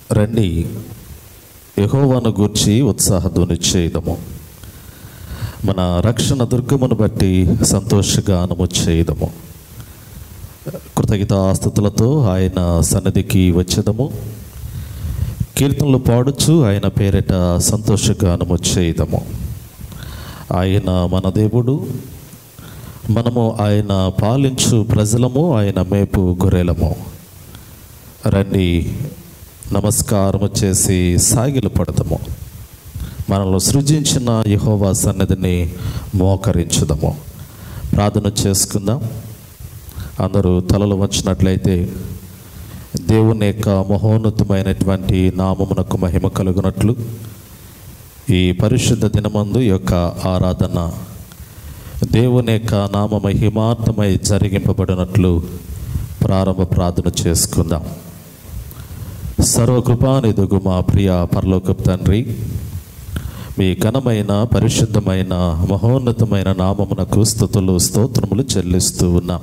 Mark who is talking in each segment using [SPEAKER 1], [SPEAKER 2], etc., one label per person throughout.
[SPEAKER 1] రండి యహోవాను గూర్చి ఉత్సాహధ్వని చేయదము మన రక్షణ దుర్గమును బట్టి సంతోషగానము చేయదము కృతజ్ఞతాస్థుతులతో ఆయన సన్నిధికి వచ్చేదము కీర్తనలు పాడుచు ఆయన పేరిట సంతోషగానము చేయదము ఆయన మన దేవుడు మనము ఆయన పాలించు ప్రజలము ఆయన మేపు గొర్రెలము రండి నమస్కారము చేసి సాగిలు పడతాము మనల్ని సృజించిన యహోవా సన్నిధిని మోకరించుదాము ప్రార్థన చేసుకుందాం అందరూ తలలు వంచినట్లయితే దేవుని యొక్క మహోన్నతమైనటువంటి నామమునకు మహిమ కలుగునట్లు ఈ పరిశుద్ధ దినమందు ఈ యొక్క ఆరాధన దేవుని యొక్క నామ మహిమార్థమై జరిగింపబడినట్లు ప్రారంభ ప్రార్థన చేసుకుందాం సర్వకృపానిదుగు మా ప్రియ పరలోకపు తండ్రి మీ ఘనమైన పరిశుద్ధమైన మహోన్నతమైన నామమునకు స్థుతులు స్తోత్రములు చెల్లిస్తూ ఉన్నాం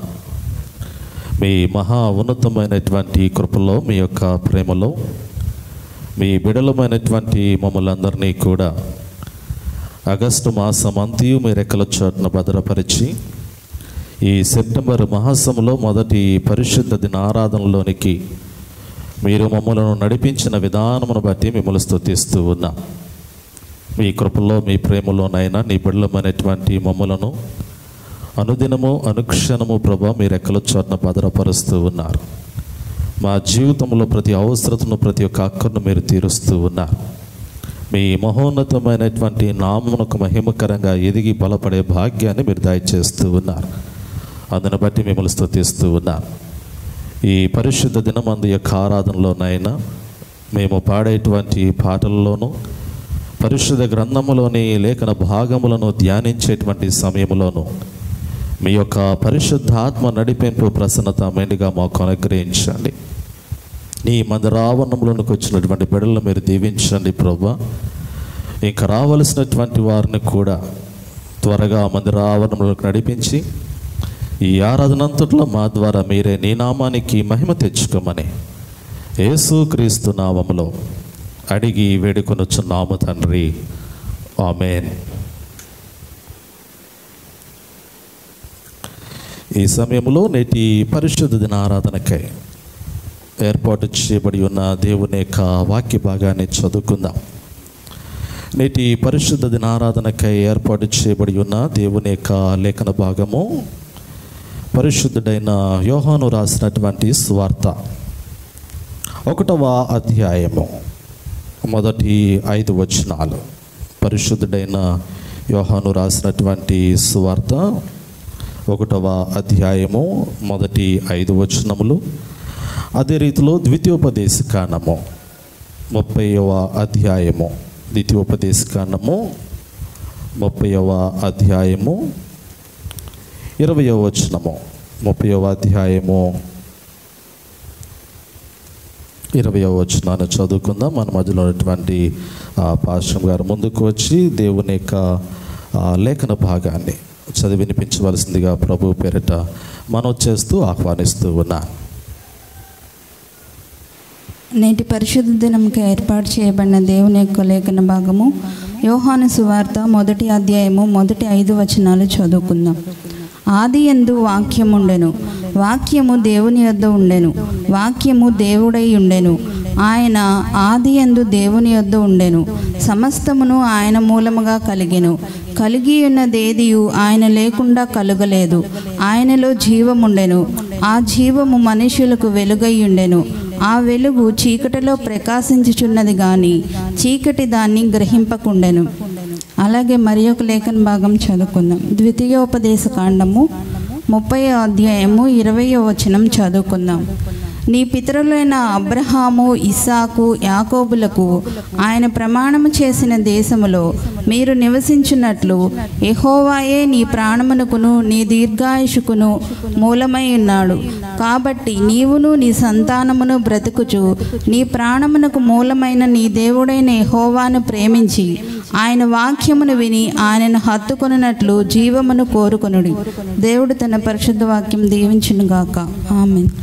[SPEAKER 1] మీ మహా ఉన్నతమైనటువంటి కృపలో మీ యొక్క ప్రేమలో మీ బిడలమైనటువంటి మమ్మల్ందరినీ కూడా ఆగస్టు మాసం అంతయు మీ రెక్కల చోటున భద్రపరిచి ఈ సెప్టెంబర్ మాసంలో మొదటి పరిశుద్ధ దిన ఆరాధనలోనికి మీరు మమ్మలను నడిపించిన విధానమును బట్టి మిమ్మల్ని స్తుతిస్తూ ఉన్నాం మీ కృపలో మీ ప్రేమలోనైనా నీ బిడ్డలమైనటువంటి మమ్మలను అనుదినము అనుక్షణము ప్రభా మీ రెక్కల చోట్న భద్రపరుస్తూ ఉన్నారు మా జీవితంలో ప్రతి అవసరతను ప్రతి ఒక్క అక్కను మీరు తీరుస్తూ ఉన్నారు మీ మహోన్నతమైనటువంటి నామమునకు మహిమకరంగా ఎదిగి బలపడే భాగ్యాన్ని మీరు దయచేస్తూ ఉన్నారు అందుని బట్టి మిమ్మల్ని స్తుతిస్తూ ఉన్నారు ఈ పరిశుద్ధ దినమందు యొక్క ఆరాధనలోనైనా మేము పాడేటువంటి పాటల్లోనూ పరిశుద్ధ గ్రంథములోని లేఖన భాగములను ధ్యానించేటువంటి సమయంలోనూ మీ యొక్క పరిశుద్ధాత్మ నడిపింపు ప్రసన్నత మెండుగా మాకు అనుగ్రహించండి నీ మందిరావరణంలోనికి వచ్చినటువంటి బిడ్డలను మీరు దీవించండి ప్రభా ఇంకా రావలసినటువంటి వారిని కూడా త్వరగా మందిరావరణంలోకి నడిపించి ఈ ఆరాధనంతట్లో మా ద్వారా మీరే నీ నామానికి మహిమ తెచ్చుకోమని యేసు క్రీస్తు నామములో అడిగి వేడుకొనొచ్చున్నాము తండ్రి ఆమెన్ ఈ సమయంలో నేటి పరిశుద్ధ దిన ఆరాధనకై ఏర్పాటు చేయబడి ఉన్న దేవుని యొక్క వాక్య భాగాన్ని చదువుకుందాం నేటి పరిశుద్ధ దిన ఆరాధనకై ఏర్పాటు చేయబడి ఉన్న దేవుని యొక్క లేఖన భాగము పరిశుద్ధుడైన యోహాను రాసినటువంటి స్వార్త ఒకటవ అధ్యాయము మొదటి ఐదు వచనాలు పరిశుద్ధుడైన యోహాను రాసినటువంటి స్వార్త ఒకటవ అధ్యాయము మొదటి ఐదు వచనములు అదే రీతిలో ద్వితీయోపదేశ కాండము ముప్పైవ అధ్యాయము ద్వితీయోపదేశ కాండము ముప్పైవ అధ్యాయము ఇరవయో వచనము ముప్పైవ అధ్యాయము ఇరవయో వచనాన్ని చదువుకుందాం మన మధ్యలో ఉన్నటువంటి ఆ, పాశ్రం గారు ముందుకు వచ్చి దేవుని యొక్క ఆ, లేఖన భాగాన్ని చదివి వినిపించవలసిందిగా ప్రభు పేరిట మనం చేస్తూ ఆహ్వానిస్తూ ఉన్నా
[SPEAKER 2] నేటి పరిశుద్ధ దినంకి ఏర్పాటు చేయబడిన దేవుని యొక్క లేఖన భాగము యోహాను సువార్త మొదటి అధ్యాయము మొదటి ఐదు వచనాలు చదువుకుందాం ఆది ఎందు వాక్యముండెను వాక్యము దేవుని యొద్ద ఉండెను వాక్యము దేవుడై ఉండెను ఆయన ఆది ఎందు దేవుని యొద్ద ఉండెను సమస్తమును ఆయన మూలముగా కలిగెను కలిగి ఉన్నదేదియు ఆయన లేకుండా కలుగలేదు ఆయనలో జీవముండెను ఆ జీవము మనుషులకు వెలుగై ఉండెను ఆ వెలుగు చీకటిలో ప్రకాశించుచున్నది గాని చీకటి దాన్ని గ్రహింపకుండెను అలాగే మరి ఒక లేఖన భాగం చదువుకుందాం ద్వితీయోపదేశ కాండము ముప్పై అధ్యాయము ఇరవయో వచనం చదువుకుందాం నీ పితరులైన అబ్రహాము ఇస్సాకు యాకోబులకు ఆయన ప్రమాణము చేసిన దేశములో మీరు నివసించున్నట్లు యెహోవాయే నీ ప్రాణమునకును నీ దీర్ఘాయుషుకును మూలమై ఉన్నాడు కాబట్టి నీవును నీ సంతానమును బ్రతుకుచు నీ ప్రాణమునకు మూలమైన నీ దేవుడైన యెహోవాను ప్రేమించి ఆయన వాక్యమును విని ఆయనను హత్తుకొనున్నట్లు జీవమును కోరుకొనుడి దేవుడు తన పరిశుద్ధ వాక్యం దీవించునుగాక ఆమెన్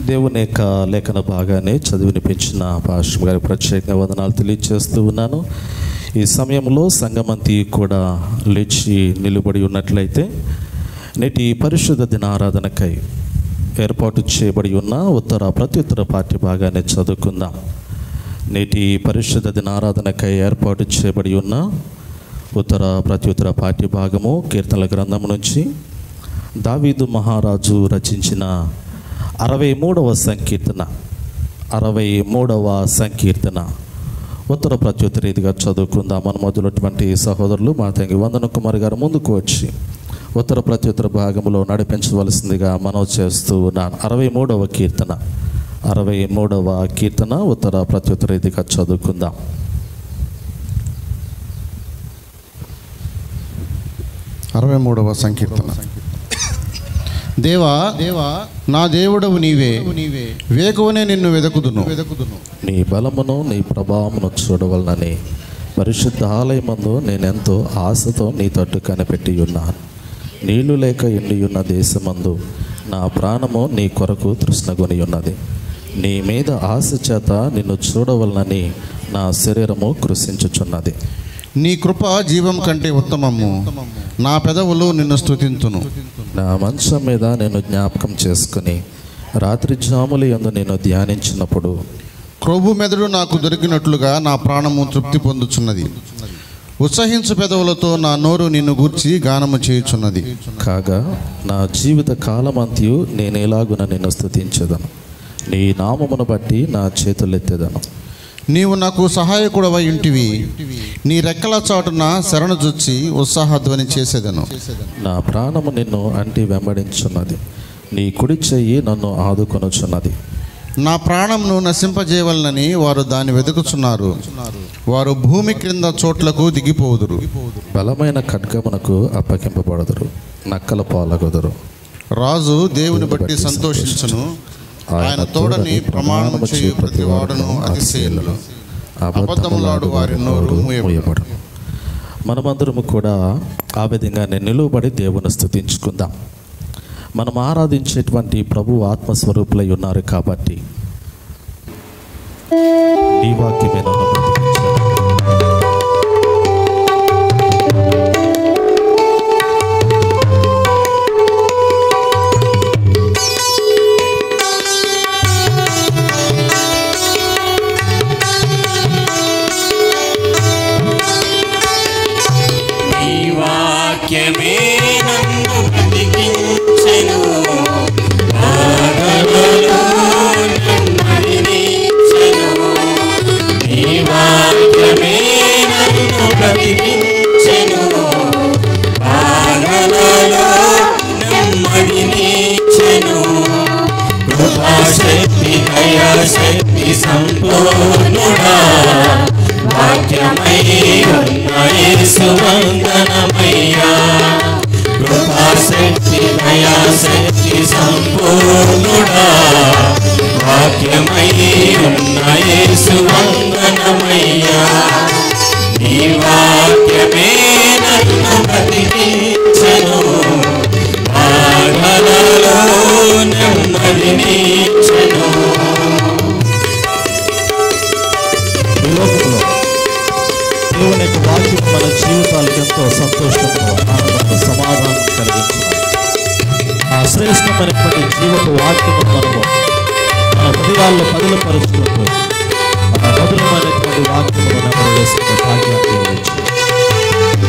[SPEAKER 1] దేవుని యొక్క లేఖన భాగాన్ని చదివినిపించిన పాశ్రం గారి ప్రత్యేకంగా వందనాలు తెలియజేస్తూ ఉన్నాను ఈ సమయంలో సంగమంతి కూడా లేచి నిలబడి ఉన్నట్లయితే నేటి పరిశుద్ధ దినారాధనకై ఏర్పాటు చేయబడి ఉన్న ఉత్తర ప్రత్యుత్తర పాఠ్య భాగాన్ని చదువుకుందాం నేటి పరిశుద్ధ దినారాధనకై ఏర్పాటు చేయబడి ఉన్న ఉత్తర ప్రత్యుత్తర పాఠ్య భాగము కీర్తనల గ్రంథం నుంచి దావీదు మహారాజు రచించిన అరవై మూడవ సంకీర్తన అరవై మూడవ సంకీర్తన ఉత్తర ప్రత్యుత్తర రీతిగా చదువుకుందాం మన మొదలటువంటి సహోదరులు మా తంగి వందన కుమార్ గారు ముందుకు వచ్చి ఉత్తర ప్రత్యుత్తర భాగంలో నడిపించవలసిందిగా మనవి చేస్తూ ఉన్నాను అరవై మూడవ కీర్తన అరవై మూడవ కీర్తన ఉత్తర ప్రత్యుత్తర రీతిగా చదువుకుందాం
[SPEAKER 3] అరవై మూడవ సంకీర్తన దేవా దేవా నా దేవుడవు నీవే నీవే వేకువనే నిన్ను వెదకుదును వెదకుదును
[SPEAKER 1] నీ బలమును నీ ప్రభావమును చూడవలనని పరిశుద్ధ ఆలయమందు నేనెంతో ఆశతో నీ తట్టు కనిపెట్టి ఉన్నాను నీళ్లు లేక ఎండి ఉన్న దేశమందు నా ప్రాణము నీ కొరకు తృష్ణగొని ఉన్నది నీ మీద ఆశ చేత నిన్ను చూడవలనని నా శరీరము కృషించుచున్నది
[SPEAKER 3] నీ కృప జీవం కంటే ఉత్తమము నా పెదవులు నిన్ను స్తుతింతును
[SPEAKER 1] నా మంచం మీద నేను జ్ఞాపకం చేసుకుని రాత్రి జాములు ఎందు నేను ధ్యానించినప్పుడు
[SPEAKER 3] క్రొవ్వు మెదడు నాకు దొరికినట్లుగా నా ప్రాణము తృప్తి పొందుచున్నది ఉత్సహించు పెదవులతో నా నోరు నిన్ను గూర్చి గానము చేయుచున్నది
[SPEAKER 1] కాగా నా జీవిత కాలమంతయు నేను ఎలాగున నిన్ను స్థుతించదను నీ నామమును బట్టి నా చేతులెత్తెదను
[SPEAKER 3] నీవు నాకు సహాయకుడవై ఇంటివి నీ రెక్కల చాటున శరణుజొచ్చి ఉత్సాహధ్వని చేసేదను
[SPEAKER 1] నా ప్రాణము నిన్ను అంటి వెంబడించున్నది నీ కుడి చెయ్యి నన్ను ఆదుకొనుచున్నది
[SPEAKER 3] నా ప్రాణంను నశింపజేయవలనని వారు దాన్ని వెతుకుచున్నారు వారు భూమి క్రింద చోట్లకు దిగిపోదురు
[SPEAKER 1] బలమైన ఖడ్గమునకు అప్పగింపబడదురు నక్కల పాలగొదరు
[SPEAKER 3] రాజు దేవుని బట్టి సంతోషించును ఆయన తోడని ప్రమాణము చేయు ప్రతి వాడును అతిశయలు అబద్ధములాడు వారి నోరు మూయబడు
[SPEAKER 1] మనమందరము కూడా ఆ విధంగానే నిలువబడి దేవుని స్థుతించుకుందాం మనం ఆరాధించేటువంటి ప్రభు ఆత్మస్వరూపులై ఉన్నారు కాబట్టి నీ వాక్యమే నన్ను బ్రతికించాలి.
[SPEAKER 4] నీ వాక్యమే నన్ను బ్రతికించెను బాధలలో నెమ్మదినిచ్చెను నీ వాక్యమే నన్ను బ్రతికించెను బాధలలో నెమ్మదినిచ్చెను కృపాశక్తి దయాశక్తి సంపూర్ణుడా వాక్యమై ఉన్న యేసు వందనమయ్యా కృపాశక్తి దయాశక్తి సంపూర్ణుడా వాక్యమై ఉన్న యేసు వందనమయ్యా నీ వాక్యమే నన్ను బ్రతికించెను బాధలలో నెమ్మదినిచ్చెను
[SPEAKER 1] ఈ లోకంలో దేవుని యొక్క వాక్యం మన జీవితాలకు ఎంతో సంతోషంతో ఆనందంతో సమాధానం కలిగించిన ఆ శ్రేష్టమైనటువంటి జీవపు వాక్యము మనము మన హృదయాల్లో పదిలపరుచుకుంటూ ఆ మధురమైనటువంటి వాక్యమును నెమ్మది వేసుకునే భాగ్యాన్ని దేవుడు ఇచ్చాడు.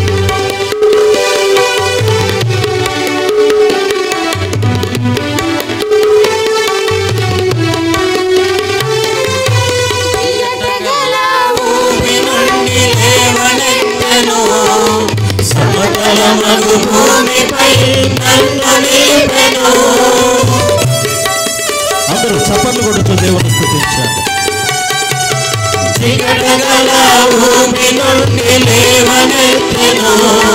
[SPEAKER 4] భూమి నుండి లేవనెత్తెను. సమతలమగు భూమిపై నన్ను నిలిపెను.
[SPEAKER 1] అందరూ చప్పట్లు కొడుతూ దేవుని స్థుతించాలి
[SPEAKER 4] చిగటగల భూమి నుండి లేవనెత్తెను.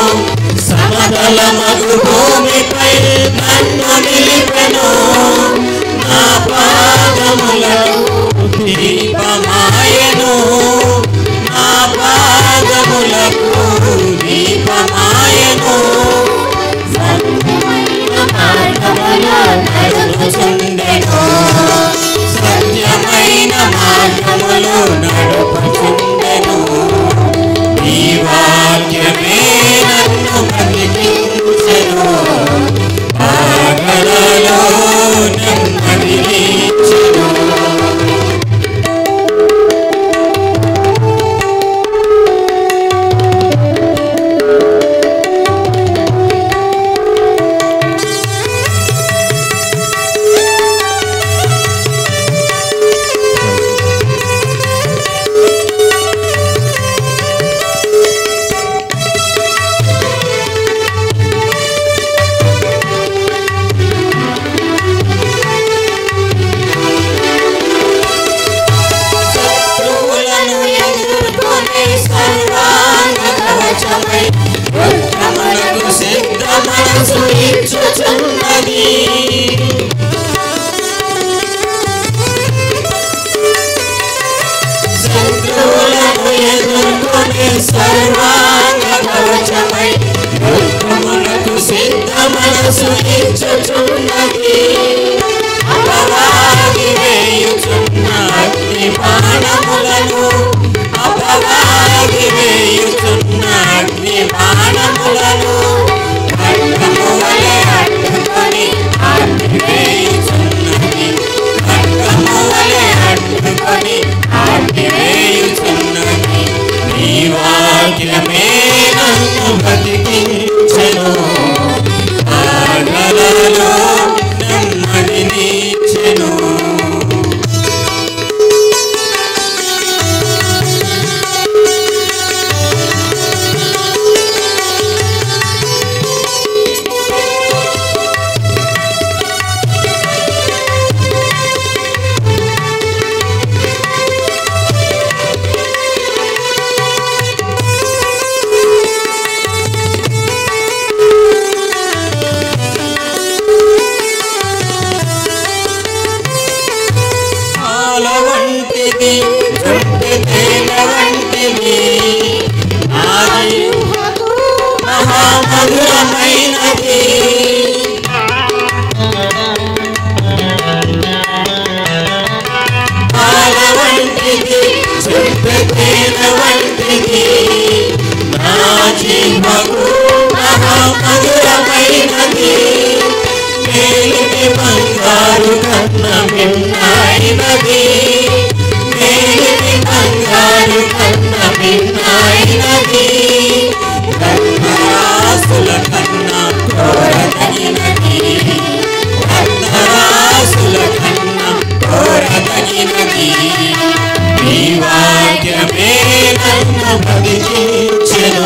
[SPEAKER 4] సమతలమగు భూమిపై నన్ను నిలిపెను. నా పాదములకు దీపమాయను నా పాదములకు దీపమాయను సత్యమైన మార్గములో నడుచుచుండెను యేసు ఇచ్చుచున్నది అపవాది వేయుచున్న అగ్ని బాణములను అపవాది వేయుచున్న అగ్ని బాణములను ఖడ్గము వలె అడ్డుకొని అగ్ని వేయుచున్నది ఖడ్గము వలె అడ్డుకొని అగ్ని వేయుచున్నది నీ వాక్యమే నన్ను బతికించెను ఆగలలో నెమ్మదినిచ్చెను పాల వంటిది జుట్టు తేల వంటిది నాది మహామధురమైనది పాల వంటిది జుట్టు తేల వంటిది నా జీవకు మహామధురమైనది మేలిమి బంగారు కన్న భిన్నైనది మేలిమి బంగారు కన్న భిన్నైనది రత్నరాసుల కన్నా కోరదగినది రత్నరాసుల కన్నా కోరదగినది ఈ వాక్యమే నన్ను బతికించెను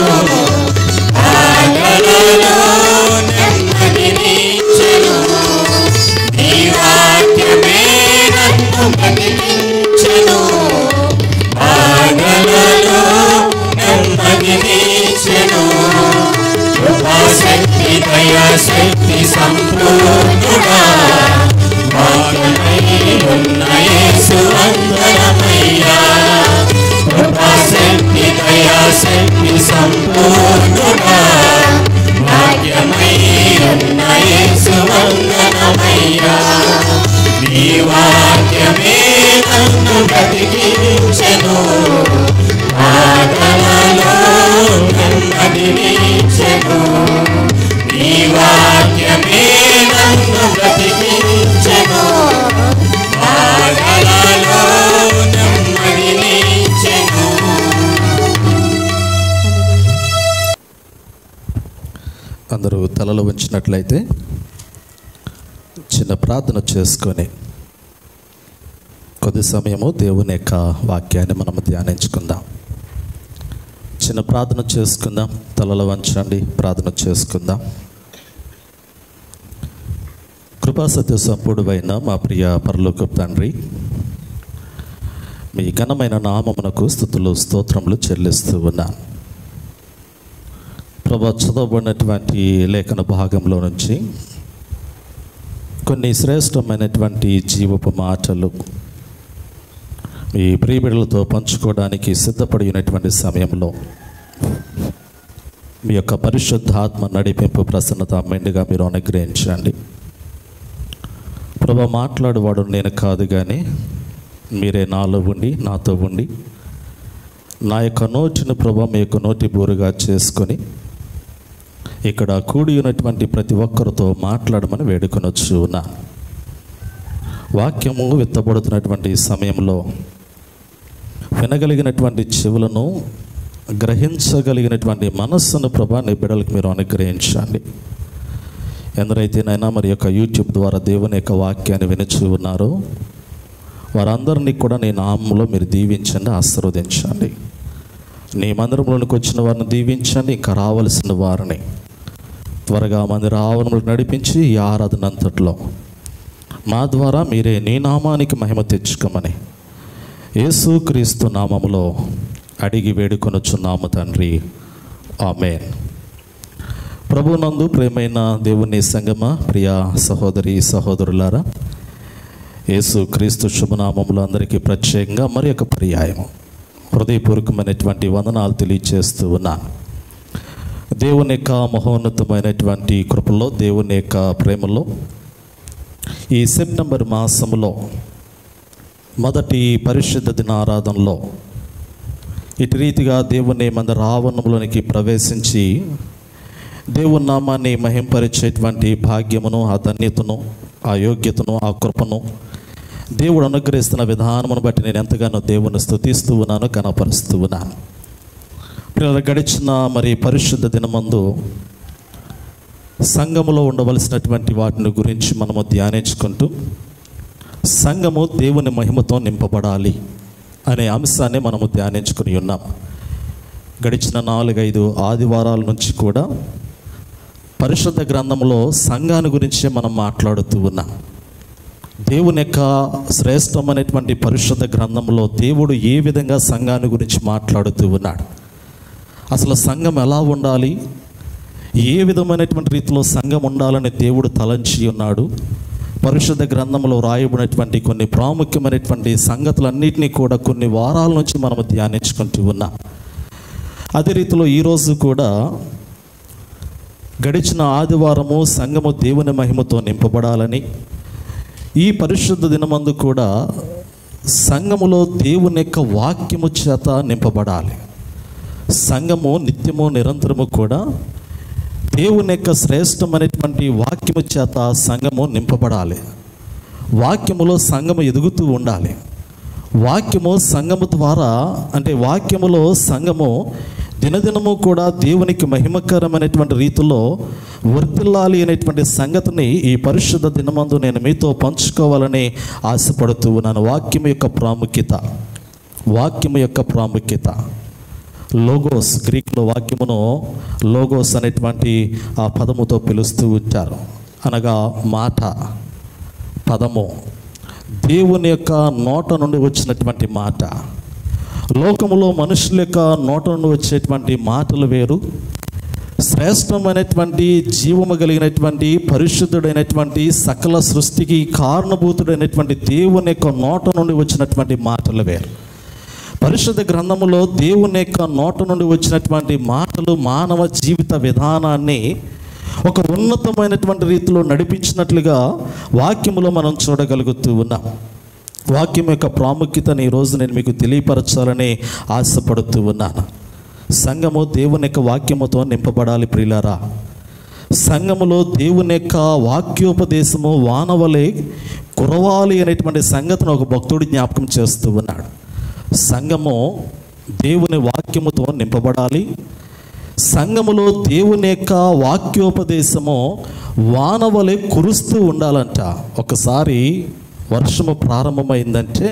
[SPEAKER 4] ఆగలలో నెమ్మదినిచ్చెను నీ వాక్యమే నన్ను బతికించెను ఆగలలో నెమ్మదినిచ్చెను కృపాశక్తి దయాశక్తి సంపూర్ణుడా వాక్యమై ఉన్న యేసు అందరమయ్యా కృపాశక్తి దయాశక్తి సంపూర్ణుడా భాగ్యమై ఉన్న యేసు వందనమయ్యా నీ వాక్యమే నన్ను బ్రతికించెను ఆగలలో నెమ్మదినిచ్చెను నీ వాక్యమే నన్ను బ్రతికించెను ఆగలలో నెమ్మదినిచ్చెను
[SPEAKER 1] అందరూ తలలు ఉంచినట్లయితే చిన్న ప్రార్థన చేసుకొని కొద్ది సమయము దేవుని యొక్క వాక్యాన్ని మనము ధ్యానించుకుందాం చిన్న ప్రార్థన చేసుకుందాం తలలు వంచండి ప్రార్థన చేసుకుందాం కృపా సత్య సంపూర్ణమైన మా ప్రియ పరలోక తండ్రి మీ ఘనమైన నామమునకు స్థుతులు స్తోత్రములు చెల్లిస్తూ ఉన్నాను ప్రభా చదవబడినటువంటి లేఖన భాగంలో నుంచి కొన్ని శ్రేష్టమైనటువంటి జీవపు మాటలు మీ ప్రియబిడలతో పంచుకోవడానికి సిద్ధపడి ఉన్నటువంటి సమయంలో మీ యొక్క పరిశుద్ధాత్మ నడిపింపు ప్రసన్నత మెండుగా మీరు అనుగ్రహించండి ప్రభా మాట్లాడేవాడు నేను కాదు కానీ మీరే నాలో ఉండి నాతో ఉండి నా యొక్క నోటిని ప్రభా మీ యొక్క నోటి బూరుగా చేసుకొని ఇక్కడ కూడి ఉన్నటువంటి ప్రతి ఒక్కరితో మాట్లాడమని వేడుకొనొచ్చు ఉన్నా వాక్యము విత్తబడుతున్నటువంటి సమయంలో వినగలిగినటువంటి చెవులను గ్రహించగలిగినటువంటి మనస్సును ప్రభా నీ బిడ్డలకు మీరు అనుగ్రహించండి ఎందరైతే నైనా మరి యొక్క యూట్యూబ్ ద్వారా దేవుని యొక్క వాక్యాన్ని వినుచు ఉన్నారో వారందరినీ కూడా నీ నామంలో మీరు దీవించండి ఆశీర్వదించండి నీ మందిరంలోనికి వచ్చిన వారిని దీవించండి ఇంకా రావలసిన వారిని త్వరగా మందిర ఆవరణలకు నడిపించి ఈ ఆరాధన అంతట్లో మా ద్వారా మీరే నీ నామానికి మహిమ తెచ్చుకోమని యేసుక్రీస్తు నామములో అడిగి వేడుకొనొచ్చున్నాము తండ్రి ఆమెన్ ప్రభునందు ప్రేమైన దేవుని సంగమ ప్రియ సహోదరి సహోదరులారా యేసు క్రీస్తు శుభనామములు అందరికీ ప్రత్యేకంగా మరి ఒక పర్యాయము హృదయపూర్వకమైనటువంటి వందనాలు తెలియచేస్తూ ఉన్నాను దేవుని యొక్క మహోన్నతమైనటువంటి కృపలో దేవుని యొక్క ప్రేమలో ఈ సెప్టెంబర్ మాసంలో మొదటి పరిశుద్ధ దిన ఆరాధనలో ఇటు రీతిగా దేవుని మన రావణంలోనికి ప్రవేశించి దేవుని నామాన్ని మహింపరిచేటువంటి భాగ్యమును ఆ ధన్యతను ఆ యోగ్యతను ఆ కృపను దేవుడు అనుగ్రహిస్తున్న విధానమును బట్టి నేను ఎంతగానో దేవుని స్థుతిస్తూ ఉన్నాను కనపరుస్తూ ఉన్నాను పిల్లలు గడిచిన మరి పరిశుద్ధ దినమందు సంఘములో ఉండవలసినటువంటి వాటిని గురించి మనము ధ్యానించుకుంటూ సంఘము దేవుని మహిమతో నింపబడాలి అనే అంశాన్ని మనము ధ్యానించుకుని ఉన్నాం గడిచిన నాలుగైదు ఆదివారాల నుంచి కూడా పరిశుద్ధ గ్రంథంలో సంఘాన్ని గురించే మనం మాట్లాడుతూ ఉన్నాం దేవుని యొక్క శ్రేష్టమైనటువంటి పరిశుద్ధ గ్రంథంలో దేవుడు ఏ విధంగా సంఘాన్ని గురించి మాట్లాడుతూ ఉన్నాడు అసలు సంఘం ఎలా ఉండాలి ఏ విధమైనటువంటి రీతిలో సంఘం ఉండాలని దేవుడు తలంచి ఉన్నాడు పరిశుద్ధ గ్రంథంలో రాయబడినటువంటి కొన్ని ప్రాముఖ్యమైనటువంటి సంగతులన్నింటినీ కూడా కొన్ని వారాల నుంచి మనము ధ్యానించుకుంటూ ఉన్నాం అదే రీతిలో ఈరోజు కూడా గడిచిన ఆదివారము సంఘము దేవుని మహిమతో నింపబడాలని ఈ పరిశుద్ధ దినమందు కూడా సంఘములో దేవుని యొక్క వాక్యము చేత నింపబడాలి సంఘము నిత్యము నిరంతరము కూడా దేవుని యొక్క శ్రేష్టమైనటువంటి వాక్యము చేత సంఘము నింపబడాలి వాక్యములో సంఘము ఎదుగుతూ ఉండాలి వాక్యము సంఘము ద్వారా అంటే వాక్యములో సంఘము దినదినము కూడా దేవునికి మహిమకరమైనటువంటి రీతిలో వర్తిల్లాలి అనేటువంటి సంగతిని ఈ పరిశుద్ధ దినమందు నేను మీతో పంచుకోవాలని ఆశపడుతూ ఉన్నాను వాక్యం యొక్క ప్రాముఖ్యత వాక్యము యొక్క ప్రాముఖ్యత లోగోస్ గ్రీక్లో వాక్యమును లోగోస్ అనేటువంటి ఆ పదముతో పిలుస్తూ ఉంటారు అనగా మాట పదము దేవుని యొక్క నోట నుండి వచ్చినటువంటి మాట లోకములో మనుషుల యొక్క నోట నుండి వచ్చేటువంటి మాటలు వేరు శ్రేష్టమైనటువంటి జీవము కలిగినటువంటి పరిశుద్ధుడైనటువంటి సకల సృష్టికి కారణభూతుడైనటువంటి దేవుని యొక్క నోట నుండి వచ్చినటువంటి మాటలు వేరు పరిశుద్ధ గ్రంథములో దేవుని యొక్క నోట నుండి వచ్చినటువంటి మాటలు మానవ జీవిత విధానాన్ని ఒక ఉన్నతమైనటువంటి రీతిలో నడిపించినట్లుగా వాక్యములో మనం చూడగలుగుతూ ఉన్నాం వాక్యం యొక్క ప్రాముఖ్యతని ఈరోజు నేను మీకు తెలియపరచాలని ఆశపడుతూ ఉన్నాను సంఘము దేవుని యొక్క వాక్యముతో నింపబడాలి ప్రియులారా సంఘములో దేవుని యొక్క వాక్యోపదేశము వానవలే కురవాలి అనేటువంటి సంగతిని ఒక భక్తుడు జ్ఞాపకం చేస్తూ ఉన్నాడు సంఘము దేవుని వాక్యముతో నింపబడాలి సంఘములో దేవుని యొక్క వాక్యోపదేశము వానవలే కురుస్తూ ఉండాలంట ఒకసారి వర్షము ప్రారంభమైందంటే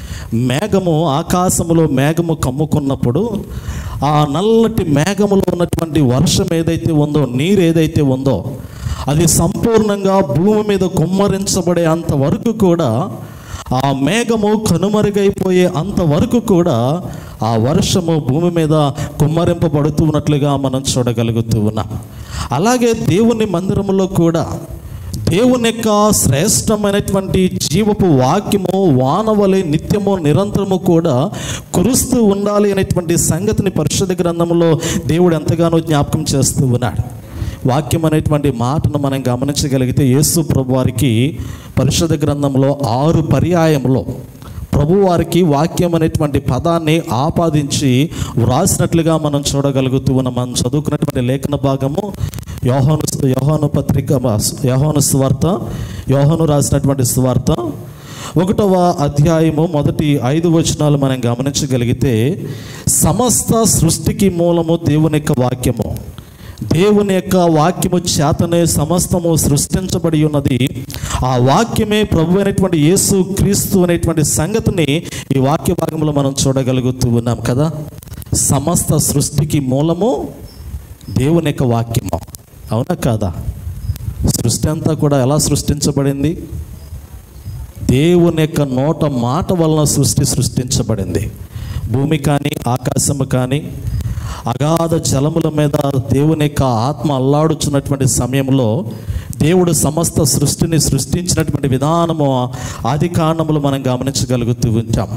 [SPEAKER 1] మేఘము ఆకాశములో మేఘము కమ్ముకున్నప్పుడు ఆ నల్లటి మేఘములో ఉన్నటువంటి వర్షం ఏదైతే ఉందో నీరు ఏదైతే ఉందో అది సంపూర్ణంగా భూమి మీద కుమ్మరించబడే అంతవరకు కూడా ఆ మేఘము కనుమరుగైపోయే అంతవరకు కూడా ఆ వర్షము భూమి మీద కుమ్మరింపబడుతూ ఉన్నట్లుగా మనం చూడగలుగుతూ ఉన్నాం అలాగే దేవుని మందిరములో కూడా దేవుని యొక్క శ్రేష్టమైనటువంటి జీవపు వాక్యము వానవలే నిత్యము నిరంతరము కూడా కురుస్తూ ఉండాలి అనేటువంటి సంగతిని పరిశుద్ధ గ్రంథంలో దేవుడు ఎంతగానో జ్ఞాపకం చేస్తూ ఉన్నాడు వాక్యం అనేటువంటి మాటను మనం గమనించగలిగితే యేసు ప్రభు వారికి పరిశుద్ధ గ్రంథంలో ఆరు పర్యాయంలో ప్రభువారికి వాక్యం అనేటువంటి పదాన్ని ఆపాదించి వ్రాసినట్లుగా మనం చూడగలుగుతూ ఉన్నాం మనం చదువుకున్నటువంటి లేఖన భాగము యోహాను యోహాను పత్రిక యోహాను స్వార్త యోహాను రాసినటువంటి స్వార్త ఒకటవ అధ్యాయము మొదటి ఐదు వచనాలు మనం గమనించగలిగితే సమస్త సృష్టికి మూలము దేవుని యొక్క వాక్యము దేవుని యొక్క వాక్యము చేతనే సమస్తము సృష్టించబడి ఉన్నది ఆ వాక్యమే ప్రభు అయినటువంటి యేసు క్రీస్తు అనేటువంటి సంగతిని ఈ వాక్య భాగంలో మనం చూడగలుగుతూ ఉన్నాం కదా సమస్త సృష్టికి మూలము దేవుని యొక్క వాక్యము అవునా కాదా సృష్టి అంతా కూడా ఎలా సృష్టించబడింది దేవుని యొక్క నోట మాట వలన సృష్టి సృష్టించబడింది భూమి కానీ ఆకాశము కానీ అగాధ జలముల మీద దేవుని యొక్క ఆత్మ అల్లాడుచున్నటువంటి సమయంలో దేవుడు సమస్త సృష్టిని సృష్టించినటువంటి విధానము ఆది కాండములు మనం గమనించగలుగుతూ ఉంటాం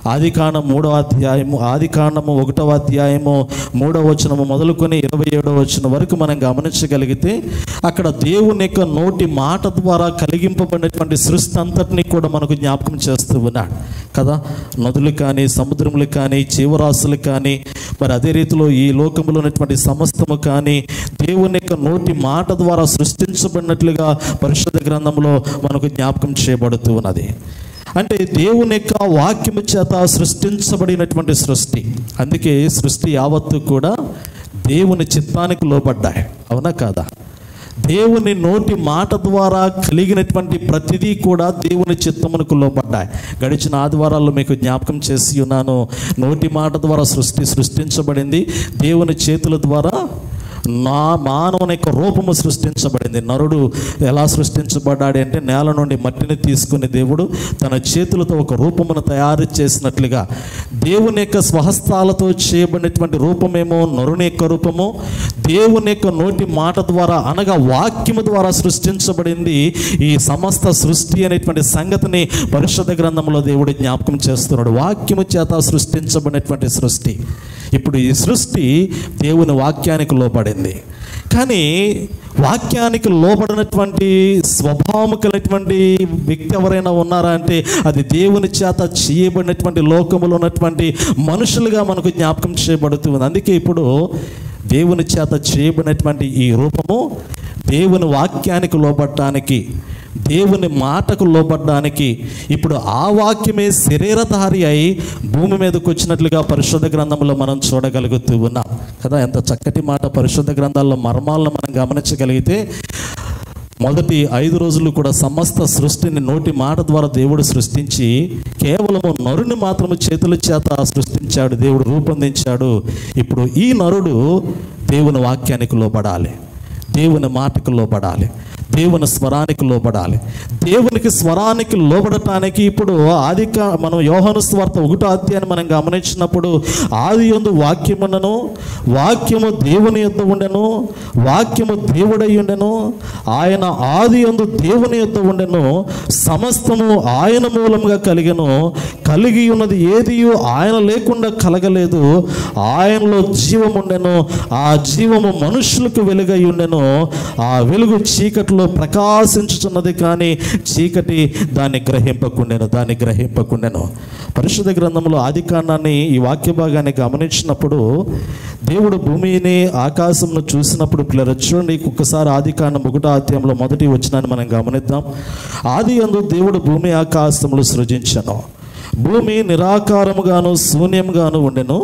[SPEAKER 1] ఆది కాండం మూడవ అధ్యాయము ఆది కాండము ఒకటవ అధ్యాయము మూడవ వచనము మొదలుకొని ఇరవై ఏడవ వచనం వరకు మనం గమనించగలిగితే అక్కడ దేవుని యొక్క నోటి మాట ద్వారా కలిగింపబడినటువంటి సృష్టి అంతటినీ కూడా మనకు జ్ఞాపకం చేస్తూ ఉన్నాడు కదా నదులు కానీ సముద్రములు కానీ జీవరాశులు కానీ మరి అదే రీతిలో ఈ లోకంలో ఉన్నటువంటి సమస్తము కానీ దేవుని యొక్క నోటి మాట ద్వారా సృష్టించబడినట్లుగా పరిశుద్ధ గ్రంథంలో మనకు జ్ఞాపకం చేయబడుతూ ఉన్నది అంటే దేవుని యొక్క వాక్యము చేత సృష్టించబడినటువంటి సృష్టి అందుకే సృష్టి యావత్తు కూడా దేవుని చిత్తానికి లోబడ్డాయి అవునా కాదా దేవుని నోటి మాట ద్వారా కలిగినటువంటి ప్రతిదీ కూడా దేవుని చిత్తమునకు లోబడ్డాయి గడిచిన ఆదివారాల్లో మీకు జ్ఞాపకం చేసి ఉన్నాను నోటి మాట ద్వారా సృష్టి సృష్టించబడింది దేవుని చేతుల ద్వారా నా మానవుని యొక్క రూపము సృష్టించబడింది నరుడు ఎలా సృష్టించబడ్డాడు అంటే నేల నుండి మట్టిని తీసుకుని దేవుడు తన చేతులతో ఒక రూపమును తయారు చేసినట్లుగా దేవుని యొక్క స్వహస్తాలతో చేయబడినటువంటి రూపమేమో నరుని యొక్క రూపము దేవుని యొక్క నోటి మాట ద్వారా అనగా వాక్యము ద్వారా సృష్టించబడింది ఈ సమస్త సృష్టి అనేటువంటి సంగతిని పరిశుద్ధ గ్రంథంలో దేవుడు జ్ఞాపకం చేస్తున్నాడు వాక్యము చేత సృష్టించబడినటువంటి సృష్టి ఇప్పుడు ఈ సృష్టి దేవుని వాక్యానికి లోబడింది కానీ వాక్యానికి లోబడినటువంటి స్వభావం కలిగినటువంటి వ్యక్తి ఎవరైనా ఉన్నారా అంటే అది దేవుని చేత చేయబడినటువంటి లోకములో ఉన్నటువంటి మనుషులుగా మనకు జ్ఞాపకం చేయబడుతుంది అందుకే ఇప్పుడు దేవుని చేత చేయబడినటువంటి ఈ రూపము దేవుని వాక్యానికి లోబడటానికి దేవుని మాటకు లోబడ్డానికి ఇప్పుడు ఆ వాక్యమే శరీరధారి అయి భూమి మీదకి వచ్చినట్లుగా పరిశుద్ధ గ్రంథంలో మనం చూడగలుగుతూ ఉన్నాం కదా ఎంత చక్కటి మాట పరిశుద్ధ గ్రంథాల్లో మర్మాలను మనం గమనించగలిగితే మొదటి ఐదు రోజులు కూడా సమస్త సృష్టిని నోటి మాట ద్వారా దేవుడు సృష్టించి కేవలము నరుని మాత్రము చేతుల చేత సృష్టించాడు దేవుడు రూపొందించాడు ఇప్పుడు ఈ నరుడు దేవుని వాక్యానికి లోబడాలి దేవుని మాటకు లోబడాలి దేవుని స్వరానికి లోబడాలి దేవునికి స్వరానికి లోబడటానికి ఇప్పుడు ఆదిక మనం యోహాను స్వార్థ ఒకటో అధ్యాయాన్ని మనం గమనించినప్పుడు ఆది యందు వాక్యముండను వాక్యము దేవుని యొద్ద ఉండెను వాక్యము దేవుడై ఉండెను ఆయన ఆది యందు దేవుని యొద్ద ఉండెను సమస్తము ఆయన మూలముగా కలిగెను కలిగి ఉన్నది ఏది ఆయన లేకుండా కలగలేదు ఆయనలో జీవం ఉండెను ఆ జీవము మనుషులకు వెలుగై ఉండెను ఆ వెలుగు చీకటిలో ప్రకాశించుచున్నది కానీ చీకటి దాన్ని గ్రహింపకుండెను దాన్ని గ్రహింపకుండెను పరిశుద్ధ గ్రంథంలో ఆది కాండాన్ని ఈ వాక్య భాగాన్ని గమనించినప్పుడు దేవుడు భూమిని ఆకాశంను చూసినప్పుడు పిల్లలు చూడండి ఒక్కసారి ఆది కాండం ఒకటో అధ్యాయంలో మొదటి వచ్చినాన్ని మనం గమనిద్దాం ఆది అందు దేవుడు భూమి ఆకాశములు సృజించను భూమి నిరాకారముగాను శూన్యముగాను ఉండెను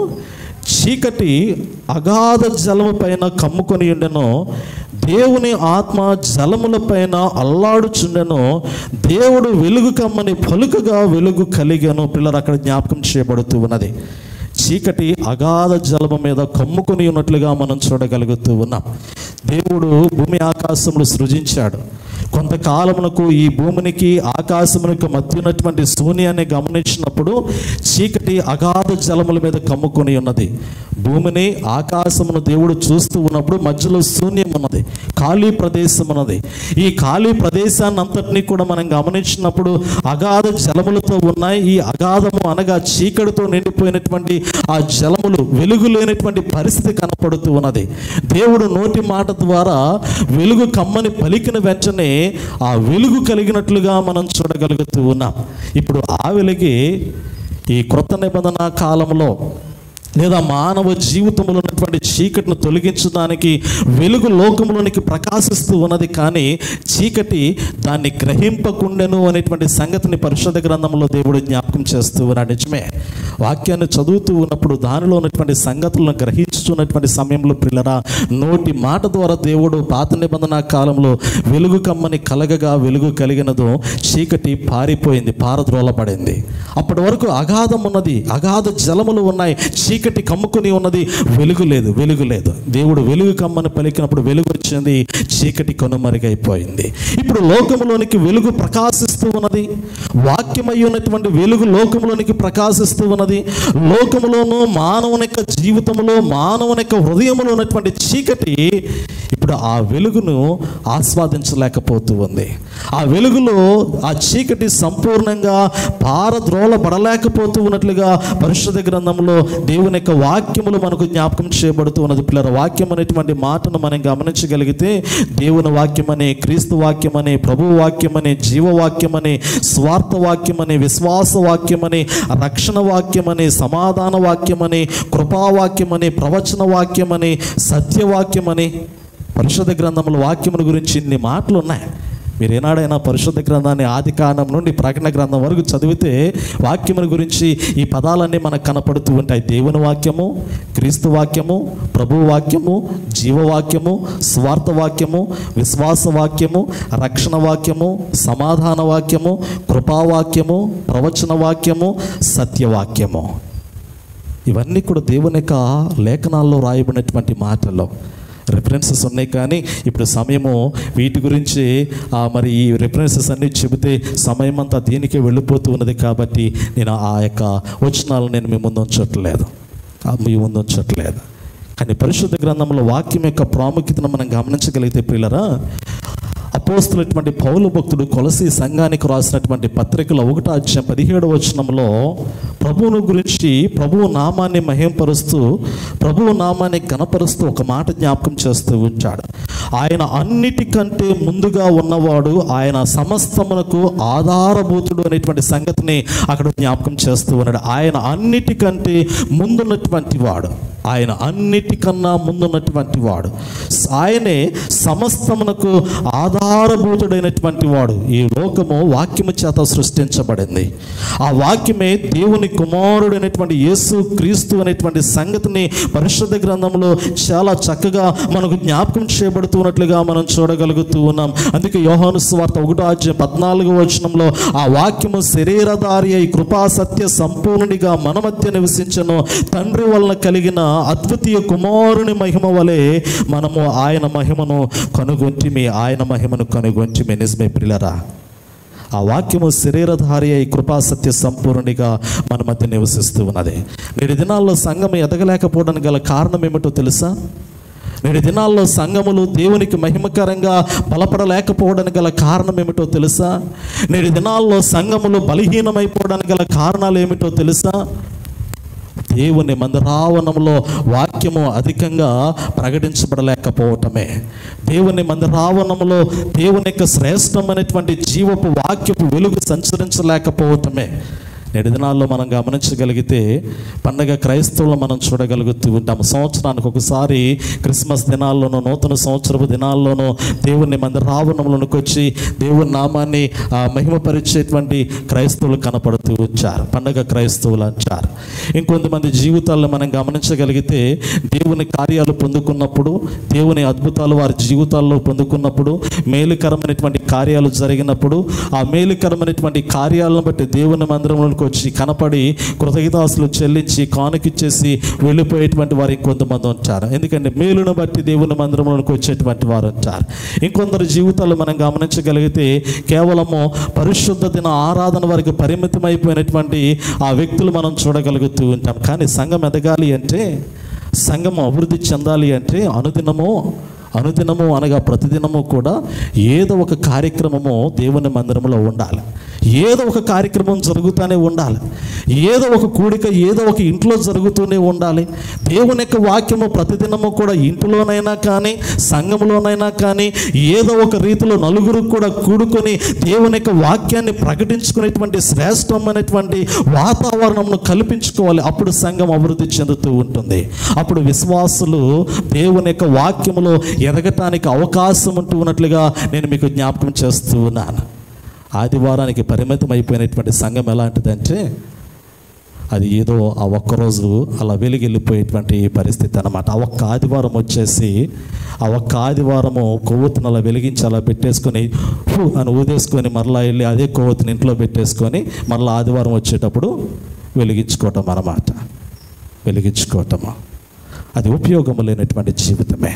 [SPEAKER 1] చీకటి అగాధ జలము పైన కమ్ముకొని ఉండెను దేవుని ఆత్మ జలముల పైన అల్లాడుచుండెను దేవుడు వెలుగు కమ్మని పలుకగా వెలుగు కలిగాను పిల్లలు అక్కడ జ్ఞాపకం చేయబడుతూ ఉన్నది చీకటి అగాధ జలము మీద కమ్ముకొని ఉన్నట్లుగా మనం చూడగలుగుతూ ఉన్నాం దేవుడు భూమి ఆకాశములు సృజించాడు కొంతకాలమునకు ఈ భూమినికి ఆకాశమునకు మధ్య ఉన్నటువంటి శూన్యాన్ని గమనించినప్పుడు చీకటి అగాధ జలముల మీద కమ్ముకొని ఉన్నది భూమిని ఆకాశమును దేవుడు చూస్తూ ఉన్నప్పుడు మధ్యలో శూన్యం ఉన్నది ఖాళీ ప్రదేశం ఉన్నది ఈ ఖాళీ ప్రదేశాన్ని అంతటినీ కూడా మనం గమనించినప్పుడు అగాధ జలములతో ఉన్నాయి ఈ అగాధము అనగా చీకటితో నిండిపోయినటువంటి ఆ జలములు వెలుగు లేనటువంటి పరిస్థితి కనపడుతూ ఉన్నది దేవుడు నోటి మాట ద్వారా వెలుగు కమ్మని పలికిన వెంటనే ఆ వెలుగు కలిగినట్లుగా మనం చూడగలుగుతూ ఉన్నాం ఇప్పుడు ఆ వెలుగే ఈ క్రొత్త నిబంధన కాలంలో లేదా మానవ జీవితంలో ఉన్నటువంటి చీకటిని తొలగించడానికి వెలుగు లోకంలోనికి ప్రకాశిస్తూ ఉన్నది కానీ చీకటి దాన్ని గ్రహింపకుండెను అనేటువంటి సంగతిని పరిశుద్ధ గ్రంథంలో దేవుడు జ్ఞాపకం చేస్తూ ఉన్నాడు నిజమే వాక్యాన్ని చదువుతూ ఉన్నప్పుడు దానిలో ఉన్నటువంటి సంగతులను గ్రహించుతున్నటువంటి సమయంలో పిల్లరా నోటి మాట ద్వారా దేవుడు పాత నిబంధన కాలంలో వెలుగు కమ్మని కలగగా వెలుగు కలిగినదో చీకటి పారిపోయింది పారద్రోలపడింది అప్పటి వరకు అగాధం ఉన్నది అగాధ జలములు ఉన్నాయి చీకటి కమ్ముకుని ఉన్నది వెలుగు లేదు వెలుగు లేదు దేవుడు వెలుగు కమ్మని పలికినప్పుడు వెలుగు వచ్చింది చీకటి కనుమరుగైపోయింది ఇప్పుడు లోకంలోనికి వెలుగు ప్రకాశిస్తూ ఉన్నది వాక్యమై ఉన్నటువంటి వెలుగు లోకంలోనికి ప్రకాశిస్తూ ఉన్నది లోకములోనూ మానవుని యొక్క జీవితంలో మానవుని యొక్క హృదయంలో ఉన్నటువంటి చీకటి ఇప్పుడు ఆ వెలుగును ఆస్వాదించలేకపోతూ ఉంది ఆ వెలుగులో ఆ చీకటి సంపూర్ణంగా పారద్రోలబడలేకపోతూ ఉన్నట్లుగా పరిశుద్ధ గ్రంథంలో దేవుని యొక్క వాక్యములు మనకు జ్ఞాపకం చేయబడుతూ ఉన్నది పిల్లల వాక్యం అనేటువంటి మాటను మనం గమనించగలిగితే దేవుని వాక్యమని క్రీస్తు వాక్యమని ప్రభు వాక్యమని జీవవాక్యమని స్వార్థ వాక్యమని విశ్వాస వాక్యమని రక్షణ వాక్యమని సమాధాన వాక్యమని కృపావాక్యమని ప్రవచన వాక్యమని సత్యవాక్యమని పరిశుద్ధ గ్రంథముల వాక్యముల గురించి ఇన్ని మాటలు ఉన్నాయి మీరు ఏనాడైనా పరిశుద్ధ గ్రంథాన్ని ఆది కాండం నుండి ప్రకటన గ్రంథం వరకు చదివితే వాక్యముల గురించి ఈ పదాలన్నీ మనకు కనపడుతూ ఉంటాయి దేవుని వాక్యము క్రీస్తు వాక్యము ప్రభు వాక్యము జీవవాక్యము స్వార్థ వాక్యము విశ్వాస వాక్యము రక్షణ వాక్యము సమాధాన వాక్యము కృపావాక్యము ప్రవచన వాక్యము సత్యవాక్యము ఇవన్నీ కూడా దేవుని యొక్క లేఖనాల్లో రాయబడినటువంటి మాటలు రెఫరెన్సెస్ ఉన్నాయి కానీ ఇప్పుడు సమయము వీటి గురించి ఆ, మరి ఈ రెఫరెన్సెస్ అన్నీ చెబితే సమయం అంతా దీనికే వెళ్ళిపోతూ ఉన్నది కాబట్టి నేను ఆ యొక్క వచనాలు నేను మీ ముందు ఉంచట్లేదు ఆ, మీ ముందు ఉంచట్లేదు కానీ పరిశుద్ధ గ్రంథంలో వాక్యం యొక్క ప్రాముఖ్యతను మనం గమనించగలిగితే ప్రియులరా అపోస్తులటువంటి పౌలు భక్తుడు కొలసి సంఘానికి రాసినటువంటి పత్రికలో ఒకటో అధ్యాయం పదిహేడు వచనంలో ప్రభువును గురించి ప్రభువు నామాన్ని మహింపరుస్తూ ప్రభువు నామాన్ని గణపరుస్తూ ఒక మాట జ్ఞాపకం చేస్తూ ఉంచాడు ఆయన అన్నిటికంటే ముందుగా ఉన్నవాడు ఆయన సమస్తమునకు ఆధారభూతుడు అనేటువంటి సంగతిని అక్కడ జ్ఞాపకం చేస్తూ ఉన్నాడు ఆయన అన్నిటికంటే ముందున్నటువంటి వాడు ఆయన అన్నిటికన్నా ముందున్నటువంటి వాడు ఆయనే సమస్తమునకు ఆధారభూతుడైనటువంటి వాడు ఈ లోకము వాక్యము చేత సృష్టించబడింది ఆ వాక్యమే దేవుని కుమారుడైనటువంటి యేసు క్రీస్తు అనేటువంటి సంగతిని పరిశుద్ధ గ్రంథంలో చాలా చక్కగా మనకు జ్ఞాపకం చేయబడుతున్నట్లుగా మనం చూడగలుగుతూ ఉన్నాం అందుకే యోహాను స్వార్త ఒకటో అధ్యాయం పద్నాలుగో వచనంలో ఆ వాక్యము శరీరధారి అయి కృపా సత్య సంపూర్ణుడిగా మన మధ్య నివసించను తండ్రి వలన కలిగిన అద్వితీయ కుమారుని మహిమ వలె మనము ఆయన మహిమను కనుగొంటిమి ఆయన మహిమను కనుగొంటిమి నిజమే ప్రిలరా ఆ వాక్యము శరీరధారి అయి కృపా సత్య సంపూర్ణిగా మన మధ్య నివసిస్తూ ఉన్నది నేటి దినాల్లో సంఘం ఎదగలేకపోవడానికి గల కారణం ఏమిటో తెలుసా నేటి దినాల్లో సంఘములు దేవునికి మహిమకరంగా బలపడలేకపోవడానికి గల కారణం ఏమిటో తెలుసా నేటి దినాల్లో సంఘములు బలహీనమైపోవడానికి గల కారణాలు ఏమిటో తెలుసా దేవుని మందిరావనంలో వాక్యము అధికంగా ప్రకటించబడలేకపోవటమే దేవుని మందిరావనంలో దేవుని యొక్క శ్రేష్టమైనటువంటి జీవపు వాక్యపు వెలుగు సంచరించలేకపోవటమే నేటి దినాల్లో మనం గమనించగలిగితే పండగ క్రైస్తవులు మనం చూడగలుగుతూ ఉంటాము సంవత్సరానికి ఒకసారి క్రిస్మస్ దినాల్లోనూ నూతన సంవత్సరపు దినాల్లోనూ దేవుని మంది రావణంలోనికి వచ్చి దేవుని నామాన్ని ఆ, మహిమపరిచేటువంటి క్రైస్తవులు కనపడుతూ వచ్చారు పండగ క్రైస్తవులు అంటారు ఇంకొంతమంది జీవితాల్లో మనం గమనించగలిగితే దేవుని కార్యాలు పొందుకున్నప్పుడు దేవుని అద్భుతాలు వారి జీవితాల్లో పొందుకున్నప్పుడు మేలుకరమైనటువంటి కార్యాలు జరిగినప్పుడు ఆ మేలుకరమైనటువంటి కార్యాలను బట్టి దేవుని మందిరంలోకి వచ్చి కనపడి కృతజ్ఞతాసులు చెల్లించి కానుకిచ్చేసి వెళ్ళిపోయేటువంటి వారు ఇంకొంతమంది ఉంటారు ఎందుకంటే మేలును బట్టి దేవుని మందిరంలోకి వచ్చేటువంటి వారు ఉంటారు ఇంకొందరు జీవితాలు మనం గమనించగలిగితే కేవలము పరిశుద్ధ దిన ఆరాధన వరకు పరిమితమైపోయినటువంటి ఆ వ్యక్తులు మనం చూడగలుగుతూ ఉంటాం కానీ సంఘం ఎదగాలి అంటే సంఘం అభివృద్ధి చెందాలి అంటే అనుదినము అనుదినము అనగా ప్రతిదినము కూడా ఏదో ఒక కార్యక్రమము దేవుని మందిరంలో ఉండాలి ఏదో ఒక కార్యక్రమం జరుగుతూనే ఉండాలి ఏదో ఒక కూడిక ఏదో ఒక ఇంట్లో జరుగుతూనే ఉండాలి దేవుని యొక్క వాక్యము ప్రతిదినము కూడా ఇంటిలోనైనా కానీ సంఘంలోనైనా కానీ ఏదో ఒక రీతిలో నలుగురు కూడా కూడుకొని దేవుని యొక్క వాక్యాన్ని ప్రకటించుకునేటువంటి శ్రేష్టమైనటువంటి వాతావరణంను కల్పించుకోవాలి అప్పుడు సంఘం అభివృద్ధి చెందుతూ ఉంటుంది అప్పుడు విశ్వాసులు దేవుని యొక్క వాక్యములో ఎదగటానికి అవకాశం ఉంటూ ఉన్నట్లుగా నేను మీకు జ్ఞాపకం చేస్తూ ఉన్నాను ఆదివారానికి పరిమితం అయిపోయినటువంటి సంఘం ఎలాంటిదంటే అది ఏదో ఆ ఒక్కరోజు అలా వెలిగి వెళ్ళిపోయేటువంటి పరిస్థితి అనమాట ఆ ఒక్క ఆదివారం వచ్చేసి ఆ ఒక్క ఆదివారము కొవ్వొత్తును అలా వెలిగించి అలా పెట్టేసుకొని హూ అని ఊదేసుకొని మరలా వెళ్ళి అదే కొవ్వొత్తుని ఇంట్లో పెట్టేసుకొని మరలా ఆదివారం వచ్చేటప్పుడు వెలిగించుకోవటం అన్నమాట వెలిగించుకోవటము అది ఉపయోగము లేనటువంటి జీవితమే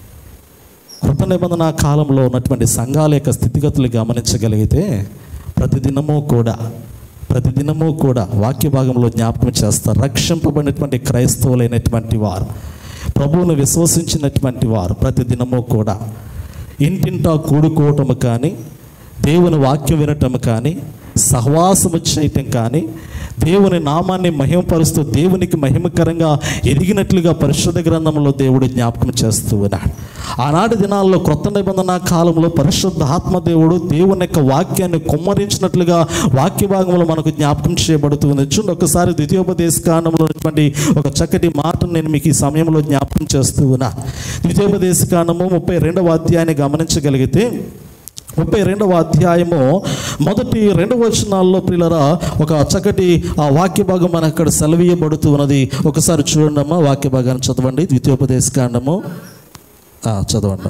[SPEAKER 1] కృత నిబంధన కాలంలో ఉన్నటువంటి సంఘాల యొక్క స్థితిగతులు గమనించగలిగితే ప్రతిదినము కూడా ప్రతిదినము కూడా వాక్య భాగంలో జ్ఞాపకం చేస్తారు రక్షింపబడినటువంటి క్రైస్తవులైనటువంటి వారు ప్రభువును విశ్వసించినటువంటి వారు ప్రతిదినము కూడా ఇంటింటా కూడుకోవటము కానీ దేవుని వాక్యం వినటం కానీ సహవాసము చేయటం కానీ దేవుని నామాన్ని మహిమపరుస్తూ దేవునికి మహిమకరంగా ఎదిగినట్లుగా పరిశుద్ధ గ్రంథంలో దేవుడు జ్ఞాపకం చేస్తూ ఉన్నాడు ఆనాటి దినాల్లో క్రొత్త నిబంధన కాలంలో పరిశుద్ధ ఆత్మదేవుడు దేవుని యొక్క వాక్యాన్ని కుమ్మరించినట్లుగా వాక్య భాగంలో మనకు జ్ఞాపకం చేయబడుతుంది చూడండి ఒకసారి ద్వితీయోపదేశ కాండంలో ఉన్నటువంటి ఒక చక్కటి మాటను నేను మీకు ఈ సమయంలో జ్ఞాపకం చేస్తూ ఉన్నా ద్వితీయోపదేశ కాండము ముప్పై రెండవ అధ్యాయాన్ని గమనించగలిగితే ముప్పై రెండవ అధ్యాయము మొదటి రెండు వచనాల్లో ప్రియులరా ఒక చక్కటి ఆ వాక్య భాగం మనకు అక్కడ సెలవీయబడుతూ ఉన్నది ఒకసారి చూడండి అమ్మా వాక్య భాగాన్ని చదవండి ద్వితీయోపదేశ కాండము ఆ, చదవండి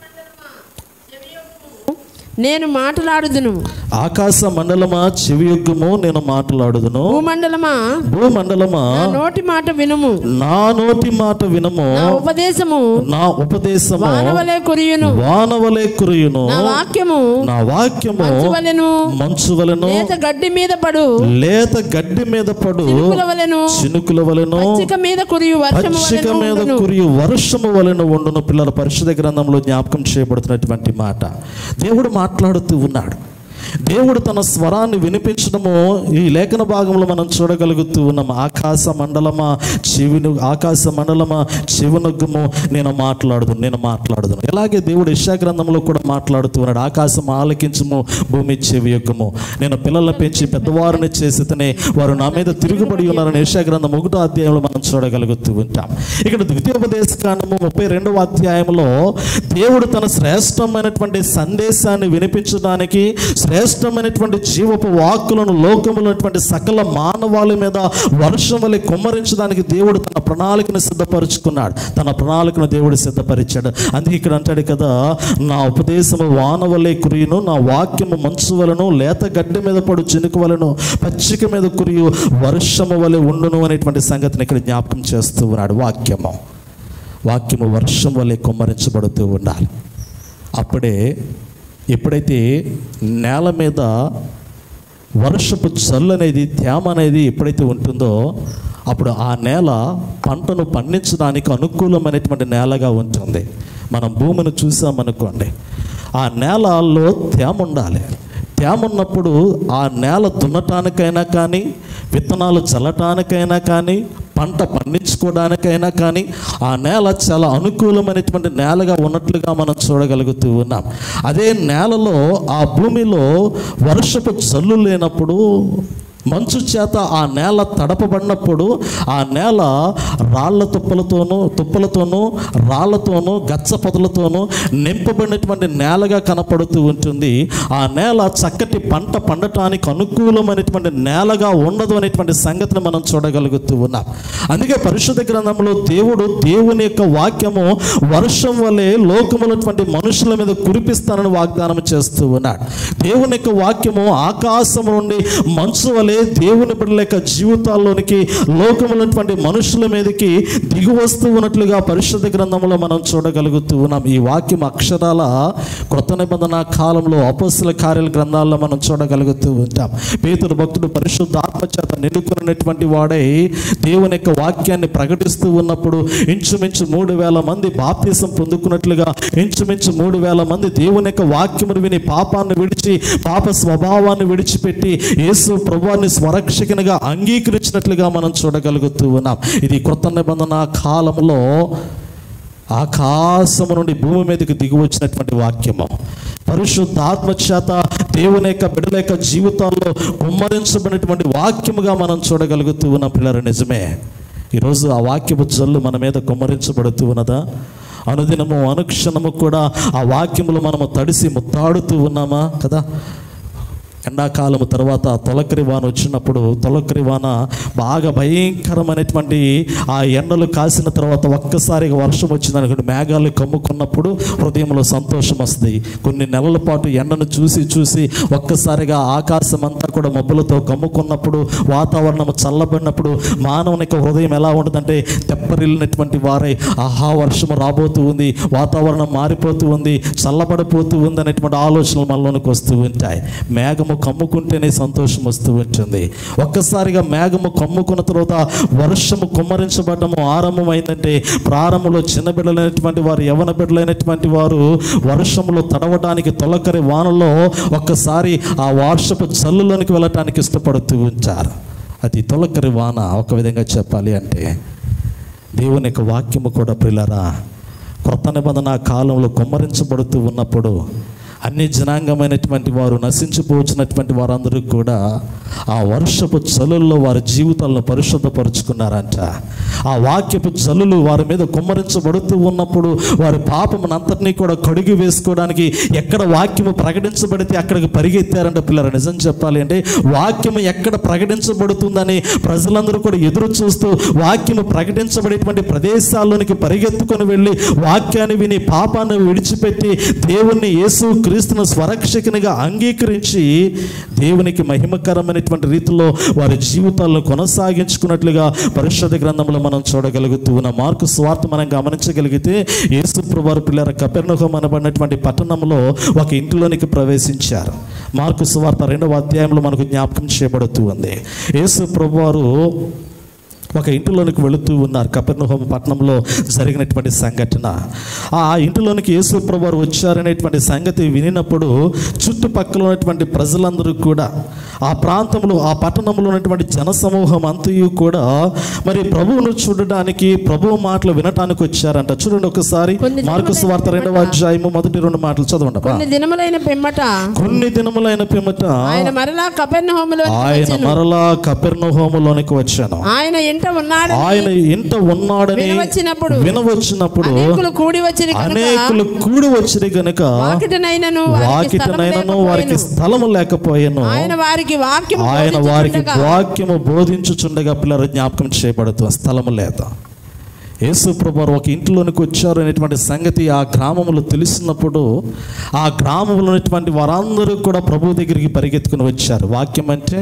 [SPEAKER 5] నేను మాట్లాడుదును
[SPEAKER 1] ఆకాశ మండలమా చెవియొగ్గుము నేను మాట్లాడుదును
[SPEAKER 5] భూమండలమా
[SPEAKER 1] భూమండలమా
[SPEAKER 5] నా నోటి మాట వినుము
[SPEAKER 1] నా నోటి మాట వినము
[SPEAKER 5] నా ఉపదేశము
[SPEAKER 1] నా ఉపదేశము
[SPEAKER 5] వానవలే కురియును
[SPEAKER 1] వానవలే కురియును
[SPEAKER 5] నా వాక్యము
[SPEAKER 1] నా వాక్యము
[SPEAKER 5] మంచు వలెను
[SPEAKER 1] మంచు వలెను
[SPEAKER 5] లేత గడ్డి మీద పడు
[SPEAKER 1] లేత గడ్డి మీద పడు
[SPEAKER 5] చినుకుల వలెను
[SPEAKER 1] చినుకుల వలెను
[SPEAKER 5] పచ్చిక మీద కురియు వర్షము
[SPEAKER 1] పచ్చిక
[SPEAKER 5] వలెను
[SPEAKER 1] మీద
[SPEAKER 5] ఉండును.
[SPEAKER 1] కురియు వర్షము వలన ఉండును పిల్లల పరిశుద్ధ గ్రంథంలో జ్ఞాపకం చేయబడుతున్నటువంటి మాట దేవుడు మాట్లాడుతూ ఉన్నాడు దేవుడు తన స్వరాన్ని వినిపించడము ఈ లేఖన భాగంలో మనం చూడగలుగుతూ ఉన్నాం ఆకాశ మండలమా చెవిను ఆకాశ మండలమా చెవినొగ్గము నేను మాట్లాడుదు నేను మాట్లాడుదును అలాగే దేవుడు యెషయా గ్రంథంలో కూడా మాట్లాడుతూ ఉన్నాడు ఆకాశం ఆలకించము భూమి చెవి యొక్కము నేను పిల్లల్ని పెంచి పెద్దవారిని చేసితేనే వారు నా మీద తిరుగుబడి ఉన్నారని యెషయా గ్రంథం ఒకటో అధ్యాయంలో మనం చూడగలుగుతూ ఉంటాం ఇక్కడ ద్వితీయోపదేశ కాండము ముప్పై రెండవ అధ్యాయంలో దేవుడు తన శ్రేష్టమైనటువంటి సందేశాన్ని వినిపించడానికి శ్రేష్టమైనటువంటి జీవపు వాక్కులను లోకములైనటువంటి సకల మానవాళి మీద వర్షం వలె కుమ్మరించడానికి దేవుడు తన ప్రణాళికను సిద్ధపరుచుకున్నాడు తన ప్రణాళికను దేవుడు సిద్ధపరిచాడు అందుకే ఇక్కడ అంటాడు కదా నా ఉపదేశము వాన వలె కురియును నా వాక్యము మంచు వలను లేత గడ్డి మీద పడు చినుకు వలను పచ్చిక మీద కురియు వర్షము వలె ఉండును అనేటువంటి సంగతిని ఇక్కడ జ్ఞాపకం చేస్తూ ఉన్నాడు వాక్యము వాక్యము వర్షం వలె కుమ్మరించబడుతూ ఉండాలి అప్పుడే ఎప్పుడైతే నేల మీద వర్షపు చల్లు అనేది తేమ అనేది ఎప్పుడైతే ఉంటుందో అప్పుడు ఆ నేల పంటను పండించడానికి అనుకూలమైనటువంటి నేలగా ఉంటుంది మనం భూమిని చూసామనుకోండి ఆ నేలలో తేమ ఉండాలి తేమ ఉన్నప్పుడు ఆ నేల దున్నటానికైనా కానీ విత్తనాలు చల్లటానికైనా కానీ పంట పండించుకోవడానికైనా కానీ ఆ నేల చాలా అనుకూలమైనటువంటి నేలగా ఉన్నట్లుగా మనం చూడగలుగుతూ ఉన్నాం అదే నేలలో ఆ భూమిలో వర్షపు జల్లు లేనప్పుడు మంచు చేత ఆ నేల తడపబడినప్పుడు ఆ నేల రాళ్ళ తుప్పలతోనూ తుప్పలతోనూ రాళ్ళతోనూ గచ్చ పొదలతోనూ నింపబడినటువంటి నేలగా కనపడుతూ ఉంటుంది ఆ నేల చక్కటి పంట పండటానికి అనుకూలమైనటువంటి నేలగా ఉండదు అనేటువంటి సంగతిని మనం చూడగలుగుతూ ఉన్నాం అందుకే పరిశుద్ధ గ్రంథంలో దేవుడు దేవుని యొక్క వాక్యము వర్షం వలె లోకములటువంటి మనుషుల మీద కురిపిస్తానని వాగ్దానం చేస్తూ ఉన్నాడు దేవుని యొక్క వాక్యము ఆకాశం నుండి మంచు వలె దేవుని బిడ్డల యొక్క జీవితాల్లోనికి లోకములటువంటి మనుషుల మీదకి దిగి వస్తూ ఉన్నట్లుగా పరిశుద్ధ గ్రంథంలో మనం చూడగలుగుతూ ఉన్నాం ఈ వాక్యం అక్షరాల కొత్త నిబంధన కాలంలో అపస్సుల కార్యాల గ్రంథాల్లో మనం చూడగలుగుతూ ఉంటాం పేతురు భక్తుడు పరిశుద్ధ ఆత్మచేత నిలుకున్నటువంటి వాడై దేవుని యొక్క వాక్యాన్ని ప్రకటిస్తూ ఉన్నప్పుడు ఇంచుమించు మూడు వేల మంది బాప్తీసం పొందుకున్నట్లుగా ఇంచుమించు మూడు వేల మంది దేవుని యొక్క వాక్యమును విని పాపాన్ని విడిచి పాప స్వభావాన్ని విడిచిపెట్టి యేసు ప్రభువాన్ని స్వరక్షకునిగా అంగీకరించినట్లుగా మనం చూడగలుగుతూ ఉన్నాం ఇది కొత్త నిబంధన కాలంలో ఆకాశము నుండి భూమి మీదకి దిగి వచ్చినటువంటి వాక్యము పరిశుద్ధ ఆత్మచేత దేవుని యొక్క బిడ్డల యొక్క జీవితాల్లో కుమ్మరించబడినటువంటి వాక్యముగా మనం చూడగలుగుతూ ఉన్న పిల్లలు నిజమే ఈరోజు ఆ వాక్యపు జల్లు మన మీద కుమ్మరించబడుతూ ఉన్నదా అనుదినము అనుక్షణము కూడా ఆ వాక్యములు మనము తడిసి ముత్తాడుతూ ఉన్నామా కదా ఎండాకాలం తర్వాత తొలకరి వాన వచ్చినప్పుడు తొలకరి వాన బాగా భయంకరమైనటువంటి ఆ ఎండలు కాసిన తర్వాత ఒక్కసారిగా వర్షం వచ్చింది అనుకోండి మేఘాలు కమ్ముకున్నప్పుడు హృదయంలో సంతోషం వస్తుంది కొన్ని నెలల పాటు ఎండను చూసి చూసి ఒక్కసారిగా ఆకాశం అంతా కూడా మబ్బులతో కమ్ముకున్నప్పుడు వాతావరణం చల్లబడినప్పుడు మానవునికి హృదయం ఎలా ఉంటుందంటే తెప్పరిల్లినటువంటి వారై ఆహా వర్షం రాబోతూ ఉంది వాతావరణం మారిపోతూ ఉంది చల్లబడిపోతూ ఉంది అనేటువంటి ఆలోచనలు మనలోనికి వస్తూ ఉంటాయి మేఘము కమ్ముకుంటేనే సంతోషం వస్తూ ఉంటుంది ఒక్కసారిగా మేఘము కమ్ముకున్న తర్వాత వర్షము కుమ్మరించబడము ఆరంభమైందంటే ప్రారంభంలో చిన్న బిడ్డలైనటువంటి వారు యవన బిడ్డలైనటువంటి వారు వర్షంలో తడవడానికి తొలకరి వానలో ఒక్కసారి ఆ వర్షపు జల్లులోనికి వెళ్ళటానికి ఇష్టపడుతూ ఉంటారు అది తొలకరి వాన ఒక విధంగా చెప్పాలి అంటే దేవుని యొక్క వాక్యము కూడా ప్రిలరా క్రొత్త నిబంధన కాలంలో కుమ్మరించబడుతూ ఉన్నప్పుడు అన్ని జనాంగమైనటువంటి వారు నశించిపోవచ్చినటువంటి వారందరూ కూడా ఆ వర్షపు చలుల్లో వారి జీవితాలను పరిశుద్ధపరుచుకున్నారంట ఆ వాక్యపు చలులు వారి మీద కుమ్మరించబడుతూ ఉన్నప్పుడు వారి పాపమునంతటినీ కూడా కడిగి వేసుకోవడానికి ఎక్కడ వాక్యము ప్రకటించబడితే అక్కడికి పరిగెత్తారంట పిల్లలు నిజం చెప్పాలి అంటే వాక్యము ఎక్కడ ప్రకటించబడుతుందని ప్రజలందరూ కూడా ఎదురు చూస్తూ వాక్యము ప్రకటించబడేటువంటి ప్రదేశాల్లోనికి పరిగెత్తుకొని వెళ్ళి వాక్యాన్ని విని పాపాన్ని విడిచిపెట్టి దేవుణ్ణి యేసు క్రీస్తును స్వరక్షకునిగా అంగీకరించి దేవునికి మహిమకరమైనటువంటి రీతిలో వారి జీవితాలను కొనసాగించుకున్నట్లుగా పరిశుద్ధ గ్రంథంలో మనం చూడగలుగుతూ ఉన్న మార్కు స్వార్థ మనం గమనించగలిగితే యేసు ప్రభువారు పిల్లల కపెర్నహం అనబడినటువంటి పట్టణంలో ఒక ఇంటిలోనికి ప్రవేశించారు మార్కు సువార్త రెండవ అధ్యాయంలో మనకు జ్ఞాపకం చేయబడుతూ ఉంది యేసు ప్రభువారు ఒక ఇంటిలోనికి వెళుతూ ఉన్నారు కపెర్నహోమ పట్టణంలో జరిగినటువంటి సంఘటన ఆ ఇంటిలోనికి యేసు ప్రభువారు వచ్చారనేటువంటి సంగతి వినినప్పుడు చుట్టుపక్కల ఉన్నటువంటి ప్రజలందరూ కూడా ఆ ప్రాంతంలో ఆ పట్టణంలో ఉన్నటువంటి జనసమూహం అంతయు కూడా మరి ప్రభువును చూడడానికి ప్రభువు మాటలు వినటానికి వచ్చారంట చూడండి ఒకసారి
[SPEAKER 5] కొన్ని
[SPEAKER 1] మార్కు స్వార్త రెండవ అధ్యాయము మొదటి రెండు మాటలు చదవండి అబ్బా.
[SPEAKER 5] కొన్ని దినములైన పిమ్మట
[SPEAKER 1] కొన్ని దినములైన పిమ్మట
[SPEAKER 5] ఆయన మరలా కపెర్నహూములో
[SPEAKER 1] ఆయన మరలా కపెర్నహోములోనికి వచ్చాను
[SPEAKER 5] ఆయన ఇంట ఉన్నాడు
[SPEAKER 1] ఆయన ఇంట ఉన్నాడని
[SPEAKER 5] వినవచ్చినప్పుడు
[SPEAKER 1] వినవచ్చినప్పుడు
[SPEAKER 5] అనేకులు కూడి వచ్చిన
[SPEAKER 1] అనేకులు కూడి వచ్చిరి గనుక
[SPEAKER 5] వాకిటనైనను
[SPEAKER 1] వాకిటనైనను వారికి స్థలము లేకపోయాను
[SPEAKER 5] ఆయన వారికి వాక్యం
[SPEAKER 1] ఆయన వారికి వాక్యము బోధించుచుండగా పిల్లలు జ్ఞాపకం చేయబడుతూ స్థలము లేదు యేసు ప్రభు ఒక ఇంట్లోనికి వచ్చారు అనేటువంటి సంగతి ఆ గ్రామంలో తెలిసినప్పుడు ఆ గ్రామంలో ఉన్నటువంటి వారందరూ కూడా ప్రభు దగ్గరికి పరిగెత్తుకుని వచ్చారు వాక్యం అంటే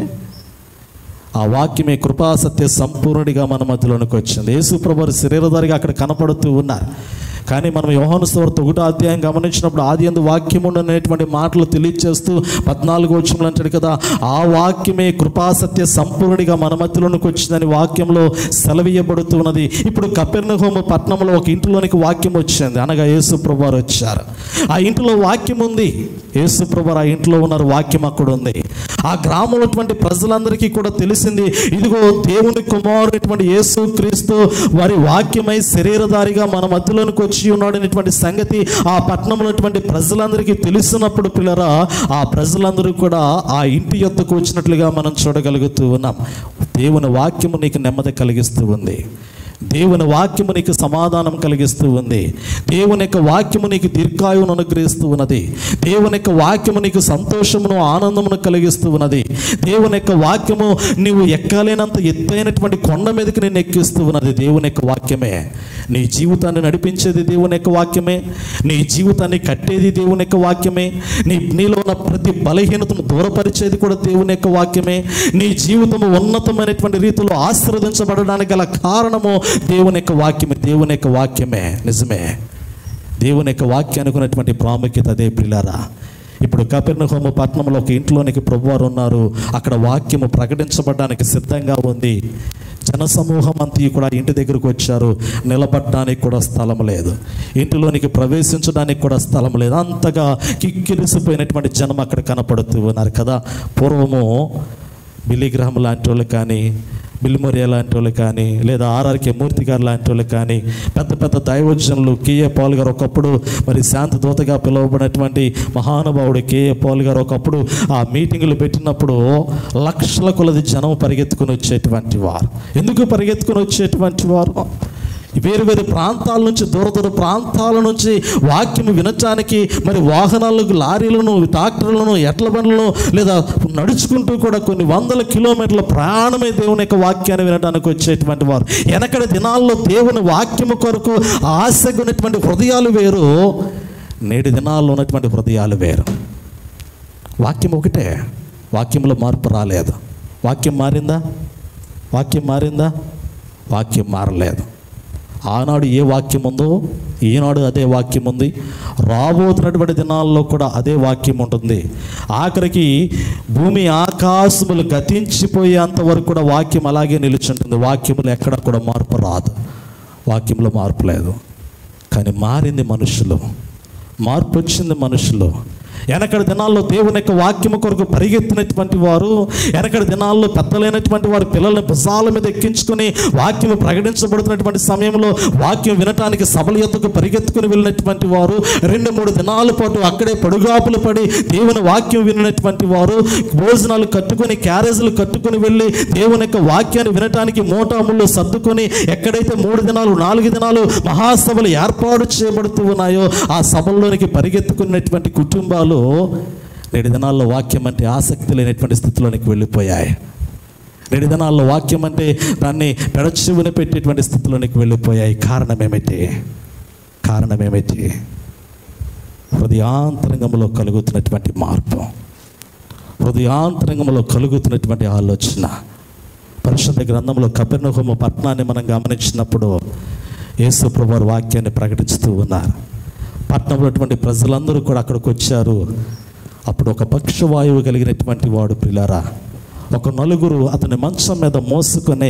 [SPEAKER 1] ఆ వాక్యమే కృపాసత్య సంపూర్ణుడిగా మన మధ్యలోనికి వచ్చింది యేసు ప్రభు శరీరధారిగా అక్కడ కనపడుతూ ఉన్నారు కానీ మనం యోహాను సువార్త ఒకటో అధ్యాయం గమనించినప్పుడు ఆది ఎందు వాక్యముండు అనేటువంటి మాటలు తెలియచేస్తూ పద్నాలుగు వచ్చములు అంటాడు కదా ఆ వాక్యమే కృపాసత్య సంపూర్ణుడిగా మన మధ్యలోనికి వచ్చిందని వాక్యంలో సెలవీయబడుతున్నది ఇప్పుడు కపెర్నహోమ పట్టణంలో ఒక ఇంటిలోనికి వాక్యం వచ్చింది అనగా యేసు ప్రభు వారు వచ్చారు ఆ ఇంటిలో వాక్యం ఉంది యేసు ప్రభు వారు ఆ ఇంట్లో ఉన్నారు వాక్యం అక్కడ ఉంది ఆ గ్రామంలో ఉన్నటువంటి ప్రజలందరికీ కూడా తెలిసింది ఇదిగో దేవుని కుమారుడైనటువంటి యేసు క్రీస్తు వారి వాక్యమై శరీరధారిగా మన మధ్యలోనికి వచ్చి ఉన్నాడు అనేటువంటి సంగతి ఆ పట్టణంలో ఉన్నటువంటి ప్రజలందరికీ తెలిసినప్పుడు పిల్లరా ఆ ప్రజలందరూ కూడా ఆ ఇంటి యొద్దకు వచ్చినట్లుగా మనం చూడగలుగుతూ ఉన్నాం దేవుని వాక్యము నీకు నెమ్మది కలిగిస్తూ ఉంది దేవుని వాక్యము నీకు సమాధానం కలిగిస్తూ ఉంది దేవుని యొక్క వాక్యము నీకు దీర్ఘాయువును అనుగ్రహిస్తూ ఉన్నది దేవుని యొక్క వాక్యము నీకు సంతోషమును ఆనందమును కలిగిస్తూ ఉన్నది దేవుని యొక్క వాక్యము నీవు ఎక్కలేనంత ఎత్తైనటువంటి కొండ మీదకి నేను ఎక్కిస్తూ ఉన్నది దేవుని యొక్క వాక్యమే నీ జీవితాన్ని నడిపించేది దేవుని యొక్క వాక్యమే నీ జీవితాన్ని కట్టేది దేవుని యొక్క వాక్యమే నీ నీలో ఉన్న ప్రతి బలహీనతను దూరపరిచేది కూడా దేవుని యొక్క వాక్యమే నీ జీవితము ఉన్నతమైనటువంటి రీతిలో ఆశీర్వదించబడడానికి గల కారణము దేవుని యొక్క వాక్యమే దేవుని యొక్క వాక్యమే నిజమే దేవుని యొక్క వాక్యానికి ఉన్నటువంటి ప్రాముఖ్యత అదే ప్రిలారా ఇప్పుడు కపెర్నహోమ పట్టణంలో ఒక ఇంట్లోనికి ప్రభువారు ఉన్నారు అక్కడ వాక్యము ప్రకటించబడడానికి సిద్ధంగా ఉంది జనసమూహం అంతా కూడా ఇంటి దగ్గరకు వచ్చారు నిలబడడానికి కూడా స్థలం లేదు ఇంటిలోనికి ప్రవేశించడానికి కూడా స్థలం లేదు అంతగా కిక్కిరిసిపోయినటువంటి జనం అక్కడ కనపడుతూ ఉన్నారు కదా పూర్వము బిలిగ్రహం లాంటి వాళ్ళు కానీ బిల్మొరియా లాంటి వాళ్ళు కానీ లేదా ఆర్ఆర్కే మూర్తి గారు లాంటి వాళ్ళు కానీ పెద్ద పెద్ద దైవజనులు కేఏ పాల్ గారు ఒకప్పుడు మరి శాంతి దూతగా పిలువబడినటువంటి మహానుభావుడు కేఏ పాల్ గారు ఒకప్పుడు ఆ మీటింగులు పెట్టినప్పుడు లక్షల కొలది జనం పరిగెత్తుకుని వచ్చేటువంటి వారు ఎందుకు పరిగెత్తుకుని వచ్చేటువంటి వారు వేరు వేరు ప్రాంతాల నుంచి దూర దూర ప్రాంతాల నుంచి వాక్యం వినటానికి మరి వాహనాలకు లారీలను ట్రాక్టర్లను ఎడ్ల బండ్లను లేదా నడుచుకుంటూ కూడా కొన్ని వందల కిలోమీటర్ల ప్రయాణమై దేవుని యొక్క వాక్యాన్ని వినడానికి వచ్చేటువంటి వారు వెనకటి దినాల్లో దేవుని వాక్యము కొరకు ఆశగా ఉన్నటువంటి హృదయాలు వేరు నేటి దినాల్లో ఉన్నటువంటి హృదయాలు వేరు వాక్యం ఒకటే వాక్యంలో మార్పు రాలేదు వాక్యం మారిందా వాక్యం మారిందా వాక్యం మారలేదు ఆనాడు ఏ వాక్యం ఉందో ఈనాడు అదే వాక్యం ఉంది రాబోతున్నటువంటి దినాల్లో కూడా అదే వాక్యం ఉంటుంది ఆఖరికి భూమి ఆకాశములు గతించిపోయేంత వరకు కూడా వాక్యం అలాగే నిలుచుంటుంది వాక్యములు ఎక్కడ కూడా మార్పు రాదు వాక్యంలో మార్పు లేదు కానీ మారింది మనుషులు మార్పు వచ్చింది మనుషులు వెనకటి దినాల్లో దేవుని యొక్క వాక్యము కొరకు పరిగెత్తినటువంటి వారు వెనకటి దినాల్లో పెద్దలైనటువంటి వారు పిల్లల్ని భుజాల మీద ఎక్కించుకొని వాక్యము ప్రకటించబడుతున్నటువంటి సమయంలో వాక్యం వినటానికి సభల ఎత్తుకు పరిగెత్తుకుని వెళ్ళినటువంటి వారు రెండు మూడు దినాల పాటు అక్కడే పడుగాపులు పడి దేవుని వాక్యం వినినటువంటి వారు భోజనాలు కట్టుకొని క్యారేజీలు కట్టుకొని వెళ్ళి దేవుని యొక్క వాక్యాన్ని వినటానికి మోటాముళ్ళు సర్దుకొని ఎక్కడైతే మూడు దినాలు నాలుగు దినాలు మహాసభలు ఏర్పాటు చేయబడుతూ ఉన్నాయో ఆ సభల్లోనికి పరిగెత్తుకున్నటువంటి కుటుంబాలు నేటి దినాల్లో వాక్యం అంటే ఆసక్తి లేనటువంటి స్థితిలోనికి వెళ్ళిపోయాయి నేటి దినాల్లో వాక్యం అంటే దాన్ని పెడచెవున పెట్టేటువంటి స్థితిలోనికి వెళ్ళిపోయాయి కారణం ఏమిటి కారణం ఏమిటి హృదయాంతరంగంలో కలుగుతున్నటువంటి మార్పు హృదయాంతరంగంలో కలుగుతున్నటువంటి ఆలోచన పరిశుద్ధ గ్రంథంలో కపెర్నహోమ పట్టణాన్ని మనం గమనించినప్పుడు యేసు ప్రభువారు వాక్యాన్ని ప్రకటిస్తూ ఉన్నారు పట్టణంలో ఉన్నటువంటి ప్రజలందరూ కూడా అక్కడికి వచ్చారు అప్పుడు ఒక పక్షవాయువు కలిగినటువంటి వాడు పిల్లరా ఒక నలుగురు అతని మంచం మీద మోసుకొని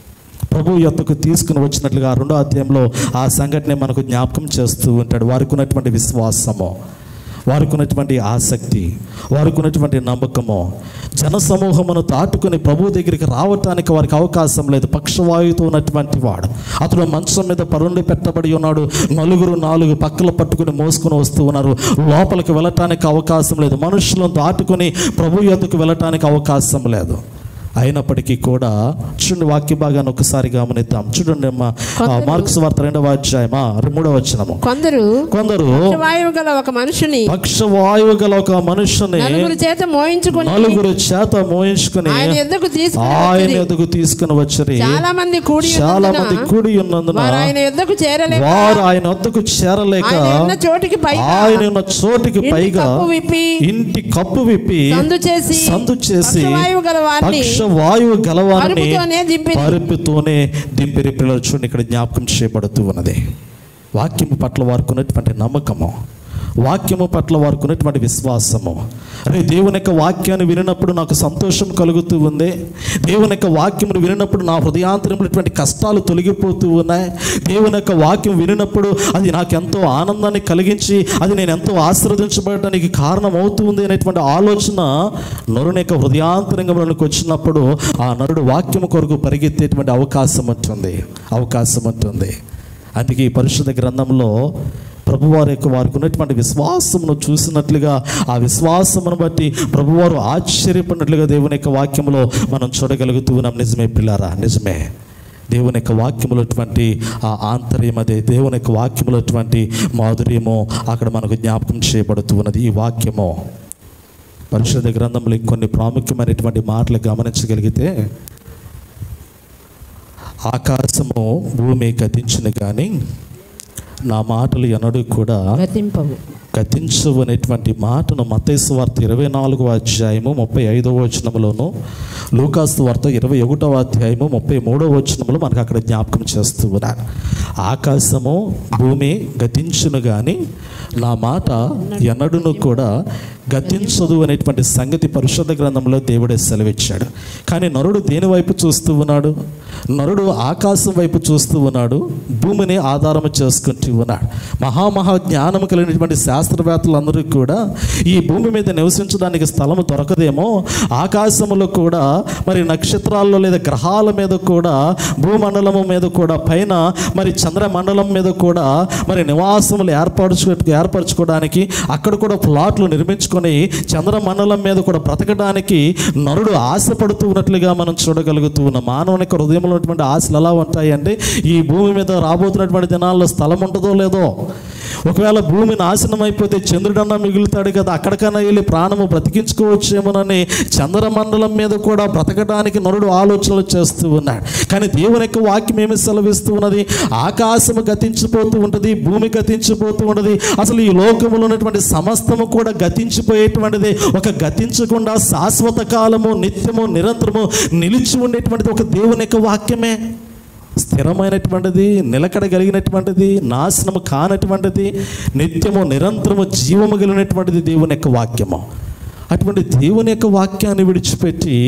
[SPEAKER 1] ప్రభు యొద్దకు తీసుకుని వచ్చినట్లుగా రెండో అధ్యాయంలో ఆ సంఘటన మనకు జ్ఞాపకం చేస్తూ ఉంటాడు వారికి ఉన్నటువంటి విశ్వాసము వారికి ఉన్నటువంటి ఆసక్తి వారికి ఉన్నటువంటి నమ్మకము జనసమూహమును దాటుకుని ప్రభు దగ్గరికి రావటానికి వారికి అవకాశం లేదు పక్షవాయువుతో ఉన్నటువంటి వాడు అతడు మంచం మీద పరుండి పెట్టబడి ఉన్నాడు నలుగురు నాలుగు పక్కల పట్టుకుని మోసుకొని వస్తూ ఉన్నారు లోపలికి వెళ్ళటానికి అవకాశం లేదు మనుషులను దాటుకుని ప్రభు యొద్దకు వెళ్ళటానికి అవకాశం లేదు అయినప్పటికీ కూడా చూడండి వాక్య భాగాన్ని ఒకసారి గమనిద్దాం చూడండి అమ్మా ఆ, మార్క్స్ వార్త రెండవ అధ్యాయమా మూడవ వచనము
[SPEAKER 5] కొందరు
[SPEAKER 1] కొందరు
[SPEAKER 5] వాయువు గల ఒక మనుషుని
[SPEAKER 1] పక్షవాయువు గల ఒక మనుషుని
[SPEAKER 5] నలుగురు చేత మోయించుకుని
[SPEAKER 1] నలుగురు చేత మోయించుకుని
[SPEAKER 5] ఆయన ఎద్దకు తీసుకుని
[SPEAKER 1] ఆయన
[SPEAKER 5] వచ్చిరి.
[SPEAKER 1] ఎదుగు తీసుకుని వచ్చరి
[SPEAKER 5] చాలా మంది కూడి
[SPEAKER 1] చాలా
[SPEAKER 5] ఉన్నందున
[SPEAKER 1] మంది కూడి ఉన్నందున
[SPEAKER 5] వారు ఆయన ఎద్దకు చేరలేక
[SPEAKER 1] వారు ఆయన వద్దకు చేరలేక
[SPEAKER 5] ఆయన ఉన్న చోటికి పైగా
[SPEAKER 1] ఆయన ఉన్న చోటికి
[SPEAKER 5] ఇంటి
[SPEAKER 1] పైగా
[SPEAKER 5] కప్పు విప్పి
[SPEAKER 1] ఇంటి కప్పు విప్పి
[SPEAKER 5] సందు చేసి
[SPEAKER 1] సందు చేసి
[SPEAKER 5] పక్షవాయువు గల వారిని
[SPEAKER 1] పక్ష వాయువు గలవారిని
[SPEAKER 5] పరుపుతోనే దింపిరి.
[SPEAKER 1] పరుపుతోనే దింపిరి పిల్లలు చూడండి ఇక్కడ జ్ఞాపకం చేయబడుతూ ఉన్నది వాక్యము పట్ల వారికి ఉన్నటువంటి నమ్మకము వాక్యము పట్ల వారికి ఉన్నటువంటి విశ్వాసము అరే దేవుని యొక్క వాక్యాన్ని వినినప్పుడు నాకు సంతోషం కలుగుతూ ఉంది దేవుని యొక్క వాక్యమును వినినప్పుడు నా హృదయాంతరమైనటువంటి కష్టాలు తొలగిపోతూ ఉన్నాయి దేవుని యొక్క వాక్యం వినినప్పుడు అది నాకు ఎంతో ఆనందాన్ని కలిగించి అది నేను ఎంతో ఆశీర్వదించబడటానికి కారణం అవుతుంది అనేటువంటి ఆలోచన నరుని యొక్క హృదయాంతరంగంలోకి వచ్చినప్పుడు ఆ నరుడు వాక్యము కొరకు పరిగెత్తేటువంటి అవకాశం ఉంటుంది అవకాశం ఉంటుంది అందుకే ఈ పరిశుద్ధ గ్రంథంలో ప్రభువారి యొక్క వారికి ఉన్నటువంటి విశ్వాసమును చూసినట్లుగా ఆ విశ్వాసమును బట్టి ప్రభువారు ఆశ్చర్యపడినట్లుగా దేవుని యొక్క వాక్యంలో మనం చూడగలుగుతూ ఉన్నాం నిజమే పిల్లారా నిజమే దేవుని యొక్క వాక్యములటువంటి ఆ ఆంతర్యం అదే దేవుని యొక్క వాక్యములటువంటి మాధుర్యము అక్కడ మనకు జ్ఞాపకం చేయబడుతూ ఉన్నది ఈ వాక్యము పరిశుద్ధ గ్రంథంలో కొన్ని ప్రాముఖ్యమైనటువంటి మాటలు గమనించగలిగితే ఆకాశము భూమి గతించిన కానీ నా మాటలు ఎన్నడూ కూడా
[SPEAKER 5] గతింపవు
[SPEAKER 1] గతించవు అనేటువంటి మాటను మతేసు వార్త ఇరవై నాలుగవ అధ్యాయము ముప్పై ఐదవ వచనములోను లూకాసు వార్త ఇరవై ఒకటవ అధ్యాయము ముప్పై మూడవ వచనములో మనకు అక్కడ జ్ఞాపకం చేస్తూ ఉన్నారు ఆకాశము భూమి గతించును కానీ నా మాట ఎన్నడూను కూడా గతించదు అనేటువంటి సంగతి పరిశుద్ధ గ్రంథంలో దేవుడే సెలవిచ్చాడు కానీ నరుడు దేని వైపు చూస్తూ ఉన్నాడు నరుడు ఆకాశం వైపు చూస్తూ ఉన్నాడు భూమిని ఆధారం చేసుకుంటూ ఉన్నాడు మహామహా జ్ఞానం కలిగినటువంటి శాస్త్రవేత్తలందరూ కూడా ఈ భూమి మీద నివసించడానికి స్థలము దొరకదేమో ఆకాశంలో కూడా మరి నక్షత్రాల్లో లేదా గ్రహాల మీద కూడా భూమండలము మీద కూడా పైన మరి చంద్రమండలం మీద కూడా మరి నివాసములు ఏర్పరచు ఏర్పరచుకోవడానికి అక్కడ కూడా ప్లాట్లు నిర్మించుకొని చంద్రమండలం మీద కూడా బ్రతకడానికి నరుడు ఆశపడుతూ ఉన్నట్లుగా మనం చూడగలుగుతూ ఉన్నాం మానవుని యొక్క హృదయంలో ఉన్నటువంటి ఆశలు ఎలా ఉంటాయంటే ఈ భూమి మీద రాబోతున్నటువంటి దినాల్లో స్థలం ఉంటుందో లేదో ఒకవేళ భూమి నాశనం అయిపోతే చంద్రుడన్నా మిగులుతాడు కదా అక్కడికన్నా వెళ్ళి ప్రాణము బ్రతికించుకోవచ్చేమోనని చంద్రమండలం మీద కూడా బ్రతకడానికి నరుడు ఆలోచనలు చేస్తూ ఉన్నాడు కానీ దేవుని యొక్క వాక్యం ఏమి సెలవిస్తూ ఉన్నది ఆకాశము గతించిపోతూ ఉంటుంది భూమి గతించిపోతూ ఉన్నది అసలు ఈ లోకములో ఉన్నటువంటి సమస్తము కూడా గతించిపోయేటువంటిది ఒక గతించకుండా శాశ్వత కాలము నిత్యము నిరంతరము నిలిచి ఉండేటువంటిది ఒక దేవుని యొక్క వాక్యమే స్థిరమైనటువంటిది నిలకడ కలిగినటువంటిది నాశనము కానటువంటిది నిత్యము నిరంతరము జీవము కలిగినటువంటిది దేవుని యొక్క వాక్యము అటువంటి దేవుని యొక్క వాక్యాన్ని విడిచిపెట్టి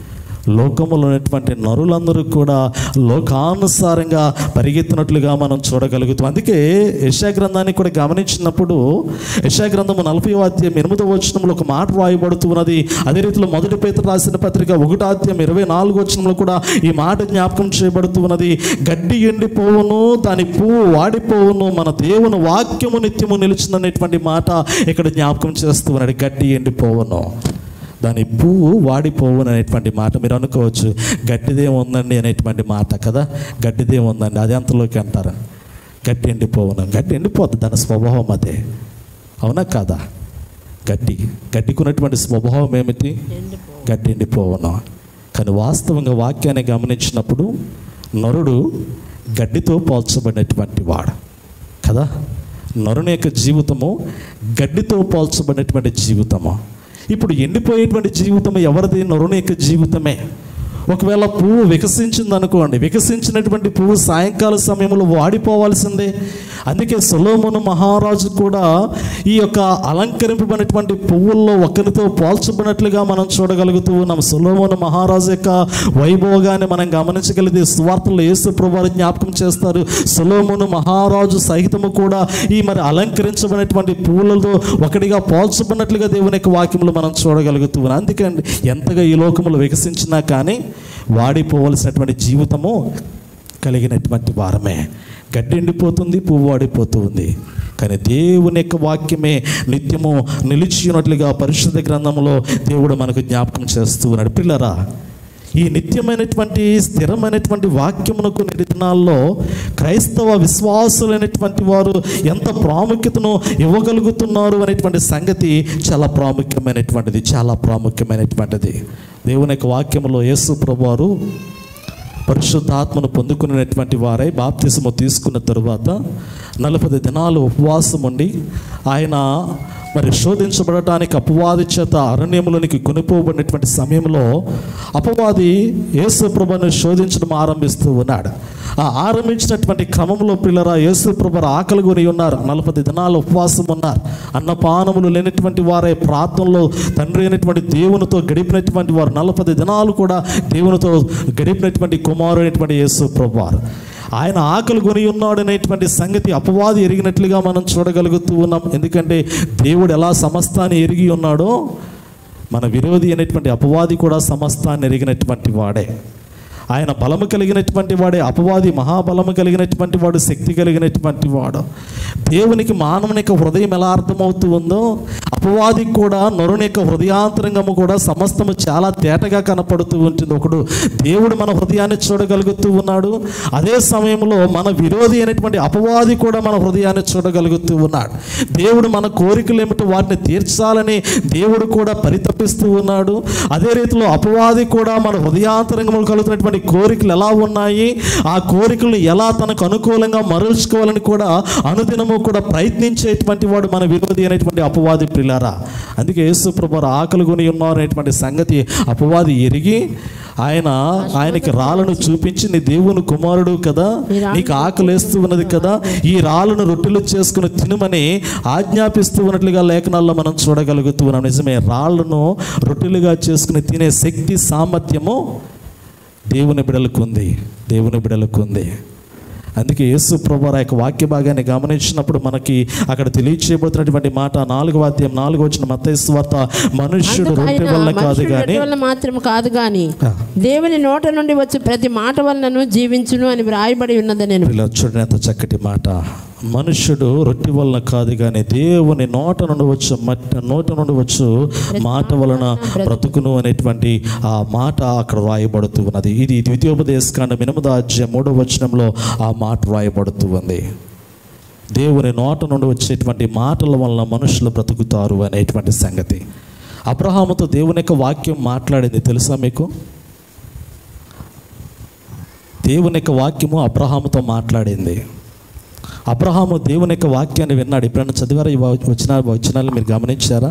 [SPEAKER 1] లోకములో ఉన్నటువంటి నరులందరూ కూడా లోకానుసారంగా పరిగెత్తినట్లుగా మనం చూడగలుగుతాం అందుకే యశా గ్రంథాన్ని కూడా గమనించినప్పుడు యశా గ్రంథము నలభై అధ్యాయం ఎనిమిదవ వచనంలో ఒక మాట రాయబడుతూ ఉన్నది అదే రీతిలో మొదటి పేత రాసిన పత్రిక ఒకటో అధ్యాయం ఇరవై నాలుగు వచనంలో కూడా ఈ మాట జ్ఞాపకం చేయబడుతూ ఉన్నది గడ్డి ఎండిపోవును దాని పువ్వు వాడిపోవును మన దేవుని వాక్యము నిత్యము నిలిచిందనేటువంటి మాట ఇక్కడ జ్ఞాపకం చేస్తూ ఉన్నాడు గడ్డి ఎండిపోవును దాని పువ్వు వాడిపోవును అనేటువంటి మాట మీరు అనుకోవచ్చు గడ్డిదే ఉందండి అనేటువంటి మాట కదా గడ్డిదే ఉందండి అది ఎంతలోకి అంటారు గడ్డి ఎండిపోవును గడ్డి ఎండిపోతుంది దాని స్వభావం అదే అవునా కాదా గడ్డి గడ్డికున్నటువంటి స్వభావం ఏమిటి గడ్డి ఎండిపోవును కానీ వాస్తవంగా వాక్యాన్ని గమనించినప్పుడు నరుడు గడ్డితో పోల్చబడినటువంటి వాడు కదా నరుని యొక్క జీవితము గడ్డితో పోల్చబడినటువంటి జీవితము ఇప్పుడు ఎండిపోయేటువంటి జీవితం ఎవరిది నరుని యొక్క జీవితమే ఒకవేళ పువ్వు వికసించింది అనుకోండి వికసించినటువంటి పువ్వు సాయంకాల సమయంలో వాడిపోవాల్సిందే అందుకే సొలోమును మహారాజు కూడా ఈ యొక్క అలంకరింపబడినటువంటి పువ్వుల్లో ఒకరితో పోల్చబడినట్లుగా మనం చూడగలుగుతూ ఉన్నాం సొలోమును మహారాజు యొక్క వైభోగాన్ని మనం గమనించగలిగితే స్వార్థంలో యేసు ప్రభువారు జ్ఞాపకం చేస్తారు సొలోమును మహారాజు సహితము కూడా ఈ మరి అలంకరించబడినటువంటి పువ్వులతో ఒకటిగా పోల్చబడినట్లుగా దేవుని యొక్క వాక్యంలో మనం చూడగలుగుతూ ఉన్నాం అందుకండి ఎంతగా ఈ లోకంలో వికసించినా కానీ వాడిపోవలసినటువంటి జీవితము కలిగినటువంటి వారమే గడ్డి ఎండిపోతుంది పువ్వు వాడిపోతూ ఉంది కానీ దేవుని యొక్క వాక్యమే నిత్యము నిలిచి ఉన్నట్లుగా పరిశుద్ధ గ్రంథంలో దేవుడు మనకు జ్ఞాపకం చేస్తూ ఉన్నాడు పిల్లరా ఈ నిత్యమైనటువంటి స్థిరమైనటువంటి వాక్యమునకు నేటి దినాల్లో క్రైస్తవ విశ్వాసులైనటువంటి వారు ఎంత ప్రాముఖ్యతను ఇవ్వగలుగుతున్నారు అనేటువంటి సంగతి చాలా ప్రాముఖ్యమైనటువంటిది చాలా ప్రాముఖ్యమైనటువంటిది దేవుని యొక్క వాక్యంలో యేసు ప్రభువారు పరిశుద్ధాత్మను పొందుకునేటువంటి వారై బాప్తిసము తీసుకున్న తరువాత నలభై దినాలు ఉపవాసం ఉండి ఆయన మరి శోధించబడటానికి అపవాది చేత అరణ్యములోనికి కొనిపోబడినటువంటి సమయంలో అపవాది యేసు ప్రభుని శోధించడం ఆరంభిస్తూ ఉన్నాడు ఆ ఆరంభించినటువంటి క్రమంలో పిల్లరా యేసు ప్రభు ఆకలి కొని ఉన్నారు నలభై దినాలు ఉపవాసం ఉన్నారు అన్నపానములు లేనటువంటి వారే ప్రార్థనలో తండ్రి అయినటువంటి దేవునితో గడిపినటువంటి వారు నలభై దినాలు కూడా దేవునితో గడిపినటువంటి కుమారు అయినటువంటి యేసు ప్రభు వారు ఆయన ఆకలి కొని ఉన్నాడు అనేటువంటి సంగతి అపవాది ఎరిగినట్లుగా మనం చూడగలుగుతూ ఉన్నాం ఎందుకంటే దేవుడు ఎలా సమస్తాన్ని ఎరిగి ఉన్నాడో మన విరోధి అనేటువంటి అపవాది కూడా సమస్తాన్ని ఎరిగినటువంటి వాడే ఆయన బలము కలిగినటువంటి వాడే అపవాది మహాబలము కలిగినటువంటి వాడు శక్తి కలిగినటువంటి వాడు దేవునికి మానవుని యొక్క హృదయం ఎలా అర్థమవుతూ ఉందో అపవాదికి కూడా నరుని యొక్క హృదయాంతరంగము కూడా సమస్తము చాలా తేటగా కనపడుతూ ఉంటుంది ఒకడు దేవుడు మన హృదయాన్ని చూడగలుగుతూ ఉన్నాడు అదే సమయంలో మన విరోధి అయినటువంటి అపవాది కూడా మన హృదయాన్ని చూడగలుగుతూ ఉన్నాడు దేవుడు మన కోరికలు ఏమిటో వాటిని తీర్చాలని దేవుడు కూడా పరితపిస్తూ ఉన్నాడు అదే రీతిలో అపవాది కూడా మన హృదయాంతరంగములు కలుగుతున్నటువంటి కోరికలు ఎలా ఉన్నాయి ఆ కోరికలు ఎలా తనకు అనుకూలంగా మరల్చుకోవాలని కూడా అనుదినము కూడా ప్రయత్నించేటువంటి వాడు మన విరోధి అయినటువంటి అపవాది ప్రిలారా అందుకే యేసు ప్రభు ఆకలి కొని ఉన్నారు అనేటువంటి సంగతి అపవాది ఎరిగి ఆయన ఆయనకి రాళ్ళను చూపించి నీ దేవుని కుమారుడు కదా నీకు ఆకలి వేస్తూ ఉన్నది కదా ఈ రాళ్ళను రొట్టెలు చేసుకుని తినమని ఆజ్ఞాపిస్తూ ఉన్నట్లుగా లేఖనాల్లో మనం చూడగలుగుతూ ఉన్నాం నిజమే రాళ్ళను రొట్టెలుగా చేసుకుని తినే శక్తి సామర్థ్యము దేవుని బిడలకు ఉంది దేవుని బిడలకు ఉంది అందుకే యేసు ప్రభు ఆ యొక్క వాక్య భాగాన్ని గమనించినప్పుడు మనకి అక్కడ తెలియచేయబడుతున్నటువంటి మాట నాలుగు వాద్యం నాలుగు వచ్చిన మత్తయి వార్త మనుష్యుడు
[SPEAKER 5] అందుకు
[SPEAKER 1] రొట్టె
[SPEAKER 5] ఆయన
[SPEAKER 1] వల్ల కాదు
[SPEAKER 5] మనుషుడు
[SPEAKER 1] కానీ
[SPEAKER 5] రొట్టె వల్ల మాత్రం కాదు గాని
[SPEAKER 1] ఆ.
[SPEAKER 5] దేవుని నోట నుండి వచ్చి ప్రతి మాట వలనను జీవించును అని వ్రాయబడి ఉన్నది నేను
[SPEAKER 1] ఇలా చూడండి ఎంత చక్కటి మాట మనుష్యుడు రొట్టె వలన కాదు కానీ దేవుని నోట నుండి వచ్చు మట్టి నోట నుండి వచ్చు మాట వలన బ్రతుకును అనేటువంటి ఆ మాట అక్కడ రాయబడుతూ ఉన్నది ఇది ద్వితీయోపదేశకాండం ఎనిమిదో అధ్యాయం మూడో వచనంలో ఆ మాట రాయబడుతూ ఉంది దేవుని నోట నుండి వచ్చేటువంటి మాటల వలన మనుషులు బ్రతుకుతారు అనేటువంటి సంగతి అబ్రహాముతో దేవుని యొక్క వాక్యం మాట్లాడింది తెలుసా మీకు దేవుని యొక్క వాక్యము అబ్రహాముతో మాట్లాడింది అబ్రహాము దేవుని యొక్క వాక్యాన్ని విన్నాడు ఎప్పుడైనా చదివారా ఈ వ- వచ్చిన వచనాలు మీరు గమనించారా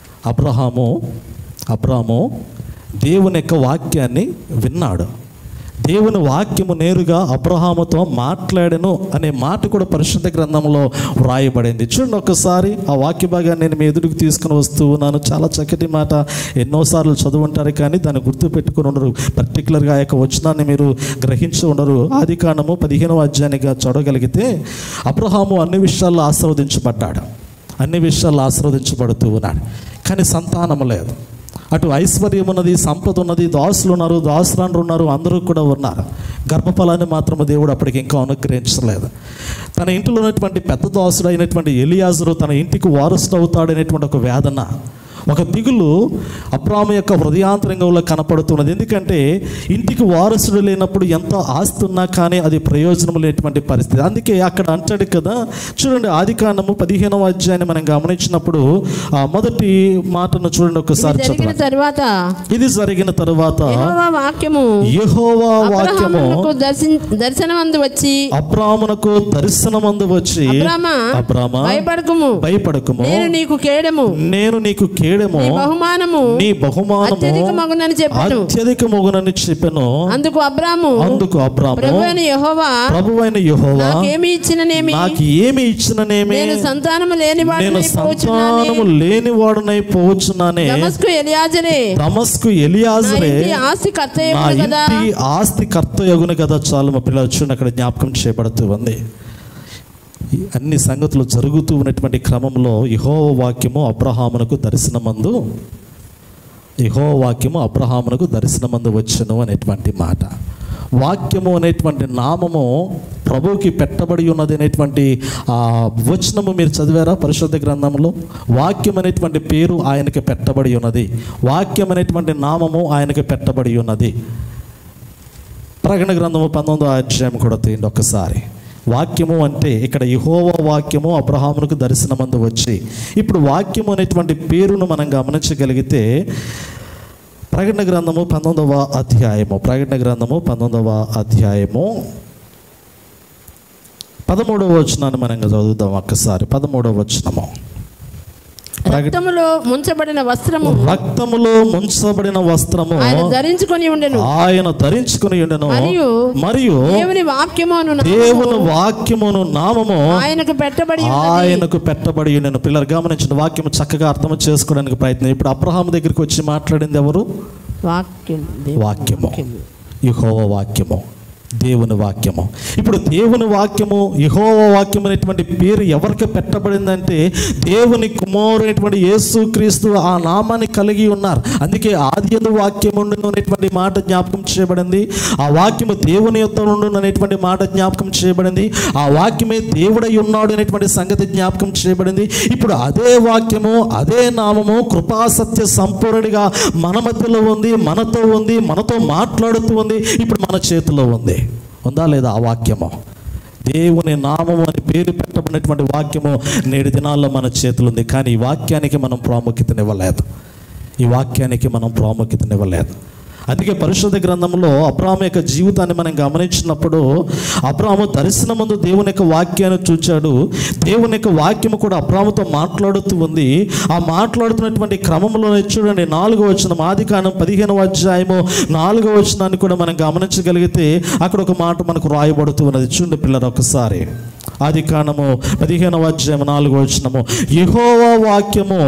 [SPEAKER 1] అబ్రహాము అబ్రహాము దేవుని యొక్క వాక్యాన్ని విన్నాడు దేవుని వాక్యము నేరుగా అబ్రహాముతో మాట్లాడెను అనే మాట కూడా పరిశుద్ధ గ్రంథంలో వ్రాయబడింది చూడండి ఒకసారి ఆ వాక్య భాగాన్ని నేను మీ ఎదురుకు తీసుకుని వస్తూ ఉన్నాను చాలా చక్కటి మాట ఎన్నోసార్లు చదువుంటారు కానీ దాన్ని గుర్తు పెట్టుకుని ఉండరు పర్టికులర్గా ఆ యొక్క వచనాన్ని మీరు గ్రహించి ఉండరు ఆది కాండము పదిహేనవ అధ్యాయానిగా చదవగలిగితే అబ్రహాము అన్ని విషయాల్లో ఆశీర్వదించబడ్డాడు అన్ని విషయాల్లో ఆశీర్వదించబడుతూ ఉన్నాడు కానీ సంతానం లేదు అటు ఐశ్వర్యం ఉన్నది సంపద ఉన్నది దాసులు ఉన్నారు దాసురాండ్రు ఉన్నారు అందరూ కూడా ఉన్నారు గర్భఫలాన్ని మాత్రం దేవుడు అప్పటికి ఇంకా అనుగ్రహించలేదు తన ఇంటిలో ఉన్నటువంటి పెద్ద దాసుడు అయినటువంటి ఎలియాజరు తన ఇంటికి వారసుడు అవుతాడనేటువంటి ఒక వేదన ఒక దిగులు అబ్రాహ్మ యొక్క హృదయాంతరంగంలో కనపడుతున్నది ఎందుకంటే ఇంటికి వారసుడు లేనప్పుడు ఎంత ఆస్తి ఉన్నా కానీ అది ప్రయోజనం లేనటువంటి పరిస్థితి అందుకే అక్కడ అంటాడు కదా చూడండి ఆది కాండము పదిహేనవ అధ్యాయాన్ని మనం గమనించినప్పుడు ఆ మొదటి మాటను చూడండి ఒకసారి
[SPEAKER 5] జరిగిన
[SPEAKER 1] చదవండి
[SPEAKER 5] తరువాత
[SPEAKER 1] ఇది జరిగిన తరువాత
[SPEAKER 5] యెహోవా వాక్యము
[SPEAKER 1] యెహోవా వాక్యము
[SPEAKER 5] అబ్రహామునకు దర్శన దర్శనమందు వచ్చి
[SPEAKER 1] అబ్రామునకు దర్శనమందు వచ్చి
[SPEAKER 5] అబ్రామా
[SPEAKER 1] అబ్రామ
[SPEAKER 5] భయపడకుము
[SPEAKER 1] భయపడకుము
[SPEAKER 5] నేను నీకు కేడము
[SPEAKER 1] నేను నీకు కేడము
[SPEAKER 5] నీ బహుమానము
[SPEAKER 1] నీ బహుమానము
[SPEAKER 5] అత్యధిక మగునని చెప్పాను
[SPEAKER 1] అత్యధిక మొగునని చెప్పాను
[SPEAKER 5] అందుకు అబ్రాము
[SPEAKER 1] అందుకు అబ్రాము
[SPEAKER 5] ప్రభు అని యెహోవా
[SPEAKER 1] ప్రభువైన యెహోవా
[SPEAKER 5] నాకేమి ఇచ్చిననేమి
[SPEAKER 1] నాకు ఏమి ఇచ్చిననేమి
[SPEAKER 5] నేను సంతానము లేని
[SPEAKER 1] నేను సంతానము లేని వాడునై పోవచ్చున్నానే
[SPEAKER 5] నమస్కు ఎలియాజరే
[SPEAKER 1] నమస్కు
[SPEAKER 5] నా
[SPEAKER 1] ఎలియాజరే
[SPEAKER 5] ఇంటి ఆస్తి
[SPEAKER 1] నా
[SPEAKER 5] కర్తయ్యముడు కదా
[SPEAKER 1] ఇంటి ఆస్తి కర్తయగును కదా చాలు మా పిల్లలు చూడండి అక్కడ జ్ఞాపకం చేయబడుతూ ఉంది ఈ అన్ని సంగతులు జరుగుతూ ఉన్నటువంటి క్రమంలో యహోవ వాక్యము అబ్రహామునకు దర్శనమందు యహోవ వాక్యము అబ్రహామునకు దర్శనమందు వచ్చును అనేటువంటి మాట వాక్యము అనేటువంటి నామము ప్రభువుకి పెట్టబడి ఉన్నది అనేటువంటి ఆ వచనము మీరు చదివారా పరిశుద్ధ గ్రంథంలో వాక్యం అనేటువంటి పేరు ఆయనకి పెట్టబడి ఉన్నది వాక్యం అనేటువంటి నామము ఆయనకి పెట్టబడి ఉన్నది ప్రకటన గ్రంథము పంతొమ్మిదో అధ్యాయం కూడా తీయండి ఒక్కసారి వాక్యము అంటే ఇక్కడ యహోవ వాక్యము అబ్రహామునకు దర్శనమందు వచ్చి ఇప్పుడు వాక్యము అనేటువంటి పేరును మనం గమనించగలిగితే ప్రకటన గ్రంథము పంతొమ్మిదవ అధ్యాయము ప్రకటన గ్రంథము పంతొమ్మిదవ అధ్యాయము పదమూడవ వచనాన్ని మనం చదువుదాం ఒక్కసారి పదమూడవ వచనము ప్రకటన
[SPEAKER 5] రక్తములో ముంచబడిన వస్త్రము
[SPEAKER 1] రక్తములో ముంచబడిన వస్త్రము
[SPEAKER 5] ఆయన ధరించుకొని ఉండెను
[SPEAKER 1] ఆయన ధరించుకుని ఉండెను
[SPEAKER 5] మరియు
[SPEAKER 1] మరియు
[SPEAKER 5] దేవుని వాక్యమును
[SPEAKER 1] దేవుని వాక్యమును నామము
[SPEAKER 5] ఆయనకు పెట్టబడి ఉన్నది.
[SPEAKER 1] ఆయనకు పెట్టబడి ఉండెను పిల్లలు గమనించిన వాక్యము చక్కగా అర్థం చేసుకోవడానికి ప్రయత్నం ఇప్పుడు అబ్రహాం దగ్గరికి వచ్చి మాట్లాడింది ఎవరు
[SPEAKER 5] వాక్యం దేవుని
[SPEAKER 1] వాక్యము యహోవ వాక్యము దేవుని వాక్యము ఇప్పుడు దేవుని వాక్యము యహోవ వాక్యం అనేటువంటి పేరు ఎవరికి పెట్టబడిందంటే దేవుని కుమారుడైనటువంటి యేసు క్రీస్తు ఆ నామాన్ని కలిగి ఉన్నారు అందుకే ఆది ఎందు వాక్యం ఉండును అనేటువంటి మాట జ్ఞాపకం చేయబడింది ఆ వాక్యము దేవుని యొక్క ఉండును అనేటువంటి మాట జ్ఞాపకం చేయబడింది ఆ వాక్యమే దేవుడై ఉన్నాడు అనేటువంటి సంగతి జ్ఞాపకం చేయబడింది ఇప్పుడు అదే వాక్యము అదే నామము కృపాసత్య సంపూర్ణుడిగా మన మధ్యలో ఉంది మనతో ఉంది మనతో మాట్లాడుతూ ఉంది ఇప్పుడు మన చేతిలో ఉంది ఉందా లేదా ఆ వాక్యము దేవుని నామము అని పేరు పెట్టబడినటువంటి వాక్యము నేటి దినాల్లో మన చేతిలో ఉంది కానీ ఈ వాక్యానికి మనం ప్రాముఖ్యతనివ్వలేదు ఈ వాక్యానికి మనం ప్రాముఖ్యతనివ్వలేదు అందుకే పరిశుద్ధ గ్రంథంలో అబ్రాహం యొక్క జీవితాన్ని మనం గమనించినప్పుడు అబ్రాహము దర్శనమందు దేవుని యొక్క వాక్యాన్ని చూచాడు దేవుని యొక్క వాక్యము కూడా అబ్రాహముతో మాట్లాడుతూ ఉంది ఆ మాట్లాడుతున్నటువంటి క్రమంలో చూడండి నాలుగో వచనం ఆది కాండం పదిహేనవ అధ్యాయము నాలుగో వచనాన్ని కూడా మనం గమనించగలిగితే అక్కడ ఒక మాట మనకు రాయబడుతూ ఉన్నది చూడండి పిల్లలు ఒకసారి ఆది కాండము పదిహేనవ అధ్యాయం నాలుగో వచనము యెహోవా వాక్యము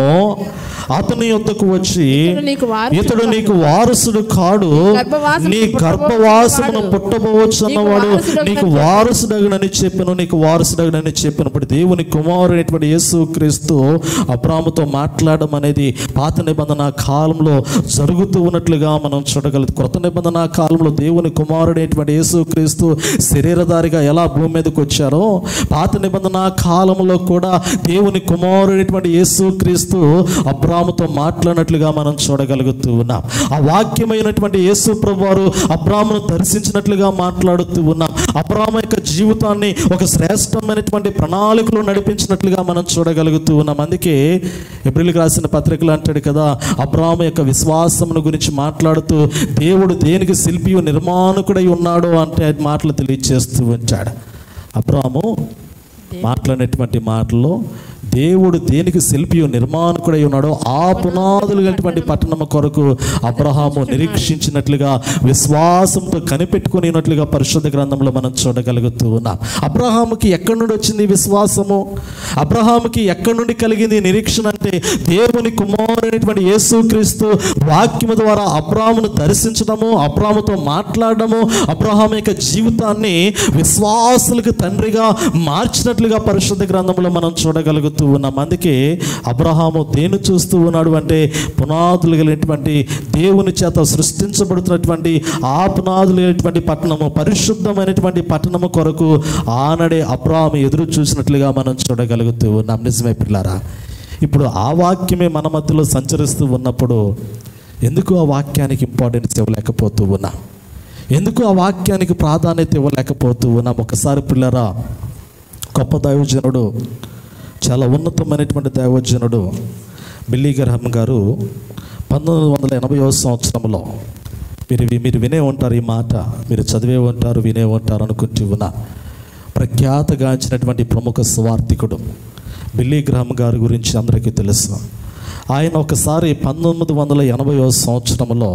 [SPEAKER 1] అతని యొద్దకు వచ్చి
[SPEAKER 5] ఇతడు నీకు వారసుడు
[SPEAKER 1] ఇతడు నీకు వారసుడు కాడు
[SPEAKER 5] గర్భవాసము
[SPEAKER 1] నీ
[SPEAKER 5] పుట్టబోచున్నవాడు.
[SPEAKER 1] గర్భవాసమును పుట్టబోవచ్చు అన్నవాడు
[SPEAKER 5] నీకు వారసుడగునని
[SPEAKER 1] నీకు వారసుడగనని చెప్పాను నీకు వారసుడగనని చెప్పినప్పుడు దేవుని కుమారుడైనటువంటి యేసు క్రీస్తు అబ్రాముతో మాట్లాడడం అనేది పాత నిబంధన కాలంలో జరుగుతూ ఉన్నట్లుగా మనం చూడగలుగుతాం కొత్త నిబంధన కాలంలో దేవుని కుమారుడైనటువంటి యేసు క్రీస్తు శరీరధారిగా ఎలా భూమి మీదకి వచ్చారో పాత నిబంధన కాలంలో కూడా దేవుని కుమారుడైనటువంటి యేసు క్రీస్తు అబ్రాముతో మాట్లాడినట్లుగా మనం చూడగలుగుతూ ఉన్నాం ఆ వాక్యమైనటువంటి యేసు ప్రభు వారు అబ్రామును దర్శించినట్లుగా మాట్లాడుతూ ఉన్నాం అబ్రాము యొక్క జీవితాన్ని ఒక శ్రేష్టమైనటువంటి ప్రణాళికలో నడిపించినట్లుగా మనం చూడగలుగుతూ ఉన్నాం అందుకే ఏప్రిల్కి రాసిన పత్రికలు అంటాడు కదా అబ్రాము యొక్క విశ్వాసమును గురించి మాట్లాడుతూ దేవుడు దేనికి శిల్పియు నిర్మాణకుడై ఉన్నాడు అంటే మాటలు తెలియజేస్తూ ఉంటాడు అబ్రాము మాట్లాడినటువంటి మాటల్లో దేవుడు దేనికి శిల్పియు నిర్మాణకుడై ఉన్నాడో ఆ పునాదులు కలిగినటువంటి పట్టణం కొరకు అబ్రహాము నిరీక్షించినట్లుగా విశ్వాసంతో కనిపెట్టుకుని ఉన్నట్లుగా పరిశుద్ధ గ్రంథంలో మనం చూడగలుగుతూ ఉన్నాం అబ్రహాముకి ఎక్కడి నుండి వచ్చింది ఈ విశ్వాసము అబ్రహాముకి ఎక్కడి నుండి కలిగింది ఈ నిరీక్షణ అంటే దేవుని కుమారుడైనటువంటి యేసుక్రీస్తు వాక్యము ద్వారా అబ్రాహామును దర్శించడము అబ్రాహాముతో మాట్లాడడము అబ్రహాం యొక్క జీవితాన్ని విశ్వాసులకు తండ్రిగా మార్చినట్లుగా పరిశుద్ధ గ్రంథంలో మనం చూడగలుగుతూ ఉన్నాం అందుకే అబ్రహాము దేని చూస్తూ ఉన్నాడు అంటే పునాదులు కలిగినటువంటి దేవుని చేత సృష్టించబడుతున్నటువంటి ఆ పునాదులు కలిగినటువంటి పట్టణము పరిశుద్ధమైనటువంటి పట్టణము కొరకు ఆనడే అబ్రహాము ఎదురు చూసినట్లుగా మనం చూడగలుగుతూ ఉన్నాం నిజమే పిల్లారా ఇప్పుడు ఆ వాక్యమే మన మధ్యలో సంచరిస్తూ ఉన్నప్పుడు ఎందుకు ఆ వాక్యానికి ఇంపార్టెన్స్ ఇవ్వలేకపోతూ ఉన్నాం ఎందుకు ఆ వాక్యానికి ప్రాధాన్యత ఇవ్వలేకపోతూ ఉన్నాం ఒకసారి పిల్లరా గొప్ప దైవజనుడు చాలా ఉన్నతమైనటువంటి దైవజనుడు బిల్లీ గ్రహం గారు పంతొమ్మిది వందల ఎనభై సంవత్సరంలో మీరు వి- మీరు వినే ఉంటారు ఈ మాట మీరు చదివే ఉంటారు వినే ఉంటారు అనుకుంటూ ఉన్నా ప్రఖ్యాతగాంచినటువంటి ప్రముఖ స్వార్థికుడు బిల్లీ గ్రహం గారి గురించి అందరికీ తెలుసు ఆయన ఒకసారి పంతొమ్మిది వందల ఎనభై సంవత్సరంలో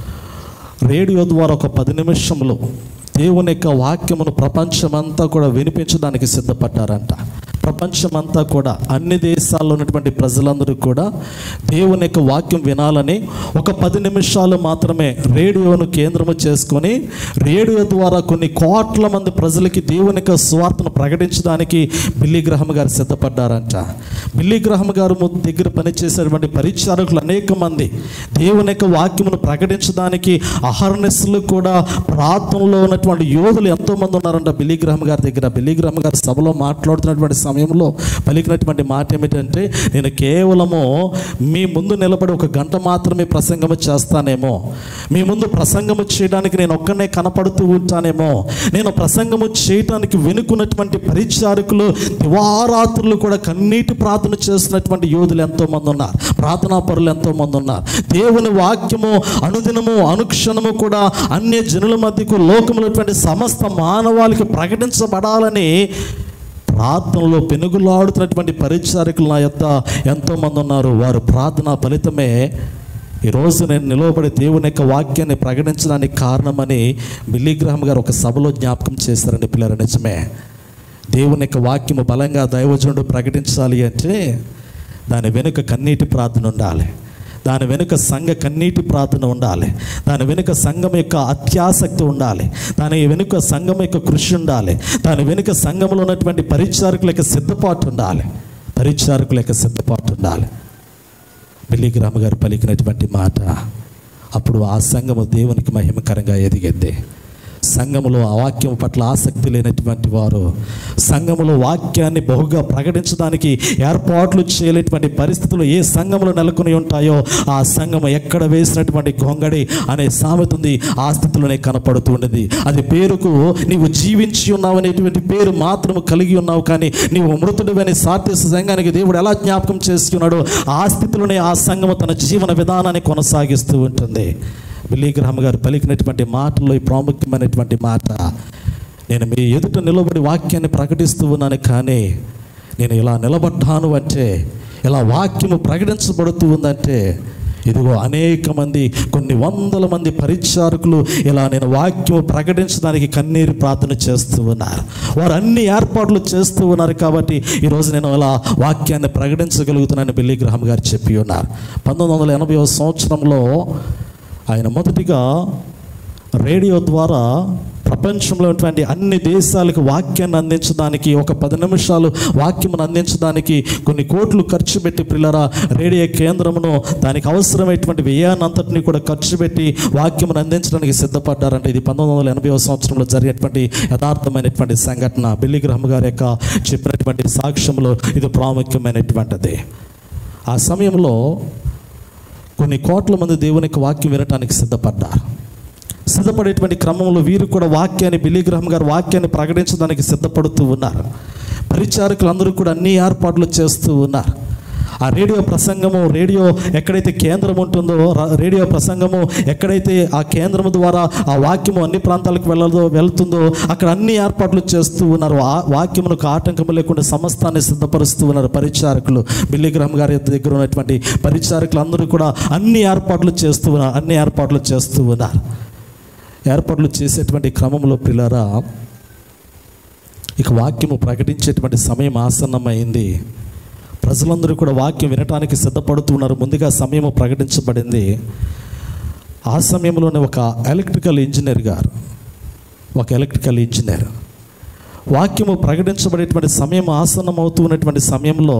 [SPEAKER 1] రేడియో ద్వారా ఒక పది నిమిషంలో దేవుని యొక్క వాక్యమును ప్రపంచమంతా కూడా వినిపించడానికి సిద్ధపడ్డారంట ప్రపంచమంతా కూడా అన్ని దేశాల్లో ఉన్నటువంటి ప్రజలందరూ కూడా దేవుని యొక్క వాక్యం వినాలని ఒక పది నిమిషాలు మాత్రమే రేడియోను కేంద్రము చేసుకొని రేడియో ద్వారా కొన్ని కోట్ల మంది ప్రజలకి దేవుని యొక్క స్వార్థను ప్రకటించడానికి బిల్లీ గ్రహం గారు సిద్ధపడ్డారంట బిల్లీ గ్రహం గారు ము- దగ్గర పనిచేసేటువంటి పరిచారకులు అనేక మంది దేవుని యొక్క వాక్యమును ప్రకటించడానికి అహర్నెస్లు కూడా ప్రార్థనలో ఉన్నటువంటి యోధులు ఎంతో మంది ఉన్నారంట బిల్లీ గ్రహం గారి దగ్గర బిల్లీ గ్రహం గారు సభలో మాట్లాడుతున్నటువంటి సమయంలో పలికినటువంటి మాట ఏమిటంటే నేను కేవలము మీ ముందు నిలబడి ఒక గంట మాత్రమే ప్రసంగము చేస్తానేమో మీ ముందు ప్రసంగము చేయడానికి నేను ఒక్కనే కనపడుతూ ఉంటానేమో నేను ప్రసంగము చేయడానికి వెనుకున్నటువంటి పరిచారకులు దివారాత్రులు కూడా కన్నీటి ప్రార్థన చేస్తున్నటువంటి యోధులు ఎంతో మంది ఉన్నారు ప్రార్థనా పరులు ఎంతో మంది ఉన్నారు దేవుని వాక్యము అనుదినము అనుక్షణము కూడా అన్య జనుల మధ్యకు లోకములటువంటి సమస్త మానవాళికి ప్రకటించబడాలని ప్రార్థనలో పెనుగులాడుతున్నటువంటి పరిచారకులు నా యొక్క ఎంతోమంది ఉన్నారు వారు ప్రార్థన ఫలితమే ఈరోజు నేను నిలవబడి దేవుని యొక్క వాక్యాన్ని ప్రకటించడానికి కారణమని బిల్లీగ్రహం గారు ఒక సభలో జ్ఞాపకం చేశారండి పిల్లల నిజమే దేవుని యొక్క వాక్యము బలంగా దైవజనుడు ప్రకటించాలి అంటే దాని వెనుక కన్నీటి ప్రార్థన ఉండాలి దాని వెనుక సంఘ కన్నీటి ప్రార్థన ఉండాలి దాని వెనుక సంఘం యొక్క అత్యాసక్తి ఉండాలి దాని వెనుక సంఘం యొక్క కృషి ఉండాలి దాని వెనుక సంఘంలో ఉన్నటువంటి పరిచారకుల యొక్క సిద్ధపాటు ఉండాలి పరిచారకుల యొక్క సిద్ధపాటు ఉండాలి బిల్లిగ్రామ గారు పలికినటువంటి మాట అప్పుడు ఆ సంఘము దేవునికి మహిమకరంగా ఎదిగింది సంఘములో ఆ వాక్యం పట్ల ఆసక్తి లేనటువంటి వారు సంఘములో వాక్యాన్ని బహుగా ప్రకటించడానికి ఏర్పాట్లు చేయలేటువంటి పరిస్థితులు ఏ సంఘములో నెలకొని ఉంటాయో ఆ సంఘము ఎక్కడ వేసినటువంటి గొంగడి అనే సామెత ఉంది ఆ స్థితిలోనే కనపడుతూ ఉండేది అది పేరుకు నీవు జీవించి ఉన్నావు అనేటువంటి పేరు మాత్రము కలిగి ఉన్నావు కానీ నీవు మృతుడివని సాధ్యస సంఘానికి దేవుడు ఎలా జ్ఞాపకం చేసుకున్నాడో ఆ స్థితిలోనే ఆ సంఘము తన జీవన విధానాన్ని కొనసాగిస్తూ ఉంటుంది బిల్లీ గ్రహం గారు పలికినటువంటి మాటల్లో ఈ ప్రాముఖ్యమైనటువంటి మాట నేను మీ ఎదుట నిలబడి వాక్యాన్ని ప్రకటిస్తూ ఉన్నాను కానీ నేను ఇలా నిలబడ్డాను అంటే ఇలా వాక్యము ప్రకటించబడుతూ ఉందంటే ఇదిగో అనేక మంది కొన్ని వందల మంది పరిచారకులు ఇలా నేను వాక్యము ప్రకటించడానికి కన్నీరు ప్రార్థన చేస్తూ ఉన్నారు వారు అన్ని ఏర్పాట్లు చేస్తూ ఉన్నారు కాబట్టి ఈరోజు నేను ఇలా వాక్యాన్ని ప్రకటించగలుగుతున్నానని బిల్లీ గ్రహం గారు చెప్పి ఉన్నారు పంతొమ్మిది వందల ఎనభై సంవత్సరంలో ఆయన మొదటిగా రేడియో ద్వారా ప్రపంచంలో ఉన్నటువంటి అన్ని దేశాలకు వాక్యాన్ని అందించడానికి ఒక పది నిమిషాలు వాక్యమును అందించడానికి కొన్ని కోట్లు ఖర్చు పెట్టి పిల్లరా రేడియో కేంద్రమును దానికి అవసరమైనటువంటి వ్యయాన్ని అంతటిని కూడా ఖర్చు పెట్టి వాక్యమును అందించడానికి సిద్ధపడ్డారంటే ఇది పంతొమ్మిది వందల ఎనభై సంవత్సరంలో జరిగినటువంటి యథార్థమైనటువంటి సంఘటన బిల్లి గ్రహం గారి యొక్క చెప్పినటువంటి సాక్ష్యంలో ఇది ప్రాముఖ్యమైనటువంటిది ఆ సమయంలో కొన్ని కోట్ల మంది దేవుని యొక్క వాక్యం వినటానికి సిద్ధపడ్డారు సిద్ధపడేటువంటి క్రమంలో వీరు కూడా వాక్యాన్ని బిలీగ్రహం గారు వాక్యాన్ని ప్రకటించడానికి సిద్ధపడుతూ ఉన్నారు పరిచారకులు అందరూ కూడా అన్ని ఏర్పాట్లు చేస్తూ ఉన్నారు ఆ రేడియో ప్రసంగము రేడియో ఎక్కడైతే కేంద్రం ఉంటుందో ర- రేడియో ప్రసంగము ఎక్కడైతే ఆ కేంద్రం ద్వారా ఆ వాక్యము అన్ని ప్రాంతాలకు వెళ్ళదో వెళ్తుందో అక్కడ అన్ని ఏర్పాట్లు చేస్తూ ఉన్నారు ఆ వాక్యమునకు ఆటంకము లేకుండా సమస్తాన్ని సిద్ధపరుస్తూ ఉన్నారు పరిచారకులు బిల్లిగ్రహం గారి దగ్గర ఉన్నటువంటి పరిచారకులు అందరూ కూడా అన్ని ఏర్పాట్లు చేస్తూ ఉన్నారు అన్ని ఏర్పాట్లు చేస్తూ ఉన్నారు ఏర్పాట్లు చేసేటువంటి క్రమంలో పిల్లరా ఇక వాక్యము ప్రకటించేటువంటి సమయం ఆసన్నమైంది ప్రజలందరూ కూడా వాక్యం వినటానికి సిద్ధపడుతున్నారు ముందుగా సమయము ప్రకటించబడింది ఆ సమయంలోనే ఒక ఎలక్ట్రికల్ ఇంజనీర్ గారు ఒక ఎలక్ట్రికల్ ఇంజనీర్ వాక్యము ప్రకటించబడేటువంటి సమయం ఆసన్నం అవుతున్నటువంటి సమయంలో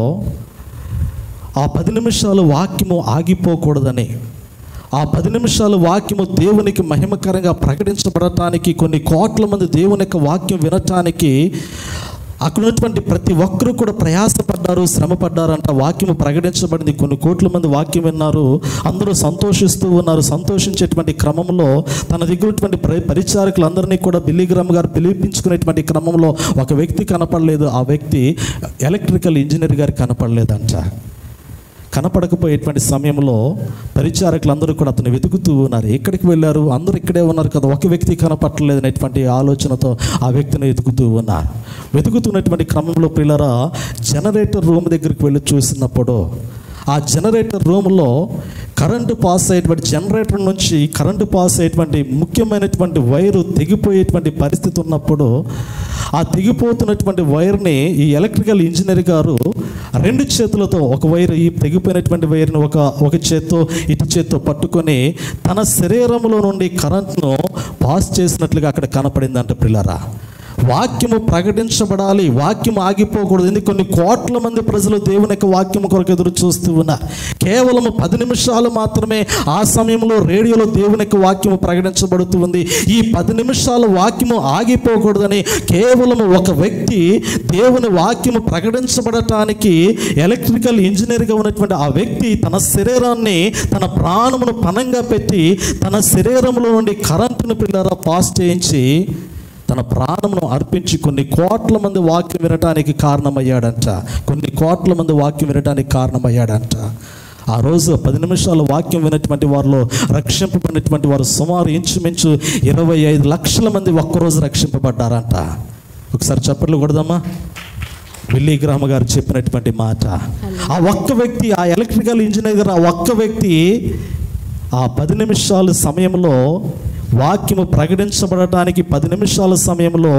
[SPEAKER 1] ఆ పది నిమిషాలు వాక్యము ఆగిపోకూడదని ఆ పది నిమిషాలు వాక్యము దేవునికి మహిమకరంగా ప్రకటించబడటానికి కొన్ని కోట్ల మంది దేవుని యొక్క వాక్యం వినటానికి అక్కడ ఉన్నటువంటి ప్రతి ఒక్కరూ కూడా ప్రయాసపడ్డారు శ్రమపడ్డారంట వాక్యము ప్రకటించబడింది కొన్ని కోట్ల మంది వాక్యం విన్నారు అందరూ సంతోషిస్తూ ఉన్నారు సంతోషించేటువంటి క్రమంలో తన దగ్గర ఉన్నటువంటి పరి- పరిచారకులందరినీ కూడా బిల్లిగ్రామ్ గారు పిలిపించుకునేటువంటి క్రమంలో ఒక వ్యక్తి కనపడలేదు ఆ వ్యక్తి ఎలక్ట్రికల్ ఇంజనీర్ గారు కనపడలేదంట కనపడకపోయేటువంటి సమయంలో పరిచారకులందరూ కూడా అతను వెతుకుతూ ఉన్నారు ఎక్కడికి వెళ్ళారు అందరూ ఇక్కడే ఉన్నారు కదా ఒక వ్యక్తి కనపట్టలేదు అనేటువంటి ఆలోచనతో ఆ వ్యక్తిని వెతుకుతూ ఉన్నారు వెతుకుతున్నటువంటి క్రమంలో పిల్లరా జనరేటర్ రూమ్ దగ్గరికి వెళ్ళి చూసినప్పుడు ఆ జనరేటర్ రూమ్లో కరెంటు పాస్ అయ్యేటువంటి జనరేటర్ నుంచి కరెంటు పాస్ అయ్యేటువంటి ముఖ్యమైనటువంటి వైరు తెగిపోయేటువంటి పరిస్థితి ఉన్నప్పుడు ఆ తెగిపోతున్నటువంటి వైర్ని ఈ ఎలక్ట్రికల్ ఇంజనీర్ గారు రెండు చేతులతో ఒక వైర్ ఈ తెగిపోయినటువంటి వైర్ని ఒక ఒక చేత్తో ఇటు చేత్తో పట్టుకొని తన శరీరంలో నుండి కరెంట్ను పాస్ చేసినట్లుగా అక్కడ కనపడిందంట పిల్లరా వాక్యము ప్రకటించబడాలి వాక్యం ఆగిపోకూడదు ఎందుకు కొన్ని కోట్ల మంది ప్రజలు దేవుని యొక్క వాక్యము కొరకు ఎదురు చూస్తూ ఉన్నారు కేవలం పది నిమిషాలు మాత్రమే ఆ సమయంలో రేడియోలో దేవుని యొక్క వాక్యము ప్రకటించబడుతూ ఉంది ఈ పది నిమిషాల వాక్యము ఆగిపోకూడదని కేవలం ఒక వ్యక్తి దేవుని వాక్యము ప్రకటించబడటానికి ఎలక్ట్రికల్ ఇంజనీర్గా ఉన్నటువంటి ఆ వ్యక్తి తన శరీరాన్ని తన ప్రాణమును పనంగా పెట్టి తన శరీరంలో నుండి కరెంటును పిల్లరా పాస్ చేయించి తన ప్రాణమును అర్పించి కొన్ని కోట్ల మంది వాక్యం వినటానికి కారణమయ్యాడంట కొన్ని కోట్ల మంది వాక్యం వినటానికి కారణమయ్యాడంట ఆ రోజు పది నిమిషాల వాక్యం వినటువంటి వారిలో రక్షింపబడినటువంటి వారు సుమారు ఇంచుమించు ఇరవై ఐదు లక్షల మంది ఒక్కరోజు రక్షింపబడ్డారంట ఒకసారి చప్పట్లు కొడదామా విల్లీ గ్రామ గారు చెప్పినటువంటి మాట ఆ ఒక్క వ్యక్తి ఆ ఎలక్ట్రికల్ ఇంజనీర్ గారు ఆ ఒక్క వ్యక్తి ఆ పది నిమిషాల సమయంలో వాక్యము ప్రకటించబడటానికి పది నిమిషాల సమయంలో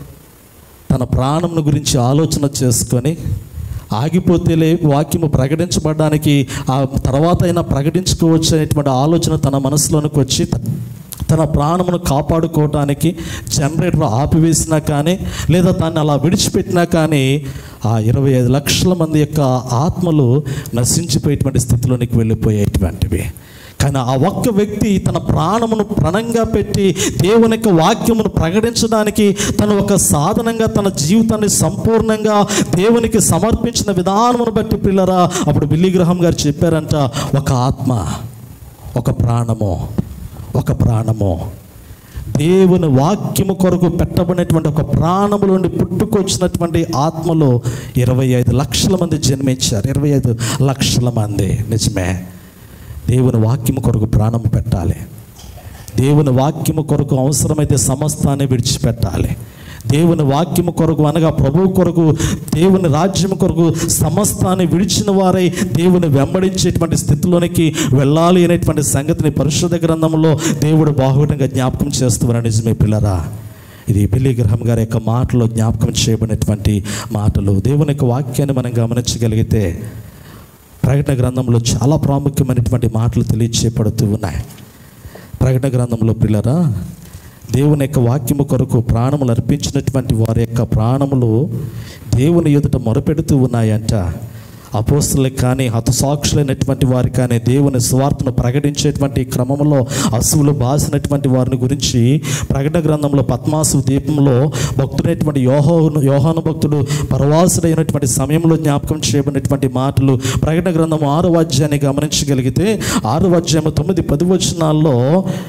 [SPEAKER 1] తన ప్రాణమును గురించి ఆలోచన చేసుకొని ఆగిపోతేలే వాక్యము ప్రకటించబడడానికి ఆ తర్వాత అయినా ప్రకటించుకోవచ్చు అనేటువంటి ఆలోచన తన మనసులోనికి వచ్చి తన ప్రాణమును కాపాడుకోవటానికి జనరేటర్ ఆపివేసినా కానీ లేదా దాన్ని అలా విడిచిపెట్టినా కానీ ఆ ఇరవై ఐదు లక్షల మంది యొక్క ఆత్మలు నశించిపోయేటువంటి స్థితిలోనికి వెళ్ళిపోయేటువంటివి కానీ ఆ ఒక్క వ్యక్తి తన ప్రాణమును ప్రణంగా పెట్టి దేవుని యొక్క వాక్యమును ప్రకటించడానికి తను ఒక సాధనంగా తన జీవితాన్ని సంపూర్ణంగా దేవునికి సమర్పించిన విధానమును బట్టి పిల్లరా అప్పుడు బిల్లి గ్రహం గారు చెప్పారంట ఒక ఆత్మ ఒక ప్రాణము ఒక ప్రాణము దేవుని వాక్యము కొరకు పెట్టబడినటువంటి ఒక ప్రాణము నుండి పుట్టుకొచ్చినటువంటి ఆత్మలో ఇరవై ఐదు లక్షల మంది జన్మించారు ఇరవై ఐదు లక్షల మంది నిజమే దేవుని వాక్యము కొరకు ప్రాణము పెట్టాలి దేవుని వాక్యము కొరకు అవసరమైతే సమస్తాన్ని విడిచిపెట్టాలి దేవుని వాక్యము కొరకు అనగా ప్రభువు కొరకు దేవుని రాజ్యము కొరకు సమస్తాన్ని విడిచిన వారై దేవుని వెంబడించేటువంటి స్థితిలోనికి వెళ్ళాలి అనేటువంటి సంగతిని పరిశుద్ధ గ్రంథంలో దేవుడు బాహుటంగా జ్ఞాపకం చేస్తున్నారు నిజమే పిల్లరా ఇది బిల్లి గ్రహం గారి యొక్క మాటలో జ్ఞాపకం చేయబడినటువంటి మాటలు దేవుని యొక్క వాక్యాన్ని మనం గమనించగలిగితే ప్రకటన గ్రంథంలో చాలా ప్రాముఖ్యమైనటువంటి మాటలు తెలియచేయబడుతూ ఉన్నాయి ప్రకటన గ్రంథంలో పిల్లరా దేవుని యొక్క వాక్యము కొరకు ప్రాణములు అర్పించినటువంటి వారి యొక్క ప్రాణములు దేవుని ఎదుట మొరపెడుతూ ఉన్నాయంట అపోస్తులకు కానీ హతసాక్షులైనటువంటి వారి కానీ దేవుని స్వార్థను ప్రకటించేటువంటి క్రమంలో అసువులు బాసినటువంటి వారిని గురించి ప్రకటన గ్రంథంలో పద్మాసు దీపంలో భక్తుడైనటువంటి యోహో యోహాను భక్తుడు పరవాసుడైనటువంటి సమయంలో జ్ఞాపకం చేయబడినటువంటి మాటలు ప్రకటన గ్రంథం ఆరు అధ్యాయాన్ని గమనించగలిగితే ఆరు అధ్యాయం తొమ్మిది పది వచనాల్లో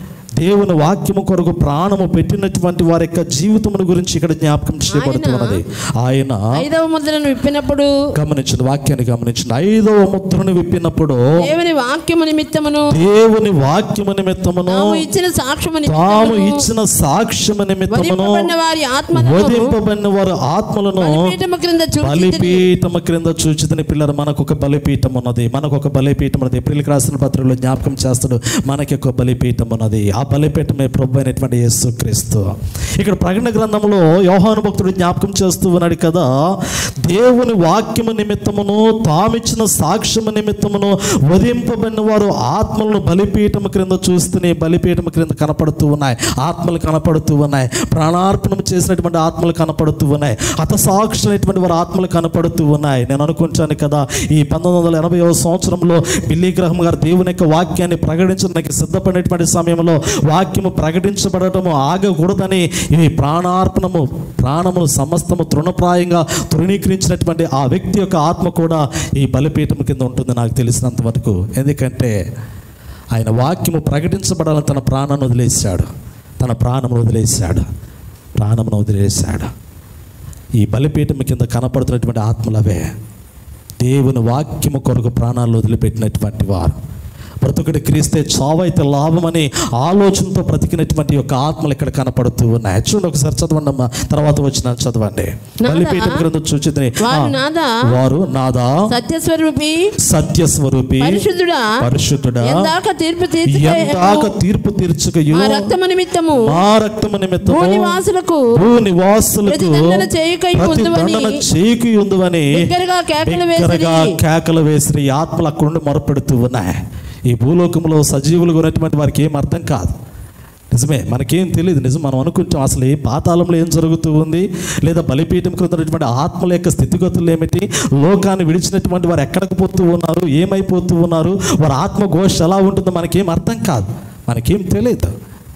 [SPEAKER 1] దేవుని వాక్యము కొరకు ప్రాణము పెట్టినటువంటి వారి యొక్క జీవితమును గురించి ఇక్కడ జ్ఞాపకం చేయబడుతున్నది ఆయన
[SPEAKER 5] ఐదవ ముద్రను విప్పినప్పుడు
[SPEAKER 1] గమనించిన వాక్యాన్ని గమనించిన ఐదవ ముద్రను విప్పినప్పుడు
[SPEAKER 5] దేవుని వాక్యము నిమిత్తమును
[SPEAKER 1] దేవుని వాక్యము నిమిత్తమును
[SPEAKER 5] తాము ఇచ్చిన సాక్ష్యము
[SPEAKER 1] తాము
[SPEAKER 5] నిమిత్తమును
[SPEAKER 1] ఇచ్చిన సాక్ష్యము నిమిత్తమును
[SPEAKER 5] వధింపబడిన వారి ఆత్మలను
[SPEAKER 1] వధింపబడిన వారి ఆత్మలను
[SPEAKER 5] బలిపీఠము క్రింద చూచి
[SPEAKER 1] బలిపీఠము క్రింద చూచితిని పిల్లలు మనకు ఒక బలిపీఠం ఉన్నది మనకు ఒక బలిపీఠం ఉన్నది ఏప్రిల్కి రాసిన పత్రికలో జ్ఞాపకం చేస్తాడు మనకి ఒక బలిపీఠం ఉన్నది ఆ బలిపీఠమే ప్రభు అయినటువంటి యేసు క్రీస్తు ఇక్కడ ప్రకటన గ్రంథంలో యోహాను భక్తుడు జ్ఞాపకం చేస్తూ ఉన్నాడు కదా దేవుని వాక్యము నిమిత్తమును తామిచ్చిన సాక్ష్యము నిమిత్తమును వధింపబడిన వారు ఆత్మలను బలిపీఠము క్రింద చూస్తూనే బలిపీఠము క్రింద కనపడుతూ ఉన్నాయి ఆత్మలు కనపడుతూ ఉన్నాయి ప్రాణార్పణం చేసినటువంటి ఆత్మలు కనపడుతూ ఉన్నాయి హతసాక్షులైనటువంటి వారి ఆత్మలు కనపడుతూ ఉన్నాయి నేను అనుకుంటాను కదా ఈ పంతొమ్మిది వందల ఎనభై సంవత్సరంలో బిల్లీ గ్రహం గారు దేవుని యొక్క వాక్యాన్ని ప్రకటించడానికి సిద్ధపడినటువంటి సమయంలో వాక్యము ప్రకటించబడటము ఆగకూడదని ఈ ప్రాణార్పణము ప్రాణములు సమస్తము తృణప్రాయంగా తృణీకరించినటువంటి ఆ వ్యక్తి యొక్క ఆత్మ కూడా ఈ బలిపీఠం కింద ఉంటుంది నాకు తెలిసినంత వరకు ఎందుకంటే ఆయన వాక్యము ప్రకటించబడాలని తన ప్రాణాన్ని వదిలేశాడు తన ప్రాణమును వదిలేశాడు ప్రాణమును వదిలేశాడు ఈ బలిపీఠం కింద కనపడుతున్నటువంటి ఆత్మలవే దేవుని వాక్యము కొరకు ప్రాణాలు వదిలిపెట్టినటువంటి వారు బ్రతుకుడి క్రీస్తే చావైతే లాభమని ఆలోచనతో బ్రతికినటువంటి యొక్క ఆత్మలు ఇక్కడ కనపడుతూ ఉన్నాయి చూడండి ఒకసారి చదవండి అమ్మా తర్వాత వచ్చిన చదవండి
[SPEAKER 5] నాదా?
[SPEAKER 1] బలిపీఠం క్రింద చూచితే
[SPEAKER 5] వారు నాదా?
[SPEAKER 1] వారు నాదా
[SPEAKER 5] సత్యస్వరూపి
[SPEAKER 1] సత్యస్వరూపి
[SPEAKER 5] పరిశుద్ధుడా
[SPEAKER 1] పరిశుద్ధుడా
[SPEAKER 5] ఎందాక తీర్పు
[SPEAKER 1] ఎందాక
[SPEAKER 5] తీర్చు
[SPEAKER 1] తీర్పు తీర్చుకయు
[SPEAKER 5] ఆ రక్తము నిమిత్తము
[SPEAKER 1] మా రక్తము నిమిత్తము
[SPEAKER 5] భూనివాసులకు
[SPEAKER 1] భూ నివాసులకు
[SPEAKER 5] ప్రతిదండన చేయుకై ఉందువని
[SPEAKER 1] ప్రతిదండన చేయుకి ఉందువని
[SPEAKER 5] బిగ్గరగా కేకలు
[SPEAKER 1] బిగ్గరగా
[SPEAKER 5] వేసిరి.
[SPEAKER 1] కేకలు వేసి ఈ ఆత్మలు అక్కడ నుండి మొరపెడుతూ ఉన్నాయి ఈ భూలోకంలో సజీవులు ఉన్నటువంటి వారికి ఏం అర్థం కాదు నిజమే మనకేం తెలియదు నిజం మనం అనుకుంటాం అసలు ఏ పాతాళంలో ఏం జరుగుతూ ఉంది లేదా బలిపీఠం క్రింద ఉన్నటువంటి ఆత్మల యొక్క స్థితిగతులు ఏమిటి లోకాన్ని విడిచినటువంటి వారు ఎక్కడికి పోతూ ఉన్నారు ఏమైపోతూ ఉన్నారు వారి ఆత్మ ఘోష ఎలా ఉంటుందో మనకేం అర్థం కాదు మనకేం తెలియదు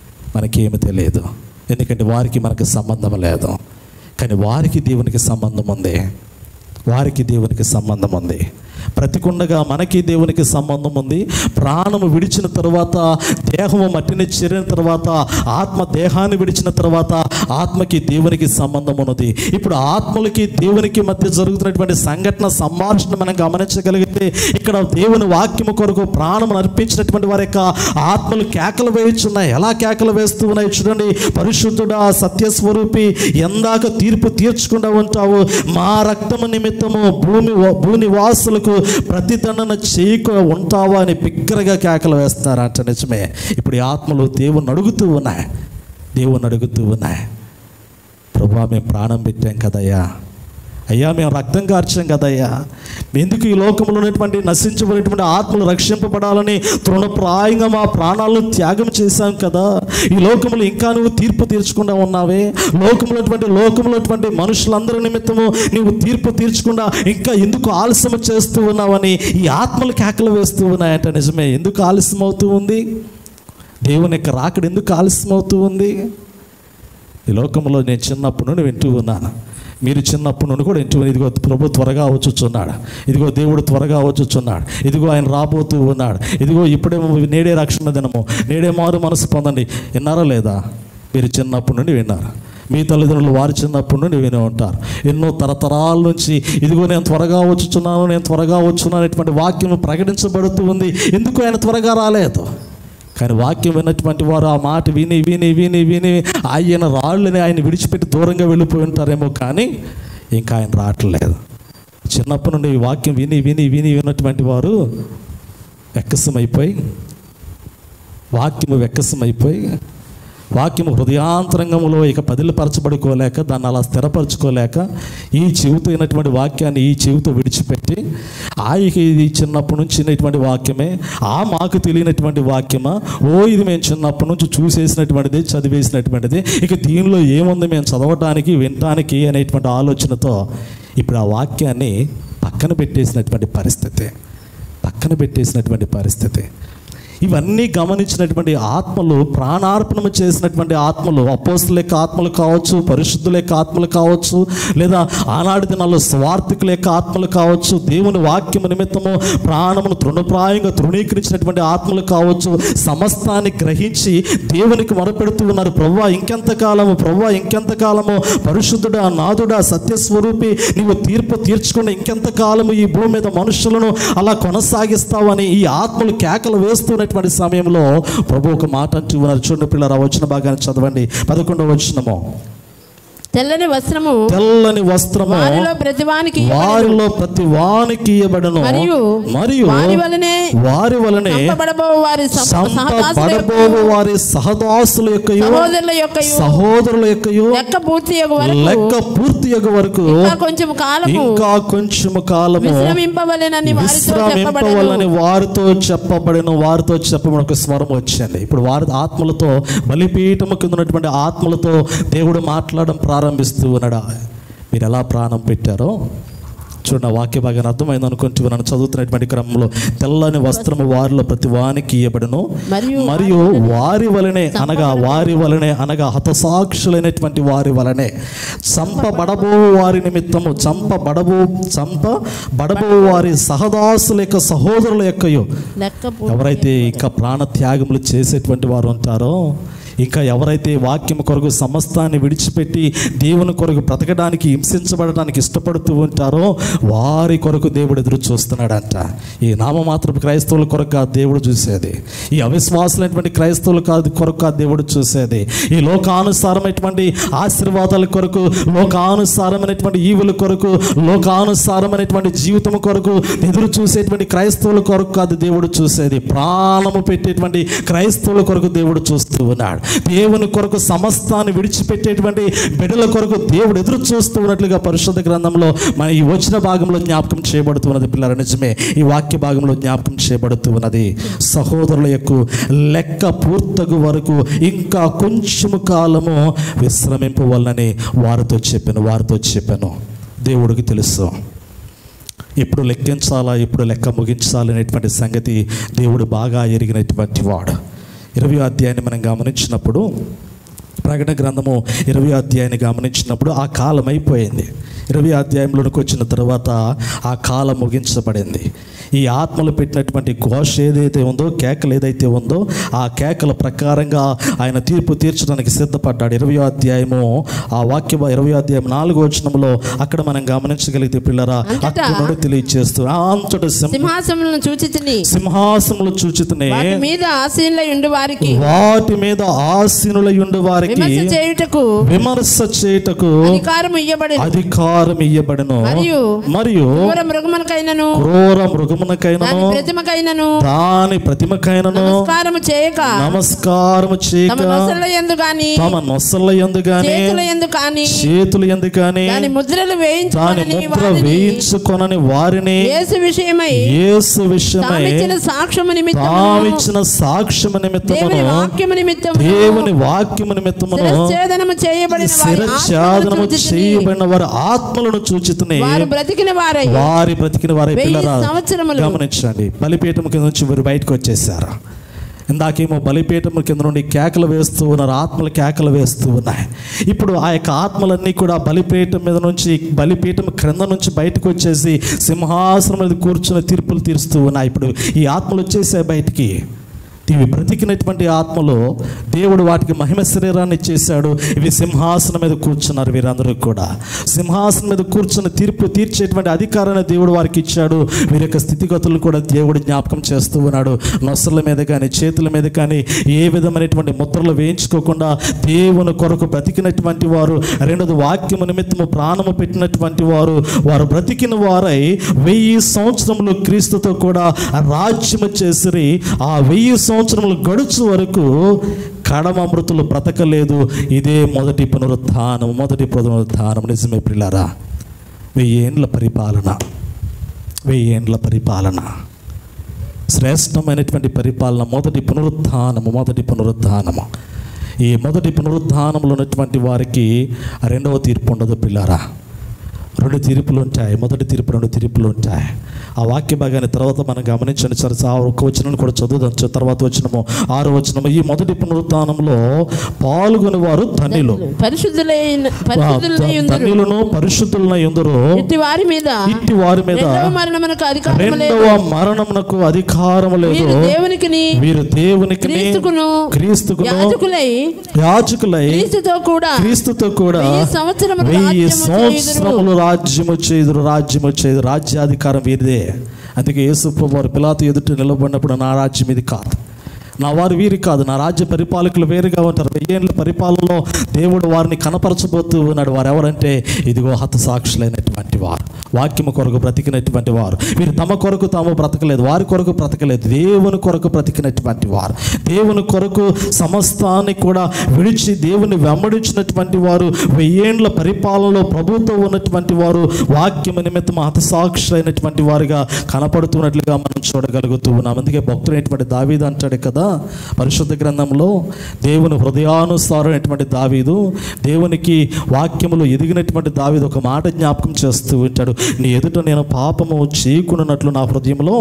[SPEAKER 1] మనకేమి తెలియదు ఎందుకంటే వారికి మనకి సంబంధం లేదు కానీ వారికి దేవునికి సంబంధం ఉంది వారికి దేవునికి సంబంధం ఉంది బ్రతికుండగా మనకి దేవునికి సంబంధం ఉంది ప్రాణము విడిచిన తర్వాత దేహము మట్టిని చేరిన తర్వాత ఆత్మ దేహాన్ని విడిచిన తర్వాత ఆత్మకి దేవునికి సంబంధం ఉన్నది ఇప్పుడు ఆత్మలకి దేవునికి మధ్య జరుగుతున్నటువంటి సంఘటన సంభాషణ మనం గమనించగలిగితే ఇక్కడ దేవుని వాక్యము కొరకు ప్రాణం అర్పించినటువంటి వారి యొక్క ఆత్మలు కేకలు వేయుచున్నాయి ఎలా కేకలు వేస్తూ ఉన్నాయి చూడండి పరిశుద్ధుడా సత్యస్వరూపి ఎందాక తీర్పు తీర్చకుండా ఉంటావు మా రక్తము నిమిత్తము భూమి భూనివాసులకు ప్రతిదండన చేయక ఉంటావా అని బిగ్గరగా కేకలు వేస్తున్నారంట నిజమే ఇప్పుడు ఈ ఆత్మలు దేవుని అడుగుతూ ఉన్నాయి దేవుని అడుగుతూ ఉన్నాయి ప్రభా మేము ప్రాణం పెట్టాం కదయ్యా అయ్యా మేము రక్తం కార్చాం కదయ్యా ఎందుకు ఈ లోకంలో ఉన్నటువంటి నశించబడినటువంటి ఆత్మలు రక్షింపబడాలని తృణప్రాయంగా మా ప్రాణాలను త్యాగం చేశాం కదా ఈ లోకంలో ఇంకా నువ్వు తీర్పు తీర్చకుండా ఉన్నావే లోకంలో ఉన్నటువంటి లోకంలో ఉన్నటువంటి మనుషులందరి నిమిత్తము నువ్వు తీర్పు తీర్చకుండా ఇంకా ఎందుకు ఆలస్యం చేస్తూ ఉన్నావని ఈ ఆత్మలు కేకలు వేస్తూ ఉన్నాయంట నిజమే ఎందుకు ఆలస్యం అవుతూ ఉంది దేవుని యొక్క రాకడ ఎందుకు ఆలస్యం అవుతూ ఉంది ఈ లోకంలో నేను చిన్నప్పటి నుండి వింటూ ఉన్నాను మీరు చిన్నప్పటి నుండి కూడా వింటూ ఉన్నారు. ఇదిగో ప్రభు త్వరగా వచ్చుచున్నాడు ఇదిగో దేవుడు త్వరగా వచ్చుచున్నాడు ఇదిగో ఆయన రాబోతూ ఉన్నాడు ఇదిగో ఇప్పుడే నేడే రక్షణ దినము నేడే మారు మనసు పొందండి విన్నారా లేదా మీరు చిన్నప్పటి నుండి విన్నారు మీ తల్లిదండ్రులు వారి చిన్నప్పటి నుండి విని ఉంటారు ఎన్నో తరతరాల నుంచి ఇదిగో నేను త్వరగా వచ్చుచున్నాను నేను త్వరగా వచ్చున్నాను అనేటువంటి వాక్యం ప్రకటించబడుతూ ఉంది ఎందుకు ఆయన త్వరగా రాలేదు కానీ వాక్యం విన్నటువంటి వారు ఆ మాట విని విని విని విని ఆయన రాళ్ళని ఆయన విడిచిపెట్టి దూరంగా వెళ్ళిపోయి ఉంటారేమో కానీ ఇంకా ఆయన రావట్లేదు చిన్నప్పటి నుండి ఈ వాక్యం విని విని విని విన్నటువంటి వారు వెక్కసమైపోయి వాక్యము వెక్కసమైపోయి వాక్యము హృదయాంతరంగంలో ఇక పదిలపరచబడుకోలేక దాన్ని అలా స్థిరపరచుకోలేక ఈ చెవితో అయినటువంటి వాక్యాన్ని ఈ చెవితో విడిచిపెట్టి ఆయనకి ఇది చిన్నప్పటి నుంచి చిన్నటువంటి వాక్యమే ఆ మాకు తెలియనటువంటి వాక్యమా ఓ ఇది మేము చిన్నప్పటి నుంచి చూసేసినటువంటిది చదివేసినటువంటిది ఇక దీనిలో ఏముంది మేము చదవటానికి వినటానికి అనేటువంటి ఆలోచనతో ఇప్పుడు ఆ వాక్యాన్ని పక్కన పెట్టేసినటువంటి పరిస్థితి పక్కన పెట్టేసినటువంటి పరిస్థితి ఇవన్నీ గమనించినటువంటి ఆత్మలు ప్రాణార్పణము చేసినటువంటి ఆత్మలు అపోస్తుల యొక్క ఆత్మలు కావచ్చు పరిశుద్ధుల యొక్క ఆత్మలు కావచ్చు లేదా ఆనాటి దినాల్లో స్వార్థికుల యొక్క ఆత్మలు కావచ్చు దేవుని వాక్యము నిమిత్తము ప్రాణమును తృణప్రాయంగా తృణీకరించినటువంటి ఆత్మలు కావచ్చు సమస్తాన్ని గ్రహించి దేవునికి మొరపెడుతూ ఉన్నారు ప్రవ్వా ఇంకెంతకాలము ప్రవ్వా ఇంకెంతకాలము పరిశుద్ధుడా నాదుడా సత్యస్వరూపి నీవు తీర్పు తీర్చుకుని ఇంకెంతకాలము ఈ భూమి మీద మనుషులను అలా కొనసాగిస్తావని ఈ ఆత్మలు కేకలు వేస్తున్నటువంటి సమయంలో ప్రభు ఒక మాట అంటూ ఉన్నారు చూడండి పిల్లరా వచ్చిన భాగాన్ని చదవండి పదకొండవ వచ్చినము
[SPEAKER 5] తెల్లని వస్త్రము
[SPEAKER 1] తెల్లని వస్త్రము
[SPEAKER 5] వారిలో ప్రతివానికి ఇవ్వబడును.
[SPEAKER 1] వారిలో ప్రతి వానికి ఇవ్వబడను
[SPEAKER 5] మరియు
[SPEAKER 1] మరియు
[SPEAKER 5] వారి వలనే
[SPEAKER 1] వారి వలనే
[SPEAKER 5] చంపబడబో వారి సం- సహదాసుల
[SPEAKER 1] సంపబడబోవు
[SPEAKER 5] యొక్కయు,
[SPEAKER 1] వారి సహదాసుల యొక్క
[SPEAKER 5] సహోదరుల యొక్క
[SPEAKER 1] సహోదరుల యొక్క
[SPEAKER 5] లెక్క పూర్తి అయ్యే వరకు
[SPEAKER 1] లెక్క పూర్తి యొక్క వరకు
[SPEAKER 5] ఇంకా కొంచెం కాలము
[SPEAKER 1] ఇంకా కొంచెము కాలము
[SPEAKER 5] విశ్రమింపవలెనని వారితో చెప్పబడెను
[SPEAKER 1] విశ్రమింపవాలని వారితో చెప్పబడిన వారితో చెప్పబడిన ఒక స్వరం వచ్చింది ఇప్పుడు వారి ఆత్మలతో బలిపీఠము కింద ఉన్నటువంటి ఆత్మలతో దేవుడు మాట్లాడడం ప్రారంభిస్తూ ఉన్నాడు మీరు ఎలా ప్రాణం పెట్టారో చూడండి ఆ వాక్య భాగాన్ని అర్థమైంది అనుకుంటూ నన్ను చదువుతున్నటువంటి క్రమంలో తెల్లని వస్త్రము వారిలో ప్రతి వానికి ఇవ్వబడును
[SPEAKER 5] మరియు
[SPEAKER 1] మరియు వారి వలనే అనగా వారి వలనే అనగా హతసాక్షులైనటువంటి వారి వలనే చంపబడబో వారి నిమిత్తము చంపబడబో చంపబడబో వారి సహదాసుల యొక్క సహోదరుల యొక్కయో
[SPEAKER 5] లెక్క పూర్తి
[SPEAKER 1] ఎవరైతే ఇంకా ప్రాణ త్యాగములు చేసేటువంటి వారు ఉంటారో ఇంకా ఎవరైతే వాక్యం కొరకు సమస్తాన్ని విడిచిపెట్టి దేవుని కొరకు బ్రతకడానికి హింసించబడడానికి ఇష్టపడుతూ ఉంటారో వారి కొరకు దేవుడు ఎదురు చూస్తున్నాడంట ఈ నామమాత్రపు క్రైస్తవుల కొరకు కాదు దేవుడు చూసేది ఈ అవిశ్వాసులైనటువంటి క్రైస్తవుల కాదు కొరకు కాదు దేవుడు చూసేది ఈ లోకానుసారమైనటువంటి ఆశీర్వాదాల కొరకు లోకానుసారమైనటువంటి ఈవుల కొరకు లోకానుసారమైనటువంటి జీవితం కొరకు ఎదురు చూసేటువంటి క్రైస్తవుల కొరకు కాదు దేవుడు చూసేది ప్రాణము పెట్టేటువంటి క్రైస్తవుల కొరకు దేవుడు చూస్తూ ఉన్నాడు దేవుని కొరకు సమస్తాన్ని విడిచిపెట్టేటువంటి బిడ్డల కొరకు దేవుడు ఎదురు చూస్తూ ఉన్నట్లుగా పరిశుద్ధ గ్రంథంలో మన ఈ వచ్చిన భాగంలో జ్ఞాపకం చేయబడుతున్నది పిల్లల నిజమే ఈ వాక్య భాగంలో జ్ఞాపకం చేయబడుతూ ఉన్నది సహోదరుల యొక్క లెక్క పూర్తగు వరకు ఇంకా కొంచెము కాలము విశ్రమింపవల్లని వారితో చెప్పాను వారితో చెప్పాను దేవుడికి తెలుసు ఎప్పుడు లెక్కించాలా ఎప్పుడు లెక్క ముగించాలి అనేటువంటి సంగతి దేవుడు బాగా ఎరిగినటువంటి వాడు ఇరవై అధ్యాయాన్ని మనం గమనించినప్పుడు ప్రకటన గ్రంథము ఇరవై అధ్యాయాన్ని గమనించినప్పుడు ఆ కాలం అయిపోయింది ఇరవై అధ్యాయంలోనికి వచ్చిన తర్వాత ఆ కాలం ముగించబడింది ఈ ఆత్మలు పెట్టినటువంటి ఘోష ఏదైతే ఉందో కేకలు ఏదైతే ఉందో ఆ కేకల ప్రకారంగా ఆయన తీర్పు తీర్చడానికి సిద్ధపడ్డాడు ఇరవై అధ్యాయము ఆ వాక్య ఇరవై అధ్యాయం నాలుగో వచనంలో అక్కడ మనం గమనించగలిగితే పిల్లరా
[SPEAKER 5] అంతటా
[SPEAKER 1] అక్కడ నుండి తెలియచేస్తూ "ఆ అంతట సింహ-
[SPEAKER 5] సింహాసములను చూచి తిని
[SPEAKER 1] సింహాసనములు చూచితనే
[SPEAKER 5] వాటి మీద ఆసీనులై ఉండి వారికి
[SPEAKER 1] వాటి మీద ఆసీనులయుండు వారికి
[SPEAKER 5] విమర్శ చేయుటకు
[SPEAKER 1] విమర్శ చేయుటకు
[SPEAKER 5] అధికారం ఇయ్యబడి
[SPEAKER 1] అధికారం ఇయ్యబడను
[SPEAKER 5] మరియు
[SPEAKER 1] మరియు
[SPEAKER 5] క్రూర మృగమునకైనను
[SPEAKER 1] క్రూర
[SPEAKER 5] దాని
[SPEAKER 1] మృగమునకైనను
[SPEAKER 5] ప్రతిమకైనను
[SPEAKER 1] దాని ప్రతిమకైనను
[SPEAKER 5] నమస్కారము చేయక
[SPEAKER 1] నమస్కారము
[SPEAKER 5] తమ
[SPEAKER 1] చేయక
[SPEAKER 5] నొసల ఎందు గాని
[SPEAKER 1] తమ నొసల ఎందు గాని
[SPEAKER 5] చేతుల ఎందు కాని
[SPEAKER 1] చేతులు ఎందు గాని
[SPEAKER 5] దాని ముద్రలు
[SPEAKER 1] దాని
[SPEAKER 5] వేయించుకొనని
[SPEAKER 1] ముద్ర
[SPEAKER 5] వారిని
[SPEAKER 1] వేయించుకొనని వారిని
[SPEAKER 5] యేసు విషయమై
[SPEAKER 1] యేసు విషయమై
[SPEAKER 5] తామిచ్చిన సాక్ష్యము నిమిత్తము
[SPEAKER 1] తామిచ్చిన సాక్ష్యము నిమిత్తమును
[SPEAKER 5] దేవుని వాక్యము నిమిత్తము
[SPEAKER 1] దేవుని వాక్యము నిమిత్తమును
[SPEAKER 5] శిరచ్ఛేదనము చేయబడిన వారి
[SPEAKER 1] శిరఛాదనము
[SPEAKER 5] ఆత్మలను చూచితిని.
[SPEAKER 1] చేయబడిన వారి ఆత్మలను చూచితనే
[SPEAKER 5] వారు బ్రతికిన వారై
[SPEAKER 1] వారి బ్రతికిన వారి
[SPEAKER 5] వెయ్యి
[SPEAKER 1] పిల్లరా
[SPEAKER 5] సంవత్సరములు.
[SPEAKER 1] గమనించండి బలిపీఠం కింద నుంచి వీరు బయటకు వచ్చేసారు ఇందాకేమో బలిపీఠం కింద నుండి కేకలు వేస్తూ ఉన్నారు ఆత్మలు కేకలు వేస్తూ ఉన్నాయి ఇప్పుడు ఆ యొక్క ఆత్మలన్నీ కూడా బలిపీఠం మీద నుంచి బలిపీఠం క్రింద నుంచి బయటకు వచ్చేసి సింహాసనం మీద కూర్చుని తీర్పులు తీరుస్తూ ఉన్నాయి ఇప్పుడు ఈ ఆత్మలు వచ్చేసాయి బయటికి ఇవి బ్రతికినటువంటి ఆత్మలో దేవుడు వాటికి మహిమ శరీరాన్ని ఇచ్చేశాడు ఇవి సింహాసనం మీద కూర్చున్నారు వీరందరూ కూడా సింహాసనం మీద కూర్చుని తీర్పు తీర్చేటువంటి అధికారాన్ని దేవుడు వారికి ఇచ్చాడు వీరి యొక్క స్థితిగతులను కూడా దేవుడు జ్ఞాపకం చేస్తూ ఉన్నాడు నొసల మీద కానీ చేతుల మీద కానీ ఏ విధమైనటువంటి ముద్రలు వేయించుకోకుండా దేవుని కొరకు బ్రతికినటువంటి వారు రెండోది వాక్యము నిమిత్తము ప్రాణము పెట్టినటువంటి వారు వారు బ్రతికిన వారై వెయ్యి సంవత్సరములు క్రీస్తుతో కూడా రాజ్యము చేసిరి ఆ వెయ్యి సంవత్సరములు గడుచు వరకు కడమ మృతులు బ్రతకలేదు ఇదే మొదటి పునరుత్థానం మొదటి పునరుత్థానం నిజమే పిల్లారా వెయ్యి ఏండ్ల పరిపాలన వెయ్యి ఏండ్ల పరిపాలన శ్రేష్టమైనటువంటి పరిపాలన మొదటి పునరుత్థానము మొదటి పునరుత్థానము ఈ మొదటి పునరుత్థానంలో ఉన్నటువంటి వారికి రెండవ తీర్పు ఉండదు పిల్లారా రెండు తీర్పులు ఉంటాయి మొదటి తీర్పు రెండు తీర్పులు ఉంటాయి ఆ వాక్య భాగాన్ని తర్వాత మనం గమనించండి సరే ఆ ఒక్క వచనం కూడా చదువుదాం చ- తర్వాత వచ్చినము ఆరో వచనము ఈ మొదటి పునరుత్థానంలో పాల్గొని వారు ధన్యులు
[SPEAKER 5] పరిశుద్ధులైన పరిశుద్ధులై ఉందరు
[SPEAKER 1] ధన్యులను పరిశుద్ధులై ఉందరు
[SPEAKER 5] ఇట్టి వారి మీద
[SPEAKER 1] ఇట్టి వారి మీద
[SPEAKER 5] రెండవ మరణమునకు అధికారం లేదు
[SPEAKER 1] రెండవ మరణమునకు అధికారం లేదు
[SPEAKER 5] వీరు దేవునికి
[SPEAKER 1] వీరు దేవునికి
[SPEAKER 5] క్రీస్తుకును
[SPEAKER 1] క్రీస్తుకును
[SPEAKER 5] యాజకులై
[SPEAKER 1] యాజకులై
[SPEAKER 5] క్రీస్తుతో కూడా
[SPEAKER 1] క్రీస్తుతో కూడా
[SPEAKER 5] వెయ్యి సంవత్సరములు
[SPEAKER 1] వెయ్యి
[SPEAKER 5] రాజ్యము
[SPEAKER 1] సంవత్సరములు రాజ్యము చేదురు రాజ్యము చేదు రాజ్యాధికారం వీరిదే అందుకే యేసుప్రభు వారు పిలాతు ఎదుట నిలబడినప్పుడు నా రాజ్యం ఇది కాదు నా వారు వీరి కాదు నా రాజ్య పరిపాలకులు వేరుగా ఉంటారు వెయ్యేళ్ళ పరిపాలనలో దేవుడు వారిని కనపరచబోతూ ఉన్నాడు వారు ఎవరంటే ఇదిగో హతసాక్షులైనటువంటి వారు వాక్యము కొరకు బ్రతికినటువంటి వారు వీరు తమ కొరకు తాము బ్రతకలేదు వారి కొరకు బ్రతకలేదు దేవుని కొరకు బ్రతికినటువంటి వారు దేవుని కొరకు సమస్తాన్ని కూడా విడిచి దేవుని వెంబడించినటువంటి వారు వెయ్యేండ్ల పరిపాలనలో ప్రభుత్వం ఉన్నటువంటి వారు వాక్యము నిమిత్తం హతసాక్షులైనటువంటి వారిగా కనపడుతున్నట్లుగా మనం చూడగలుగుతూ ఉన్నాం అందుకే భక్తుడైనటువంటి దావీదు అంటాడు కదా పరిశుద్ధ గ్రంథంలో దేవుని హృదయానుసారమైనటువంటి దావీదు దేవునికి వాక్యములో ఎదిగినటువంటి దావీదు ఒక మాట జ్ఞాపకం చేస్తూ ఉంటాడు నీ ఎదుట నేను పాపము చేయకున్నట్లు నా హృదయంలో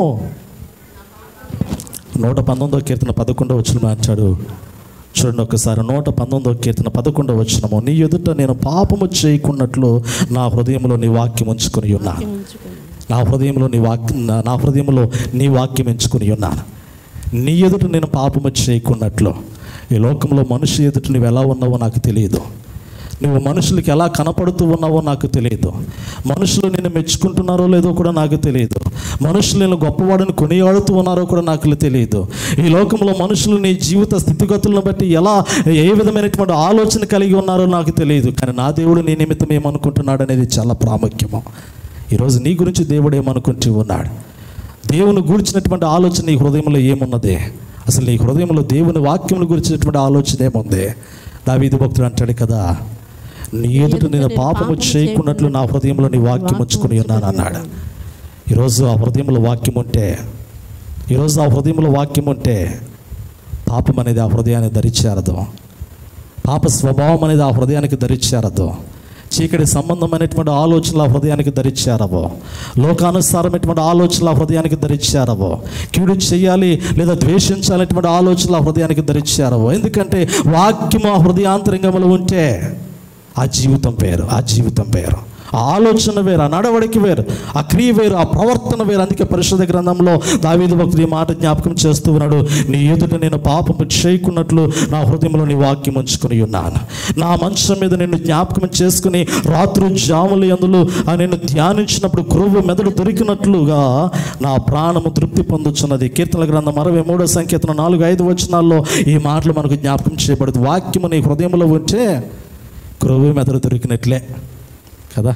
[SPEAKER 1] నూట పంతొమ్మిదో కీర్తన పదకొండో వచ్చిన అంటాడు చూడండి ఒకసారి నూట పంతొమ్మిదో కీర్తన పదకొండో వచ్చినము నీ ఎదుట నేను పాపము చేయకున్నట్లు నా హృదయంలో నీ వాక్యం ఉంచుకొని ఉన్నాను నా హృదయంలో నీ వాక్యం నా- నా హృదయంలో నీ వాక్యం ఎంచుకుని ఉన్నాను నీ ఎదుట నేను పాపము చేయకున్నట్లు ఈ లోకంలో మనిషి ఎదుట నువ్వు ఎలా ఉన్నావో నాకు తెలియదు నువ్వు మనుషులకి ఎలా కనపడుతూ ఉన్నావో నాకు తెలియదు మనుషులు నిన్ను మెచ్చుకుంటున్నారో లేదో కూడా నాకు తెలియదు మనుషులు నేను గొప్పవాడిని కొనియాడుతూ ఉన్నారో కూడా నాకు తెలియదు ఈ లోకంలో మనుషులు నీ జీవిత స్థితిగతులను బట్టి ఎలా ఏ విధమైనటువంటి ఆలోచన కలిగి ఉన్నారో నాకు తెలియదు కానీ నా దేవుడు నీ నిమిత్తం ఏమనుకుంటున్నాడు అనేది చాలా ప్రాముఖ్యము ఈరోజు నీ గురించి దేవుడు ఏమనుకుంటూ ఉన్నాడు దేవుని గురించినటువంటి ఆలోచన నీ హృదయంలో ఏమున్నది అసలు నీ హృదయంలో దేవుని వాక్యమును గురించినటువంటి ఆలోచన ఏముంది దావీదు భక్తుడు అంటాడు కదా నీ ఎదుట నేను పాపము చేయకున్నట్లు నా హృదయంలో నీ వాక్యం ఉంచుకుని ఉన్నాను అన్నాడు ఈరోజు ఆ హృదయంలో వాక్యం ఉంటే ఈరోజు ఆ హృదయంలో వాక్యం ఉంటే పాపం అనేది ఆ హృదయాన్ని ధరిచేరదు పాప స్వభావం అనేది ఆ హృదయానికి ధరిచేరదు చీకటి సంబంధమైనటువంటి ఆలోచనలు ఆ హృదయానికి ధరిచారవో లోకానుసారమైనటువంటి ఆలోచనలు ఆ హృదయానికి ధరిచారవో కీడు చేయాలి లేదా ద్వేషించాలనేటువంటి ఆలోచనలు ఆ హృదయానికి ధరిచారవో ఎందుకంటే వాక్యము ఆ హృదయాంతరంగంలో ఉంటే ఆ జీవితం వేరు ఆ జీవితం వేరు ఆ ఆలోచన వేరు ఆ నడవడికి వేరు ఆ క్రియ వేరు ఆ ప్రవర్తన వేరు అందుకే పరిశుద్ధ గ్రంథంలో దావీదు భక్తుడు ఈ మాట జ్ఞాపకం చేస్తూ ఉన్నాడు నీ ఎదుట నేను పాపము చేయకున్నట్లు నా హృదయంలో నీ వాక్యం ఉంచుకుని ఉన్నాను నా మంచం మీద నేను జ్ఞాపకం చేసుకుని రాత్రి జాములు ఎందులో ఆ నేను ధ్యానించినప్పుడు కురువు మెదడు దొరికినట్లుగా నా ప్రాణము తృప్తి పొందుచున్నది కీర్తన గ్రంథం అరవై మూడో సంకేతన నాలుగు ఐదు వచనాల్లో ఈ మాటలు మనకు జ్ఞాపకం చేయబడుతుంది వాక్యము నీ హృదయంలో ఉంటే కురువు మెదడు దొరికినట్లే కదా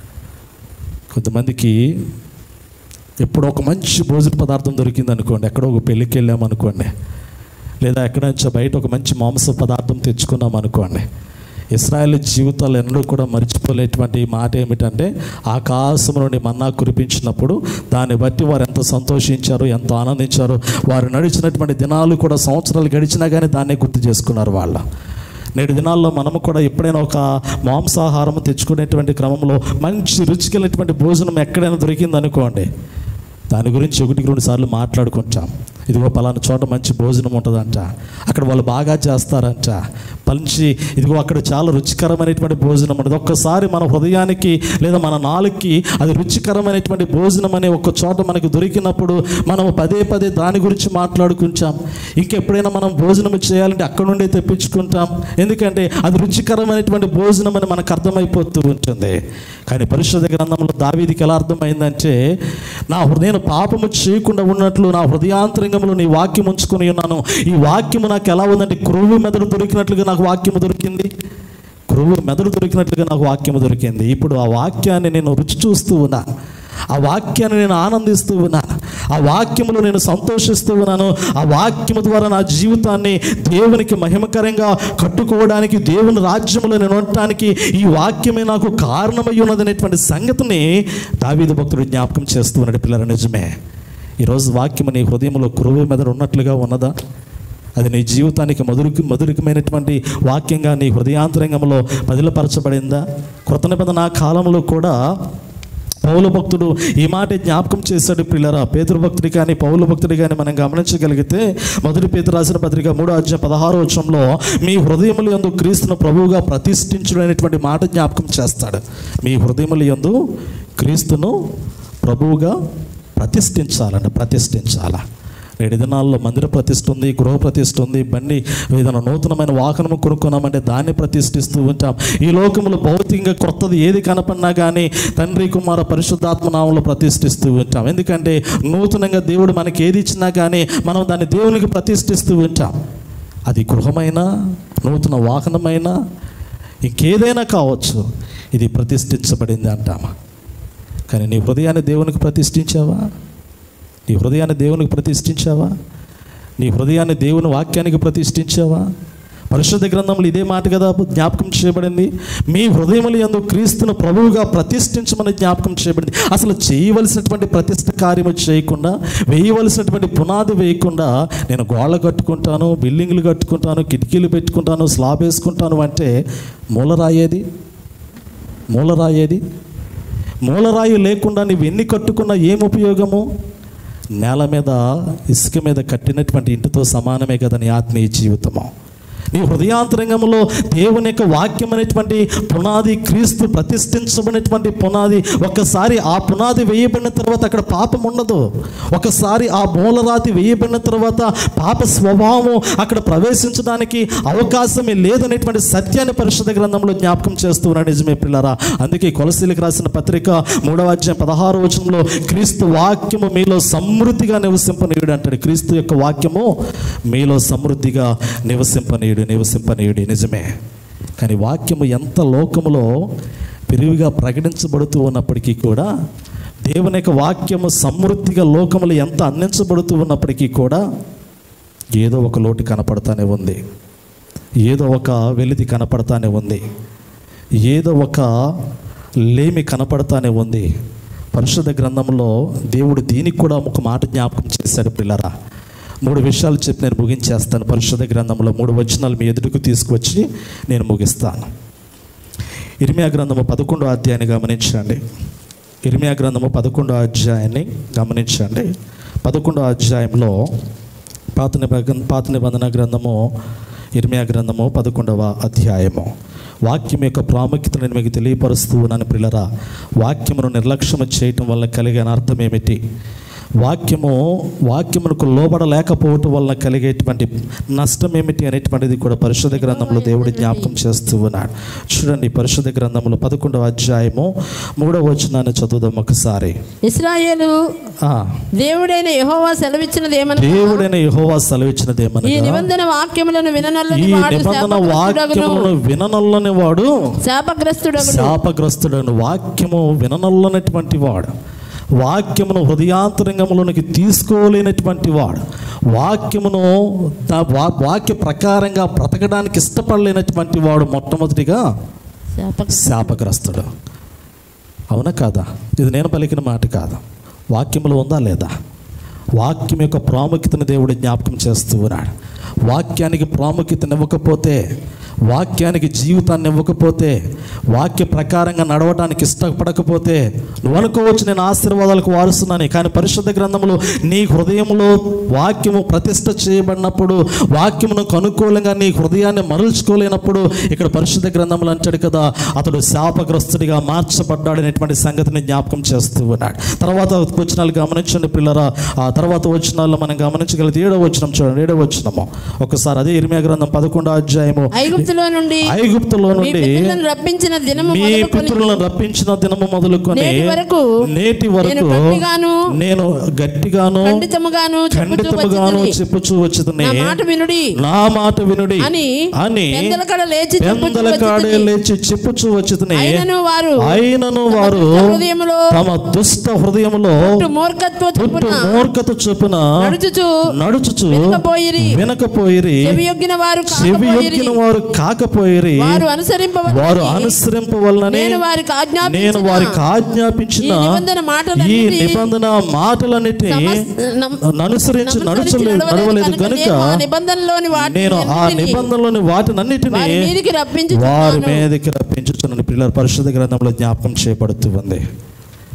[SPEAKER 1] కొంతమందికి ఎప్పుడు ఒక మంచి భోజన పదార్థం దొరికింది అనుకోండి ఎక్కడో ఒక పెళ్ళికి వెళ్ళామనుకోండి లేదా ఎక్కడ నుంచో బయట ఒక మంచి మాంస పదార్థం తెచ్చుకున్నాం అనుకోండి ఇస్రాయేల్ జీవితాలు ఎన్నడూ కూడా మర్చిపోలేటువంటి మాట ఏమిటంటే ఆకాశం నుండి మన్నా కురిపించినప్పుడు దాన్ని బట్టి వారు ఎంత సంతోషించారు ఎంత ఆనందించారు వారు నడిచినటువంటి దినాలు కూడా సంవత్సరాలు గడిచినా కానీ దాన్నే గుర్తు చేసుకున్నారు వాళ్ళ నేటి దినాల్లో మనము కూడా ఎప్పుడైనా ఒక మాంసాహారం తెచ్చుకునేటువంటి క్రమంలో మంచి రుచికెళ్ళినటువంటి భోజనం ఎక్కడైనా దొరికింది అనుకోండి దాని గురించి ఒకటికి రెండు సార్లు మాట్లాడుకుంటాం ఇదిగో పలానా చోట మంచి భోజనం ఉంటుందంట అక్కడ వాళ్ళు బాగా చేస్తారంట మంచి ఇదిగో అక్కడ చాలా రుచికరమైనటువంటి భోజనం ఉంటుంది ఒక్కసారి మన హృదయానికి లేదా మన నాలుగుకి అది రుచికరమైనటువంటి భోజనం అనే ఒక చోట మనకు దొరికినప్పుడు మనం పదే పదే దాని గురించి మాట్లాడుకుంటాం ఇంకెప్పుడైనా మనం భోజనం చేయాలంటే అక్కడ నుండే తెప్పించుకుంటాం ఎందుకంటే అది రుచికరమైనటువంటి భోజనం అని మనకు అర్థమైపోతూ ఉంటుంది కానీ పరిశుద్ధ గ్రంథంలో దావీదికి ఎలా అర్థమైందంటే నా హృదయం పాపము చేయకుండా ఉన్నట్లు నా హృదయాంతరంగంలో నీ వాక్యం ఉంచుకొని ఉన్నాను ఈ వాక్యము నాకు ఎలా ఉందంటే క్రొవ్వు మెదడు దొరికినట్లుగా నాకు వాక్యము దొరికింది క్రొవ్వు మెదడు దొరికినట్లుగా నాకు వాక్యము దొరికింది ఇప్పుడు ఆ వాక్యాన్ని నేను రుచి చూస్తూ ఉన్నాను ఆ వాక్యాన్ని నేను ఆనందిస్తూ ఉన్నాను ఆ వాక్యములో నేను సంతోషిస్తూ ఉన్నాను ఆ వాక్యము ద్వారా నా జీవితాన్ని దేవునికి మహిమకరంగా కట్టుకోవడానికి దేవుని రాజ్యములో నేను ఉండటానికి ఈ వాక్యమే నాకు కారణమై ఉన్నదనేటువంటి సంగతిని దావీదు భక్తుడు జ్ఞాపకం చేస్తూ ఉన్నాడు పిల్లల నిజమే ఈరోజు వాక్యము నీ హృదయంలో కురువు మెదడు ఉన్నట్లుగా ఉన్నదా అది నీ జీవితానికి మధురికి మధురికమైనటువంటి వాక్యంగా నీ హృదయాంతరంగంలో పదిలపరచబడిందా కృత నిబంధన కాలంలో కూడా పౌల భక్తుడు ఈ మాట జ్ఞాపకం చేశాడు పిల్లరా పేదరు భక్తుడి కానీ పౌల భక్తుడి కానీ మనం గమనించగలిగితే మొదటి పేదరు రాసిన పత్రిక మూడో అధ్యాయం పదహారో వచ్చంలో మీ హృదయములు యందు క్రీస్తును ప్రభువుగా ప్రతిష్ఠించుడు అనేటువంటి మాట జ్ఞాపకం చేస్తాడు మీ హృదయములు యందు క్రీస్తును ప్రభువుగా ప్రతిష్ఠించాలండి ప్రతిష్ఠించాలా నేటి దినాల్లో మందిర ప్రతిష్ఠ ఉంది గృహ ప్రతిష్ఠ ఉంది బండి ఏదైనా నూతనమైన వాహనం కొనుక్కున్నామంటే దాన్ని ప్రతిష్ఠిస్తూ ఉంటాం ఈ లోకంలో భౌతికంగా కొత్తది ఏది కనపడినా కానీ తండ్రి కుమార పరిశుద్ధాత్మ నామంలో ప్రతిష్ఠిస్తూ ఉంటాం ఎందుకంటే నూతనంగా దేవుడు మనకి ఏది ఇచ్చినా కానీ మనం దాన్ని దేవునికి ప్రతిష్ఠిస్తూ ఉంటాం అది గృహమైనా నూతన వాహనమైనా ఇంకేదైనా కావచ్చు ఇది ప్రతిష్ఠించబడింది అంటామా కానీ నీ హృదయాన్ని దేవునికి ప్రతిష్ఠించావా నీ హృదయాన్ని దేవునికి ప్రతిష్ఠించావా నీ హృదయాన్ని దేవుని వాక్యానికి ప్రతిష్ఠించావా పరిశుద్ధ గ్రంథంలో ఇదే మాట కదా జ్ఞాపకం చేయబడింది మీ హృదయములు ఎందు క్రీస్తును ప్రభువుగా ప్రతిష్ఠించమని జ్ఞాపకం చేయబడింది అసలు చేయవలసినటువంటి ప్రతిష్ఠ కార్యము చేయకుండా వేయవలసినటువంటి పునాది వేయకుండా నేను గోళ్ళ కట్టుకుంటాను బిల్డింగ్లు కట్టుకుంటాను కిటికీలు పెట్టుకుంటాను స్లాబ్ వేసుకుంటాను అంటే మూలరాయేది మూలరాయేది మూలరాయి లేకుండా నువ్వు ఎన్ని కట్టుకున్నా ఏం ఉపయోగము నేల మీద ఇసుక మీద కట్టినటువంటి ఇంటితో సమానమే కదా నీ ఆత్మీయ జీవితము నీ హృదయాంతరంగంలో దేవుని యొక్క వాక్యం అనేటువంటి పునాది క్రీస్తు ప్రతిష్ఠించబడినటువంటి పునాది ఒకసారి ఆ పునాది వేయబడిన తర్వాత అక్కడ పాపం ఉండదు ఒకసారి ఆ మూలరాతి వేయబడిన తర్వాత పాప స్వభావం అక్కడ ప్రవేశించడానికి అవకాశమే లేదనేటువంటి సత్యాన్ని పరిశుద్ధ గ్రంథంలో జ్ఞాపకం చేస్తూ ఉన్నాడు నిజమే పిల్లరా అందుకే కొలసీలకు రాసిన పత్రిక మూడవ అధ్యాయం పదహారు వచనంలో క్రీస్తు వాక్యము మీలో సమృద్ధిగా నివసింపనీయుడు అంటాడు క్రీస్తు యొక్క వాక్యము మీలో సమృద్ధిగా నివసింపనీయుడు నివసింపనీయుడు నిజమే కానీ వాక్యము ఎంత లోకములో విరివిగా ప్రకటించబడుతూ ఉన్నప్పటికీ కూడా దేవుని యొక్క వాక్యము సమృద్ధిగా లోకములు ఎంత అందించబడుతూ ఉన్నప్పటికీ కూడా ఏదో ఒక లోటు కనపడతానే ఉంది ఏదో ఒక వెలితి కనపడతానే ఉంది ఏదో ఒక లేమి కనపడతానే ఉంది పరిశుద్ధ గ్రంథంలో దేవుడు దీనికి కూడా ఒక మాట జ్ఞాపకం చేశాడు పిల్లరా మూడు విషయాలు చెప్పి నేను ముగించేస్తాను పరిశుద్ధ గ్రంథంలో మూడు వచనాలు మీ ఎదురుకు తీసుకువచ్చి నేను ముగిస్తాను ఇర్మియా గ్రంథము పదకొండో అధ్యాయాన్ని గమనించండి ఇర్మియా గ్రంథము పదకొండో అధ్యాయాన్ని గమనించండి పదకొండో అధ్యాయంలో పాత నిబంధన పాత నిబంధన గ్రంథము ఇర్మియా గ్రంథము పదకొండవ అధ్యాయము వాక్యం యొక్క ప్రాముఖ్యతను నేను మీకు తెలియపరుస్తూ ఉన్నాను పిల్లరా వాక్యమును నిర్లక్ష్యం చేయటం వల్ల కలిగే అర్థం ఏమిటి వాక్యము వాక్యమునకు లోబడలేకపోవటం వల్ల కలిగేటువంటి నష్టం ఏమిటి అనేటువంటిది కూడా పరిశుద్ధ గ్రంథంలో దేవుడి జ్ఞాపకం చేస్తూ ఉన్నాడు చూడండి పరిశుద్ధ గ్రంథంలో పదకొండవ అధ్యాయము మూడవ వచనాన్ని చదువుదాం ఒకసారి
[SPEAKER 5] ఇస్రాయేలు
[SPEAKER 1] ఆ,
[SPEAKER 5] దేవుడైన యెహోవా సెలవిచ్చినది ఏమనగా
[SPEAKER 1] దేవుడైన యెహోవా సెలవిచ్చినది
[SPEAKER 5] ఈ
[SPEAKER 1] ఏమనగా
[SPEAKER 5] నిబంధన వాక్యములను
[SPEAKER 1] ఈ
[SPEAKER 5] విననల్లని వాడు
[SPEAKER 1] నిబంధన
[SPEAKER 5] శాపగ్రస్తుడగును.
[SPEAKER 1] వాక్యములను విననల్లని వాడు
[SPEAKER 5] శాపగ్రస్తుడగును
[SPEAKER 1] శాపగ్రస్తుడను వాక్యము విననల్లనటువంటి వాడు వాక్యమును హృదయాంతరంగంలోనికి తీసుకోలేనటువంటి వాడు వాక్యమును దా- వా- వాక్య ప్రకారంగా బ్రతకడానికి ఇష్టపడలేనటువంటి వాడు మొట్టమొదటిగా
[SPEAKER 5] శాపగ్రస్తుడు.
[SPEAKER 1] శాపగ్రస్తుడు అవునా కాదా ఇది నేను పలికిన మాట కాదు వాక్యములు ఉందా లేదా వాక్యం యొక్క ప్రాముఖ్యతను దేవుడు జ్ఞాపకం చేస్తూ ఉన్నాడు వాక్యానికి ప్రాముఖ్యతనివ్వకపోతే వాక్యానికి జీవితాన్ని ఇవ్వకపోతే వాక్య ప్రకారంగా నడవడానికి ఇష్టపడకపోతే నువ్వు అనుకోవచ్చు నేను ఆశీర్వాదాలకు వారుస్తున్నాను కానీ పరిశుద్ధ గ్రంథంలో నీ హృదయంలో వాక్యము ప్రతిష్ట చేయబడినప్పుడు వాక్యమునకు అనుకూలంగా నీ హృదయాన్ని మరల్చుకోలేనప్పుడు ఇక్కడ పరిశుద్ధ గ్రంథంలో అంటాడు కదా అతడు శాపగ్రస్తుడిగా మార్చబడ్డాడు అనేటువంటి సంగతిని జ్ఞాపకం చేస్తూ ఉన్నాడు తర్వాత వచనాలు గమనించండి పిల్లరా ఆ తర్వాత వచనాల్లో మనం గమనించగలిగితే ఏడో వచనం చూడండి ఏడో వచనము ఒకసారి అదే ఇరిమియా గ్రంథం పదకొండో అధ్యాయము
[SPEAKER 5] ఐగుప్తులో నుండి
[SPEAKER 1] ఐగుప్తులో
[SPEAKER 5] మీ
[SPEAKER 1] నుండి
[SPEAKER 5] పితరులను రప్పించిన దినము
[SPEAKER 1] మీ
[SPEAKER 5] మొదలుకొని
[SPEAKER 1] పితరులను రప్పించిన దినము మొదలుకొని
[SPEAKER 5] నేటి వరకు
[SPEAKER 1] నేటి
[SPEAKER 5] నేను
[SPEAKER 1] వరకు
[SPEAKER 5] గట్టిగాను,
[SPEAKER 1] నేను గట్టిగాను
[SPEAKER 5] ఖండితముగాను చెప్పుచూ
[SPEAKER 1] ఖండితముగాను
[SPEAKER 5] వచ్చితిని.
[SPEAKER 1] చెప్పుచూ వచ్చుదని
[SPEAKER 5] నా మాట వినుడి
[SPEAKER 1] నా మాట వినుడి
[SPEAKER 5] అని
[SPEAKER 1] అని
[SPEAKER 5] పెందలకడ లేచి చెప్పుచూ
[SPEAKER 1] పెందల కాడే
[SPEAKER 5] వచ్చితిని.
[SPEAKER 1] లేచి చెప్పుచూ వచ్చుదని
[SPEAKER 5] అయినను వారు
[SPEAKER 1] అయినను
[SPEAKER 5] తమ
[SPEAKER 1] వారు
[SPEAKER 5] దుష్ట హృదయములో
[SPEAKER 1] తమ దుష్ట హృదయములో
[SPEAKER 5] పుట్టు మూర్ఖత్వ
[SPEAKER 1] పుట్టు
[SPEAKER 5] చొప్పున
[SPEAKER 1] మూర్ఖత చొప్పున
[SPEAKER 5] నడుచుచు
[SPEAKER 1] నడుచుచు
[SPEAKER 5] వినకపోయిరి.
[SPEAKER 1] వినకపోయిరి
[SPEAKER 5] చెవియొగ్గిన వారు
[SPEAKER 1] చెవి
[SPEAKER 5] కాకపోయిరి.
[SPEAKER 1] యొక్కిన వారు కాకపోయిరి
[SPEAKER 5] వారు అనుసరింపవలనని
[SPEAKER 1] వారు అనుసరింపవలనని
[SPEAKER 5] నేను వారికి ఆజ్ఞాపించిన
[SPEAKER 1] నేను వారికి ఆజ్ఞాపించిన
[SPEAKER 5] ఈ నిబంధన మాటలన్నిటి
[SPEAKER 1] ఈ నిబంధన మాటలన్నిటిని
[SPEAKER 5] సమస్- నమ్-
[SPEAKER 1] అనుసరించి
[SPEAKER 5] నమస్కరించి
[SPEAKER 1] నడుచలేదు నడవలేదు కనుక
[SPEAKER 5] నేను ఆ నిబంధనలోని వాటిని
[SPEAKER 1] నేను ఆ
[SPEAKER 5] అన్నిటినీ
[SPEAKER 1] నిబంధనలోని వాటినన్నిటిని
[SPEAKER 5] వారి మీదికి రప్పించుచున్నాను.
[SPEAKER 1] వారి మీదకి రప్పించుచున్నాను పిల్లల పరిశుద్ధ గ్రంథంలో జ్ఞాపకం చేయబడుతూ ఉంది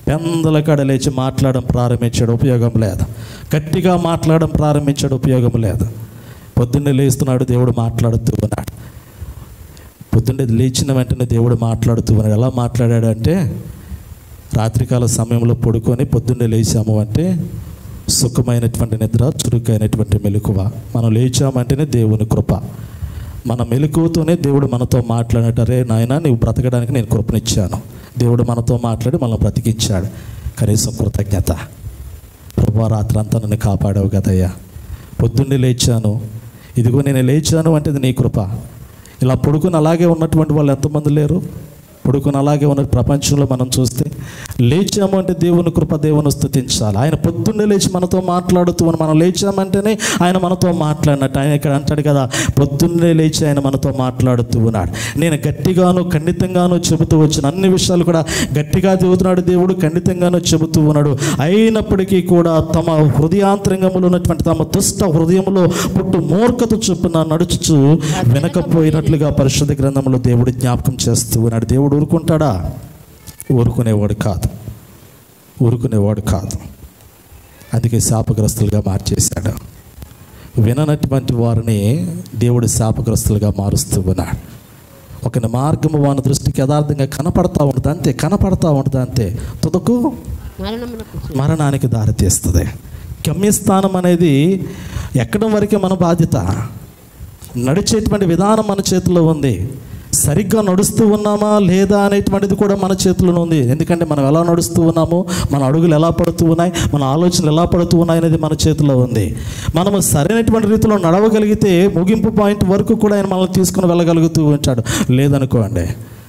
[SPEAKER 1] పెందల కాడ లేచి మాట్లాడడం ప్రారంభించాడు ఉపయోగం లేదు గట్టిగా మాట్లాడడం ప్రారంభించాడు ఉపయోగం లేదు పొద్దున్నే లేస్తున్నాడు దేవుడు మాట్లాడుతూ ఉన్నాడు పొద్దున్నే లేచిన వెంటనే దేవుడు మాట్లాడుతూ ఉన్నాడు ఎలా మాట్లాడాడు అంటే రాత్రికాల సమయంలో పడుకొని పొద్దున్నే లేచాము అంటే సుఖమైనటువంటి నిద్ర చురుకైనటువంటి మెలకువ మనం లేచామంటేనే దేవుని కృప మన మెలకువతోనే దేవుడు మనతో మాట్లాడినట్టు అరే నాయన నీవు బ్రతకడానికి నేను కృపనిచ్చాను దేవుడు మనతో మాట్లాడి మనల్ని బ్రతికించాడు కనీసం కృతజ్ఞత ప్రభా రాత్రంతా నన్ను కాపాడావు కదయ్యా పొద్దున్నే లేచాను ఇదిగో నేను లేచాను అంటే ఇది నీ కృప ఇలా పడుకుని అలాగే ఉన్నటువంటి వాళ్ళు ఎంతమంది లేరు పడుకుని అలాగే ఉన్న ప్రపంచంలో మనం చూస్తే లేచాము అంటే దేవుని కృప దేవుని స్థుతించాలి ఆయన పొద్దున్నే లేచి మనతో మాట్లాడుతూ ఉన్నాడు. మనం లేచామంటేనే ఆయన మనతో మాట్లాడినట్టు ఆయన ఇక్కడ అంటాడు కదా పొద్దున్నే లేచి ఆయన మనతో మాట్లాడుతూ ఉన్నాడు నేను గట్టిగాను ఖండితంగాను చెబుతూ వచ్చిన అన్ని విషయాలు కూడా గట్టిగా చెబుతున్నాడు దేవుడు ఖండితంగాను చెబుతూ ఉన్నాడు అయినప్పటికీ కూడా తమ హృదయాంతరంగంలో ఉన్నటువంటి తమ దుష్ట హృదయంలో పుట్టు మూర్ఖత చొప్పున నడుచుచు వెనకపోయినట్లుగా పరిశుద్ధ గ్రంథంలో దేవుడు జ్ఞాపకం చేస్తూ ఉన్నాడు దేవుడు ఊరుకుంటాడా ఊరుకునేవాడు కాదు ఊరుకునేవాడు కాదు అందుకే శాపగ్రస్తులుగా మార్చేశాడు విననటువంటి వారిని దేవుడు శాపగ్రస్తులుగా మారుస్తూ ఉన్నాడు ఒక మార్గము వాని దృష్టికి యథార్థంగా కనపడతా ఉంటుంది అంతే కనపడతా ఉంటుంది అంతే తుదకు
[SPEAKER 5] మరణమునకు
[SPEAKER 1] మరణానికి దారితీస్తుంది గమ్యస్థానం అనేది ఎక్కడం వరకే మన బాధ్యత నడిచేటువంటి విధానం మన చేతిలో ఉంది సరిగ్గా నడుస్తూ ఉన్నామా లేదా అనేటువంటిది కూడా మన చేతిలో ఉంది ఎందుకంటే మనం ఎలా నడుస్తూ ఉన్నాము మన అడుగులు ఎలా పడుతూ ఉన్నాయి మన ఆలోచనలు ఎలా పడుతూ ఉన్నాయి అనేది మన చేతిలో ఉంది మనము సరైనటువంటి రీతిలో నడవగలిగితే ముగింపు పాయింట్ వరకు కూడా ఆయన మనల్ని తీసుకుని వెళ్ళగలుగుతూ ఉంటాడు లేదనుకోండి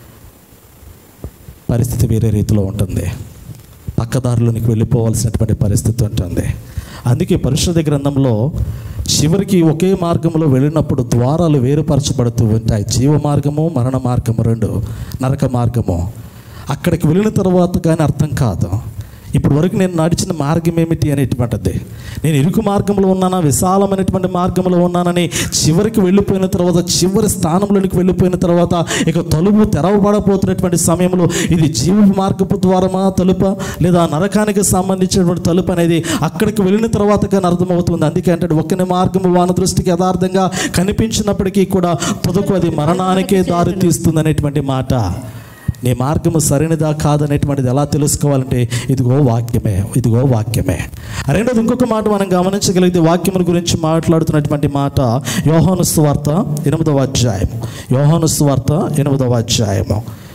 [SPEAKER 1] పరిస్థితి వేరే రీతిలో ఉంటుంది పక్కదారిలోనికి వెళ్ళిపోవాల్సినటువంటి పరిస్థితి ఉంటుంది అందుకే పరిశుద్ధ గ్రంథంలో చివరికి ఒకే మార్గంలో వెళ్ళినప్పుడు ద్వారాలు వేరుపరచబడుతూ ఉంటాయి జీవ మార్గము మరణ మార్గము రెండు నరక మార్గము అక్కడికి వెళ్ళిన తర్వాత కానీ అర్థం కాదు ఇప్పుడు వరకు నేను నడిచిన మార్గం ఏమిటి అనేటువంటిది నేను ఇరుకు మార్గంలో ఉన్నానా విశాలమైనటువంటి మార్గంలో ఉన్నానని చివరికి వెళ్ళిపోయిన తర్వాత చివరి స్థానంలోనికి వెళ్ళిపోయిన తర్వాత ఇక తలుపు తెరవబడపోతున్నటువంటి సమయంలో ఇది జీవ మార్గపు ద్వారమా తలుప లేదా నరకానికి సంబంధించినటువంటి తలుపు అనేది అక్కడికి వెళ్ళిన తర్వాత కానీ అర్థమవుతుంది అందుకే అంటే ఒక్కని మార్గము వాన దృష్టికి యథార్థంగా కనిపించినప్పటికీ కూడా తుదకు అది మరణానికే దారి తీస్తుంది అనేటువంటి మాట నీ మార్గము సరైనదా కాదనేటువంటిది ఎలా తెలుసుకోవాలంటే ఇదిగో వాక్యమే ఇదిగో వాక్యమే రెండోది ఇంకొక మాట మనం గమనించగలిగితే వాక్యముల గురించి మాట్లాడుతున్నటువంటి మాట యోహాను సువార్త ఎనిమిదవ అధ్యాయం యోహాను సువార్త ఎనిమిదవ అధ్యాయము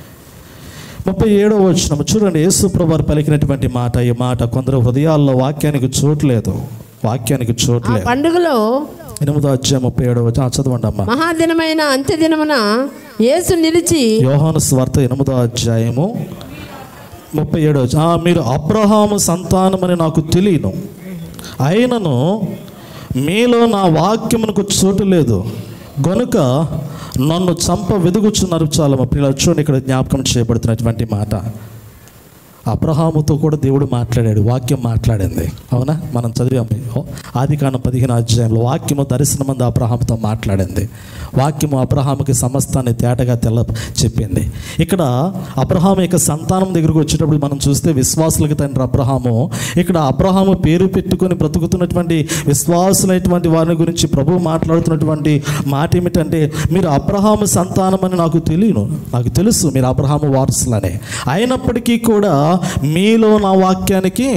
[SPEAKER 1] ముప్పై ఏడవ వచ్చిన చూడండి యేసుప్రభు వారు పలికినటువంటి మాట ఈ మాట కొందరు హృదయాల్లో వాక్యానికి చోట్లేదు వాక్యానికి
[SPEAKER 5] ఆ
[SPEAKER 1] చోట్లేదు
[SPEAKER 5] పండుగలో
[SPEAKER 1] ఎనిమిదో అధ్యాయం ముప్పై ఏడవ వచ్చిన చదవండి అమ్మా
[SPEAKER 5] మహాదినమైన అంత్యదినమున యేసు నిలిచి
[SPEAKER 1] యోహాను స్వార్త ఎనిమిదో అధ్యాయము ముప్పై ఏడో మీరు అబ్రహాము సంతానమని నాకు తెలియను అయినను మీలో నా వాక్యమునకు చోటు లేదు గనుక నన్ను చంప వెదుగుచున్నారు చాలా మా పిల్లలు చూడండి ఇక్కడ జ్ఞాపకం చేయబడుతున్నటువంటి మాట అబ్రహాముతో కూడా దేవుడు మాట్లాడాడు వాక్యం మాట్లాడింది అవునా మనం చదివాము ఆది కాండం పదిహేను అధ్యాయంలో వాక్యము దర్శనమంది అబ్రహాముతో మాట్లాడింది వాక్యము అబ్రహాముకి సమస్తాన్ని తేటగా తెల్ల చెప్పింది ఇక్కడ అబ్రహాము యొక్క సంతానం దగ్గరకు వచ్చేటప్పుడు మనం చూస్తే విశ్వాసులకు తండ్రి అబ్రహాము ఇక్కడ అబ్రహాము పేరు పెట్టుకొని బ్రతుకుతున్నటువంటి విశ్వాసులైనటువంటి వారిని గురించి ప్రభు మాట్లాడుతున్నటువంటి మాట ఏమిటంటే మీరు అబ్రహాము సంతానం అని నాకు తెలియను నాకు తెలుసు మీరు అబ్రహాము వారసులనే అయినప్పటికీ కూడా మీలో నా వాక్యానికి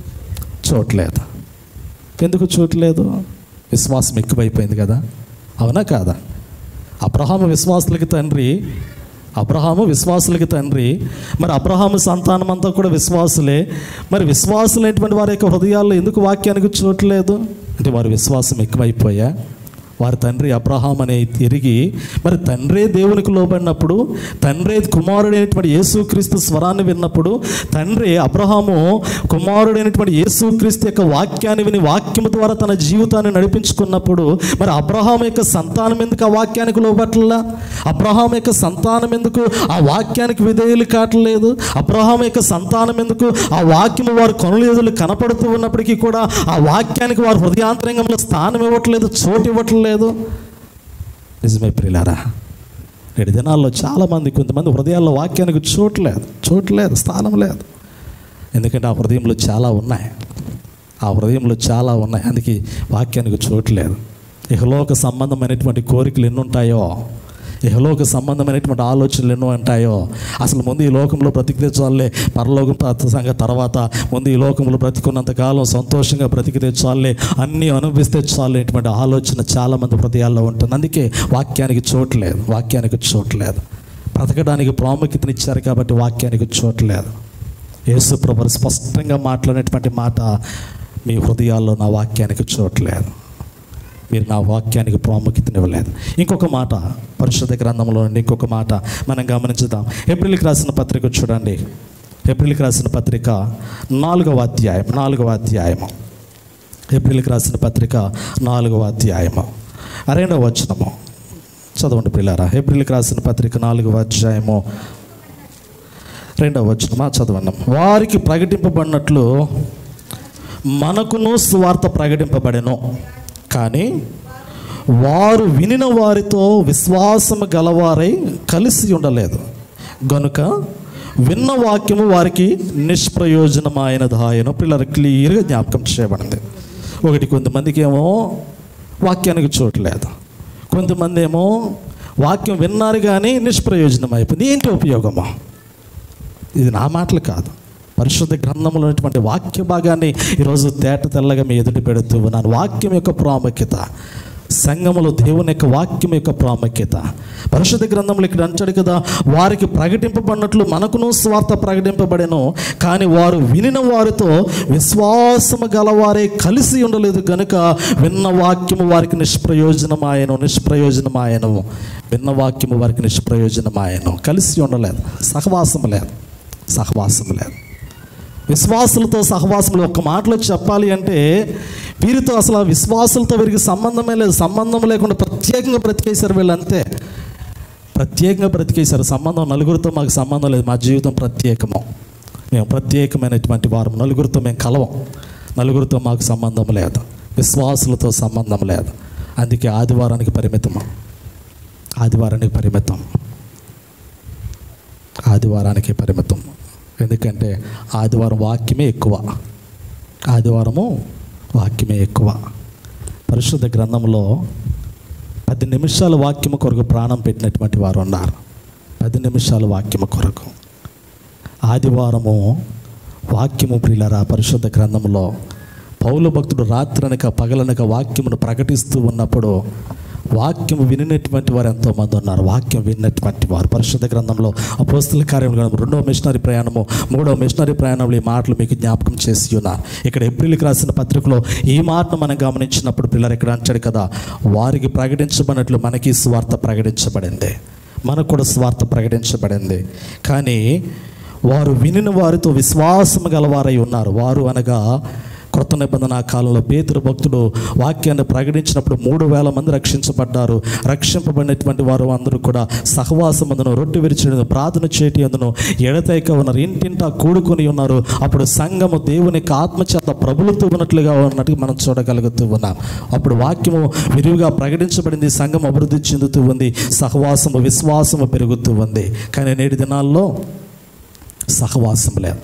[SPEAKER 1] చోట్లేదు ఎందుకు చోట్లేదు విశ్వాసం ఎక్కువైపోయింది కదా అవునా కాదా అబ్రహాము విశ్వాసులకి తండ్రి అబ్రహాము విశ్వాసులకి తండ్రి మరి అబ్రహాము సంతానం అంతా కూడా విశ్వాసులే మరి విశ్వాసులైనటువంటి వారి యొక్క హృదయాల్లో ఎందుకు వాక్యానికి చోట్లేదు అంటే వారి విశ్వాసం ఎక్కువైపోయా వారి తండ్రి అబ్రహాం అనే తిరిగి మరి తండ్రే దేవునికి లోబడినప్పుడు తండ్రే కుమారుడైనటువంటి యేసుక్రీస్తు స్వరాన్ని విన్నప్పుడు తండ్రి అబ్రహాము కుమారుడైనటువంటి యేసుక్రీస్తు యొక్క వాక్యాన్ని విని వాక్యము ద్వారా తన జీవితాన్ని నడిపించుకున్నప్పుడు మరి అబ్రహాం యొక్క సంతానం ఎందుకు ఆ వాక్యానికి లోబట్లా అబ్రహాం యొక్క సంతానం ఎందుకు ఆ వాక్యానికి విధేయులు కావట్లేదు అబ్రహాం యొక్క సంతానం ఎందుకు ఆ వాక్యము వారి కనుల ఎదులు కనపడుతూ ఉన్నప్పటికీ కూడా ఆ వాక్యానికి వారి హృదయాంతరంగంలో స్థానం ఇవ్వట్లేదు చోటు ఇవ్వట్లేదు నిజమే ప్రియులారా నేటి దినాల్లో చాలామంది కొంతమంది హృదయాల్లో వాక్యానికి చోటు లేదు చోటు లేదు స్థానం లేదు ఎందుకంటే ఆ హృదయంలో చాలా ఉన్నాయి ఆ హృదయంలో చాలా ఉన్నాయి అందుకే వాక్యానికి చోట్లేదు ఇహలోక సంబంధమైనటువంటి కోరికలు ఎన్ని ఉంటాయో ఇహలోక సంబంధమైనటువంటి ఆలోచనలు ఎన్నో ఉంటాయో అసలు ముందు ఈ లోకంలో బ్రతికితే చాలే పరలోకం ప్ర- సంగ తర్వాత ముందు ఈ లోకంలో బ్రతికున్నంత కాలం సంతోషంగా బ్రతికితే చాలే అన్నీ అనుభవిస్తే చాలు అనేటువంటి ఆలోచన చాలామంది హృదయాల్లో ఉంటుంది అందుకే వాక్యానికి చోట్లేదు వాక్యానికి చోట్లేదు బ్రతకడానికి ప్రాముఖ్యతనిచ్చారు కాబట్టి వాక్యానికి చోట్లేదు యేసు ప్రభు స్పష్టంగా మాట్లాడినటువంటి మాట మీ హృదయాల్లో నా వాక్యానికి చోట్లేదు మీరు నా వాక్యానికి ప్రాముఖ్యతనివ్వలేదు ఇంకొక మాట పరిశుద్ధ గ్రంథంలో నుండి ఇంకొక మాట మనం గమనించుదాం ఏప్రిల్కి రాసిన పత్రిక చూడండి ఏప్రిల్కి రాసిన పత్రిక నాలుగవ అధ్యాయం నాలుగవ అధ్యాయము ఏప్రిల్కి రాసిన పత్రిక నాలుగవ అధ్యాయము రెండవ వచనము చదవండి పిల్లారా ఏప్రిల్కి రాసిన పత్రిక నాలుగవ అధ్యాయము రెండవ వచనమా చదవండి వారికి ప్రకటింపబడినట్లు మనకును సువార్త ప్రకటింపబడెను కానీ వారు వినిన వారితో విశ్వాసము గలవారై కలిసి ఉండలేదు గనుక విన్న వాక్యము వారికి నిష్ప్రయోజనమైనదాయను పిల్లలు క్లియర్గా జ్ఞాపకం చేయబడింది ఒకటి కొంతమందికి ఏమో వాక్యానికి చోట్లేదు కొంతమంది ఏమో వాక్యం విన్నారు కానీ నిష్ప్రయోజనం అయిపోయింది ఏంటి ఉపయోగమా ఇది నా మాటలు కాదు పరిశుద్ధ గ్రంథంలో ఉన్నటువంటి వాక్య భాగాన్ని ఈరోజు తేట తెల్లగా మీ ఎదుటి పెడుతూ ఉన్నాను వాక్యం యొక్క ప్రాముఖ్యత సంఘములో దేవుని యొక్క వాక్యం యొక్క ప్రాముఖ్యత పరిశుద్ధ గ్రంథంలో ఇక్కడ అంటాడు కదా వారికి ప్రకటింపబడినట్లు మనకును స్వార్థ ప్రకటింపబడెను కానీ వారు వినిన వారితో విశ్వాసము గలవారే కలిసి ఉండలేదు గనుక విన్న వాక్యము వారికి నిష్ప్రయోజనమాయను నిష్ప్రయోజనమాయను విన్న వాక్యము వారికి నిష్ప్రయోజనమాయను కలిసి ఉండలేదు సహవాసం లేదు సహవాసం లేదు విశ్వాసులతో సహవాసంలో ఒక్క మాటలో చెప్పాలి అంటే వీరితో అసలు ఆ విశ్వాసులతో వీరికి సంబంధమే లేదు సంబంధం లేకుండా ప్రత్యేకంగా బ్రతికేశారు వీళ్ళు అంతే ప్రత్యేకంగా బ్రతికేశారు సంబంధం నలుగురితో మాకు సంబంధం లేదు మా జీవితం ప్రత్యేకము మేము ప్రత్యేకమైనటువంటి వారం నలుగురితో మేము కలవం నలుగురితో మాకు సంబంధం లేదు విశ్వాసులతో సంబంధం లేదు అందుకే ఆదివారానికి పరిమితము ఆదివారానికి పరిమితం ఆదివారానికి పరిమితం ఎందుకంటే ఆదివారం వాక్యమే ఎక్కువ ఆదివారము వాక్యమే ఎక్కువ పరిశుద్ధ గ్రంథంలో పది నిమిషాల వాక్యము కొరకు ప్రాణం పెట్టినటువంటి వారు ఉన్నారు పది నిమిషాల వాక్యము కొరకు ఆదివారము వాక్యము ప్రియులరా పరిశుద్ధ గ్రంథంలో పౌలు భక్తుడు రాత్రనక పగలనక వాక్యమును ప్రకటిస్తూ ఉన్నప్పుడు వాక్యం వినినటువంటి వారు ఎంతోమంది ఉన్నారు వాక్యం విన్నటువంటి వారు పరిశుద్ధ గ్రంథంలో అపోస్తుల కార్యం గ్రంథం రెండవ మిషనరీ ప్రయాణము మూడవ మిషనరీ ప్రయాణంలో ఈ మాటలు మీకు జ్ఞాపకం చేసి ఉన్నారు ఇక్కడ ఏప్రిల్కి రాసిన పత్రికలో ఈ మాటను మనం గమనించినప్పుడు పిల్లలు ఇక్కడ అంటాడు కదా వారికి ప్రకటించబడినట్లు మనకి స్వార్థ ప్రకటించబడింది మనకు కూడా స్వార్థ ప్రకటించబడింది కానీ వారు వినిన వారితో విశ్వాసము గలవారై ఉన్నారు వారు అనగా కొత్త నిబంధన కాలంలో పేతురు భక్తుడు వాక్యాన్ని ప్రకటించినప్పుడు మూడు వేల మంది రక్షించబడ్డారు రక్షింపబడినటువంటి వారు అందరూ కూడా సహవాసం అందును రొట్టె విరిచిన ప్రార్థన చేటి అందును ఎడతైక ఉన్నారు ఇంటింటా కూడుకొని ఉన్నారు అప్పుడు సంఘము దేవుని యొక్క ఆత్మచేత ప్రబలుతూ ఉన్నట్లుగా ఉన్నట్టుగా మనం చూడగలుగుతూ ఉన్నాం అప్పుడు వాక్యము విరివిగా ప్రకటించబడింది సంఘం అభివృద్ధి చెందుతూ ఉంది సహవాసము విశ్వాసము పెరుగుతూ ఉంది కానీ నేటి దినాల్లో సహవాసం లేదు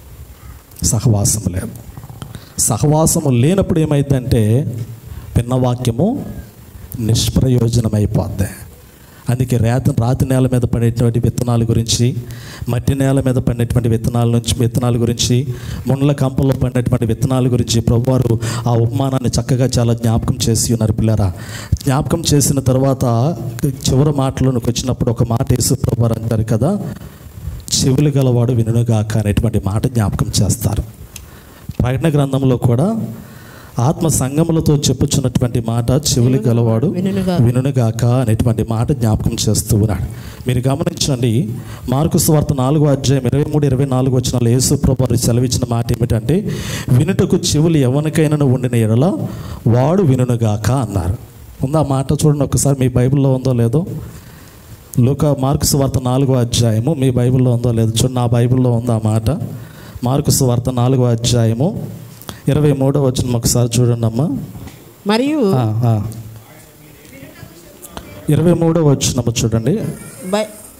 [SPEAKER 1] సహవాసం లేదు సహవాసము లేనప్పుడు ఏమైందంటే విన్న వాక్యము నిష్ప్రయోజనమైపోద్ది అందుకే రేత రాతి నేల మీద పడేటువంటి విత్తనాల గురించి మట్టి నేల మీద పడినటువంటి విత్తనాల నుంచి విత్తనాల గురించి ముండ్ల కంపంలో పడినటువంటి విత్తనాల గురించి ప్రభువారు ఆ ఉపమానాన్ని చక్కగా చాలా జ్ఞాపకం చేసి ఉన్నారు పిల్లరా జ్ఞాపకం చేసిన తర్వాత చివరి మాటలోనికి వచ్చినప్పుడు ఒక మాట యేసు ప్రభువారు అంటారు కదా చెవులు గలవాడు వినుగాక అనేటువంటి మాట జ్ఞాపకం చేస్తారు ప్రకటన గ్రంథంలో కూడా ఆత్మ సంగములతో చెప్పుచున్నటువంటి మాట చెవులు గలవాడు
[SPEAKER 5] వినుగాక.
[SPEAKER 1] వినుగాక అనేటువంటి మాట జ్ఞాపకం చేస్తూ ఉన్నాడు మీరు గమనించండి మార్కు స్వార్థ నాలుగో అధ్యాయం ఇరవై మూడు ఇరవై నాలుగు వచ్చిన యేసు ప్రభు సెలవిచ్చిన మాట ఏమిటంటే వినుటకు చెవులు ఎవరికైనా ఉండిన ఎడల వాడు వినుగాక అన్నారు ఉందా ఆ మాట చూడండి ఒకసారి మీ బైబిల్లో ఉందో లేదో లూకా మార్కు సువార్త నాలుగో అధ్యాయము మీ బైబిల్లో ఉందో లేదో చూడండి నా బైబిల్లో ఉందా ఆ మాట మార్కు సువార్త నాలుగో అధ్యాయము ఇరవై మూడో వచ్చిన ఒకసారి చూడండి అమ్మా
[SPEAKER 5] మరియు
[SPEAKER 1] ఆ, ఆ. ఇరవై మూడో వచ్చినమ్మ చూడండి
[SPEAKER 5] బై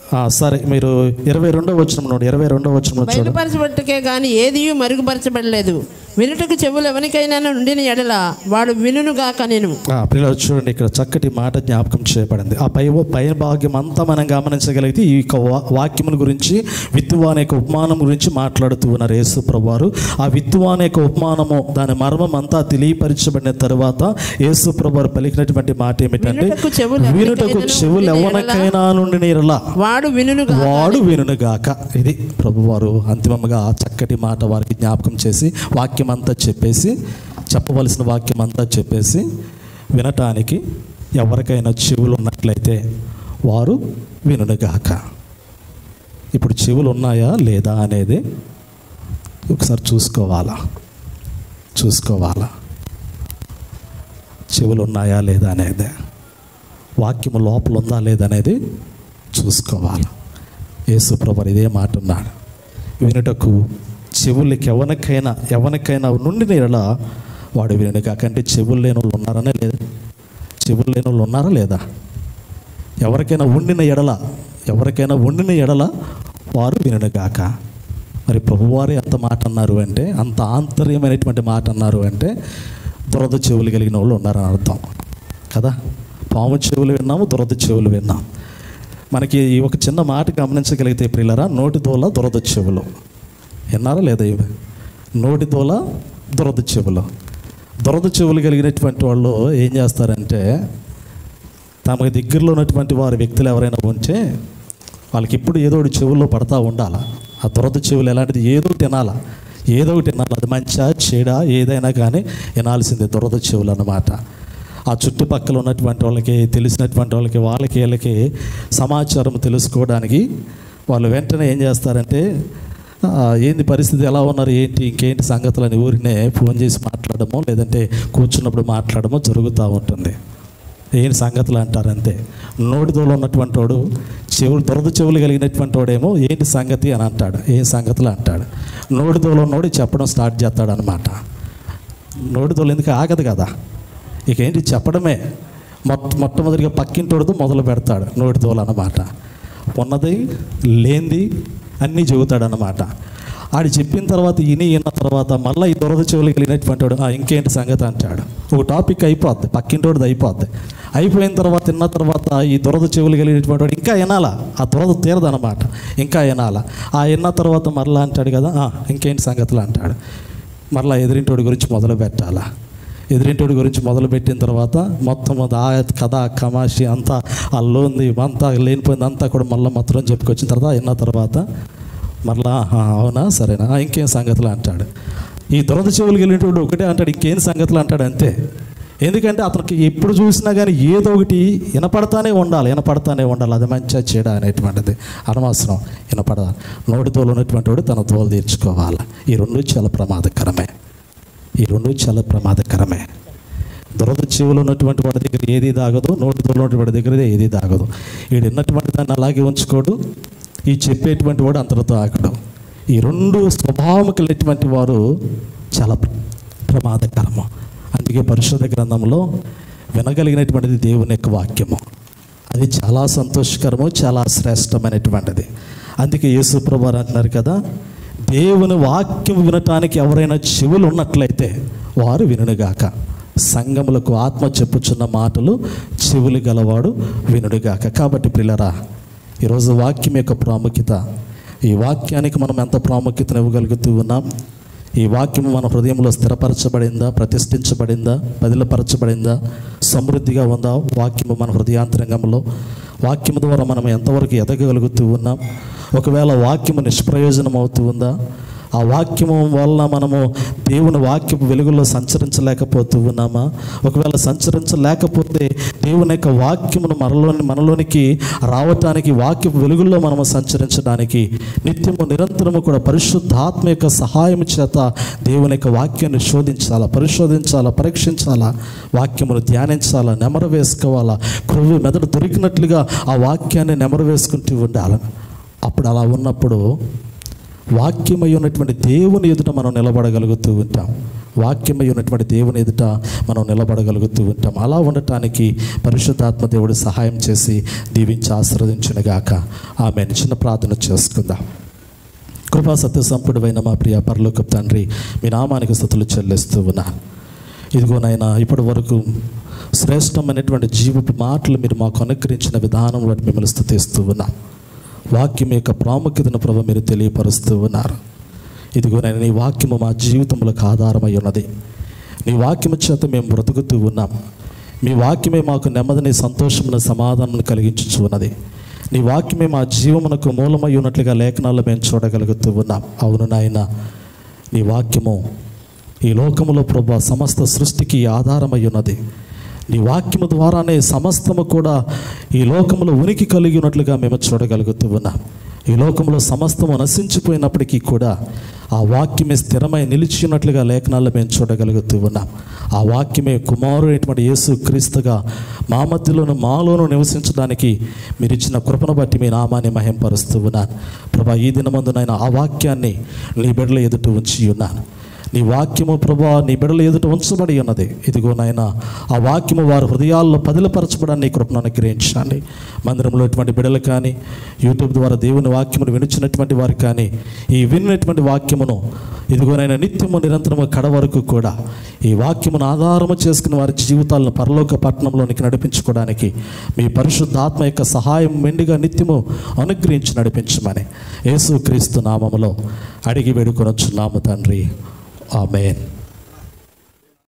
[SPEAKER 1] ఆ, సరే మీరు ఇరవై రెండో వచ్చిన నుండి ఇరవై రెండో వచ్చిన చూడండి
[SPEAKER 5] బయలుపరచబట్టుకే గాని ఏది మరుగుపరచబడలేదు వినుటకు చెవులు ఎవరికైనా నుండిన ఎడల వాడు వినుగాక నేను
[SPEAKER 1] ఆ, పిల్లలు చూడండి ఇక్కడ చక్కటి మాట జ్ఞాపకం చేయబడింది ఆ పై పై భాగ్యం అంతా మనం గమనించగలిగితే ఈ యొక్క వా- వాక్యముల గురించి విత్తువ అనే యొక్క ఉపమానం గురించి మాట్లాడుతూ ఉన్నారు యేసు ప్రభువారు ఆ విత్తువ అనే యొక్క ఉపమానము దాని మర్మం అంతా తెలియపరచబడిన తర్వాత యేసు ప్రభువారు పలికినటువంటి మాట ఏమిటంటే
[SPEAKER 5] వినుటకు చెవులు
[SPEAKER 1] వినుటకు
[SPEAKER 5] ఎవరికైనాను
[SPEAKER 1] చెవులు
[SPEAKER 5] ఉండిన
[SPEAKER 1] ఎవరికైనా నుండి నీరలా
[SPEAKER 5] వాడు వినుగాక
[SPEAKER 1] వాడు వినుగాక ఇది ప్రభువారు అంతిమంగా ఆ చక్కటి మాట వారికి జ్ఞాపకం చేసి వాక్యం అంతా చెప్పేసి చెప్పవలసిన వాక్యం అంతా చెప్పేసి వినటానికి ఎవరికైనా చెవులు ఉన్నట్లయితే వారు వినుగాక ఇప్పుడు చెవులు ఉన్నాయా లేదా అనేది ఒకసారి చూసుకోవాలా చూసుకోవాలా చెవులు ఉన్నాయా లేదా అనేది వాక్యము లోపల ఉందా లేదనేది చూసుకోవాలి యేసుప్రభు ఇదే మాట ఉన్నాడు వినుటకు చెవులకి ఎవరికైనా ఎవరికైనా నుండి నేరలా వాడు వినుడు కాకంటే చెవులు లేని వాళ్ళు ఉన్నారనే లేదా చెవులు లేని వాళ్ళు ఉన్నారా లేదా ఎవరికైనా ఉండిన ఎడల ఎవరికైనా ఉండిన ఎడల వారు వినుగాక మరి ప్రభువారు ఎంత మాట అన్నారు అంటే అంత ఆంతర్యమైనటువంటి మాట అన్నారు అంటే దురద చెవులు కలిగిన వాళ్ళు ఉన్నారని అర్థం కదా పాము చెవులు విన్నాము దురద చెవులు విన్నాం మనకి ఈ ఒక చిన్న మాట గమనించగలిగితే ప్రియులరా నోటి దోల దురద చెవులు విన్నారా లేదా ఇవి నోటి దోల దురద చెవులు దురద చెవులు కలిగినటువంటి వాళ్ళు ఏం చేస్తారంటే తమకి దగ్గరలో ఉన్నటువంటి వారి వ్యక్తులు ఎవరైనా ఉంటే వాళ్ళకి ఇప్పుడు ఏదో ఒకటి చెవుల్లో పడతా ఉండాలి ఆ దురద చెవులు ఎలాంటిది ఏదో తినాలా ఏదో ఒకటి తినాలి అది మంచా చెడా ఏదైనా కానీ వినాల్సిందే దురద చెవులు అన్నమాట ఆ చుట్టుపక్కల ఉన్నటువంటి వాళ్ళకి తెలిసినటువంటి వాళ్ళకి వాళ్ళకి వీళ్ళకి సమాచారం తెలుసుకోవడానికి వాళ్ళు వెంటనే ఏం చేస్తారంటే "ఆ, ఏంది పరిస్థితి ఎలా ఉన్నారు ఏంటి ఇంకేంటి సంగతులు అని ఊరినే ఫోన్ చేసి మాట్లాడమో లేదంటే కూర్చున్నప్పుడు మాట్లాడమో జరుగుతూ ఉంటుంది ఏంటి సంగతులు అంటారు అంతే నోటిదోలో ఉన్నటువంటి వాడు చెవులు దొరద చెవులు కలిగినటువంటి వాడేమో ఏంటి సంగతి అని అంటాడు ఏం సంగతులు అంటాడు నోటిదోలో ఉన్నోడు చెప్పడం స్టార్ట్ చేస్తాడు అనమాట నోటిదోలు ఎందుకు ఆగదు కదా ఇక ఏంటి చెప్పడమే మొట్ట మొట్టమొదటిగా పక్కింటోడుతో మొదలు పెడతాడు నోటిదోలు అన్నమాట ఉన్నది లేనిది అన్నీ చెబుతాడనమాట ఆడు చెప్పిన తర్వాత ఇని విన్న తర్వాత మళ్ళీ ఈ దొరద చెవులు కలిగినటువంటి వాడు "ఆ, ఇంకేంటి సంగతి అంటాడు ఒక టాపిక్ అయిపోద్ది పక్కింటోడిది అయిపోద్ది అయిపోయిన తర్వాత తిన్న తర్వాత ఈ దొరద చెవులు కలిగినటువంటి వాడు ఇంకా వినాలా ఆ దొరద తీరదనమాట ఇంకా వినాలా ఆ విన్న తర్వాత మరలా అంటాడు కదా "ఆ, ఇంకేంటి సంగతులు అంటాడు మరలా ఎదిరింటోడి గురించి మొదలు పెట్టాలా ఎదిరింటోడి గురించి మొదలుపెట్టిన తర్వాత మొత్తం అది ఆ కథ కమాషి అంతా అల్లోంది అంతా లేనిపోయింది అంతా కూడా మళ్ళీ మొత్తం చెప్పుకొచ్చిన తర్వాత విన్న తర్వాత మరలా "ఆహా, అవునా సరేనా "ఆ, ఇంకేం సంగతులు అంటాడు ఈ దురద చెవులు వెళ్ళినటువంటి ఒకటే అంటాడు ఇంకేం సంగతులు అంటాడు అంతే ఎందుకంటే అతనికి ఎప్పుడు చూసినా కానీ ఏదో ఒకటి వినపడతానే ఉండాలి వినపడతానే ఉండాలి అది మంచిగా చెడ అనేటువంటిది అనవసరం వినపడాలి నోటి తోలు ఉన్నటువంటి వాడు తన తోలు తీర్చుకోవాలి ఈ రెండు చాలా ప్రమాదకరమే ఈ రెండు చాలా ప్రమాదకరమే దురద చెవులు ఉన్నటువంటి వాడి దగ్గర ఏది దాగదు నోటి తోలు ఉన్నటువంటి వాడి దగ్గర ఏది దాగదు వీడు ఉన్నటువంటి దాన్ని అలాగే ఉంచుకోడు ఈ చెప్పేటువంటి వాడు అంతటితో ఆగడు ఈ రెండు స్వభావం కలిగినటువంటి వారు చాలా ప్ర- ప్రమాదకరము అందుకే పరిశుద్ధ గ్రంథంలో వినగలిగినటువంటిది దేవుని యొక్క వాక్యము అది చాలా సంతోషకరము చాలా శ్రేష్టమైనటువంటిది అందుకే యేసు ప్రభు వారు అంటున్నారు కదా దేవుని వాక్యం వినటానికి ఎవరైనా చెవులు ఉన్నట్లయితే వారు వినుగాక సంగములకు ఆత్మ చెప్పుచున్న మాటలు చెవులు గలవాడు వినుడుగాక కాబట్టి ప్రిలరా ఈరోజు వాక్యం యొక్క ప్రాముఖ్యత ఈ వాక్యానికి మనం ఎంత ప్రాముఖ్యతను ఇవ్వగలుగుతూ ఉన్నాం ఈ వాక్యం మన హృదయంలో స్థిరపరచబడిందా ప్రతిష్ఠించబడిందా బదిలపరచబడిందా సమృద్ధిగా ఉందా వాక్యము మన హృదయాంతరంగంలో వాక్యము ద్వారా మనం ఎంతవరకు ఎదగగలుగుతూ ఉన్నాం ఒకవేళ వాక్యము నిష్ప్రయోజనం అవుతూ ఉందా ఆ వాక్యము వల్ల మనము దేవుని వాక్యపు వెలుగులో సంచరించలేకపోతూ ఉన్నామా ఒకవేళ సంచరించలేకపోతే దేవుని యొక్క వాక్యమును మనలోని మనలోనికి రావటానికి వాక్యపు వెలుగుల్లో మనము సంచరించడానికి నిత్యము నిరంతరము కూడా పరిశుద్ధాత్మ యొక్క సహాయం చేత దేవుని యొక్క వాక్యాన్ని శోధించాలా పరిశోధించాలా పరీక్షించాలా వాక్యమును ధ్యానించాలా నెమరు వేసుకోవాలా క్రొవ్వు మెదడు దొరికినట్లుగా ఆ వాక్యాన్ని నెమరు వేసుకుంటూ ఉండాలి అప్పుడు అలా ఉన్నప్పుడు వాక్యమై ఉన్నటువంటి దేవుని ఎదుట మనం నిలబడగలుగుతూ ఉంటాం వాక్యమై ఉన్నటువంటి దేవుని ఎదుట మనం నిలబడగలుగుతూ ఉంటాం అలా ఉండటానికి పరిశుద్ధాత్మ దేవుడు సహాయం చేసి దీవించి ఆశీర్వదించునుగాక ఆమె చిన్న ప్రార్థన చేసుకుందాం కృపా సత్య సంపుడువైన మా ప్రియ పరలోకపు తండ్రి మీ నామానికి స్థుతులు చెల్లిస్తూ ఉన్నాను ఇదిగో నాయన ఇప్పటి వరకు శ్రేష్టమైనటువంటి జీవపు మాటలు మీరు మాకు అనుకరించిన విధానం బట్టి మిమ్మల్ని స్థుతిస్తూ ఉన్నాం వాక్యం యొక్క ప్రాముఖ్యతను ప్రభు మీరు తెలియపరుస్తూ ఉన్నారు ఇదిగో నేను నీ వాక్యము మా జీవితములకు ఆధారమై ఉన్నది నీ వాక్యము చేత మేము బ్రతుకుతూ ఉన్నాం మీ వాక్యమే మాకు నెమ్మదిని సంతోషమున సమాధానం కలిగించుచు ఉన్నది నీ వాక్యమే మా జీవమునకు మూలమై ఉన్నట్లుగా లేఖనాల్లో మేము చూడగలుగుతూ ఉన్నాం అవును నాయన నీ వాక్యము ఈ లోకములో ప్రభా సమస్త సృష్టికి ఆధారమై ఉన్నది నీ వాక్యము ద్వారానే సమస్తము కూడా ఈ లోకములో ఉనికి కలిగి ఉన్నట్లుగా మేము చూడగలుగుతూ ఉన్నాం ఈ లోకంలో సమస్తము నశించిపోయినప్పటికీ కూడా ఆ వాక్యమే స్థిరమై నిలిచి ఉన్నట్లుగా లేఖనాల్లో మేము చూడగలుగుతూ ఉన్నాం ఆ వాక్యమే కుమారుడైనటువంటి యేసు క్రీస్తుగా మా మధ్యలోను మాలోను నివసించడానికి మీరు ఇచ్చిన కృపను బట్టి మీ నామాన్ని మహింపరుస్తూ ఉన్నాను ప్రభా ఈ దినమందు నేను ఆ వాక్యాన్ని నీ బిడ్డల ఎదుట ఉంచి ఉన్నాను నీ వాక్యము ప్రభా నీ బిడల ఎదుట ఉంచబడి ఉన్నది ఇదిగో నాయన ఆ వాక్యము వారి హృదయాల్లో పదిలపరచబడాన్ని నీ కృపను అనుగ్రహించండి మందిరంలో ఇటువంటి బిడలు కానీ యూట్యూబ్ ద్వారా దేవుని వాక్యమును వినిచినటువంటి వారు కానీ ఈ విన్నటువంటి వాక్యమును ఇదిగోనైనా నిత్యము నిరంతరము కడ వరకు కూడా ఈ వాక్యమును ఆధారము చేసుకుని వారి జీవితాలను పరలోక పట్టణంలోనికి నడిపించుకోవడానికి మీ పరిశుద్ధాత్మ యొక్క సహాయం మెండుగా నిత్యము అనుగ్రహించి నడిపించమని యేసు క్రీస్తు నామములో అడిగి వేడుకొనొచ్చున్నాము తండ్రి ఆమెన్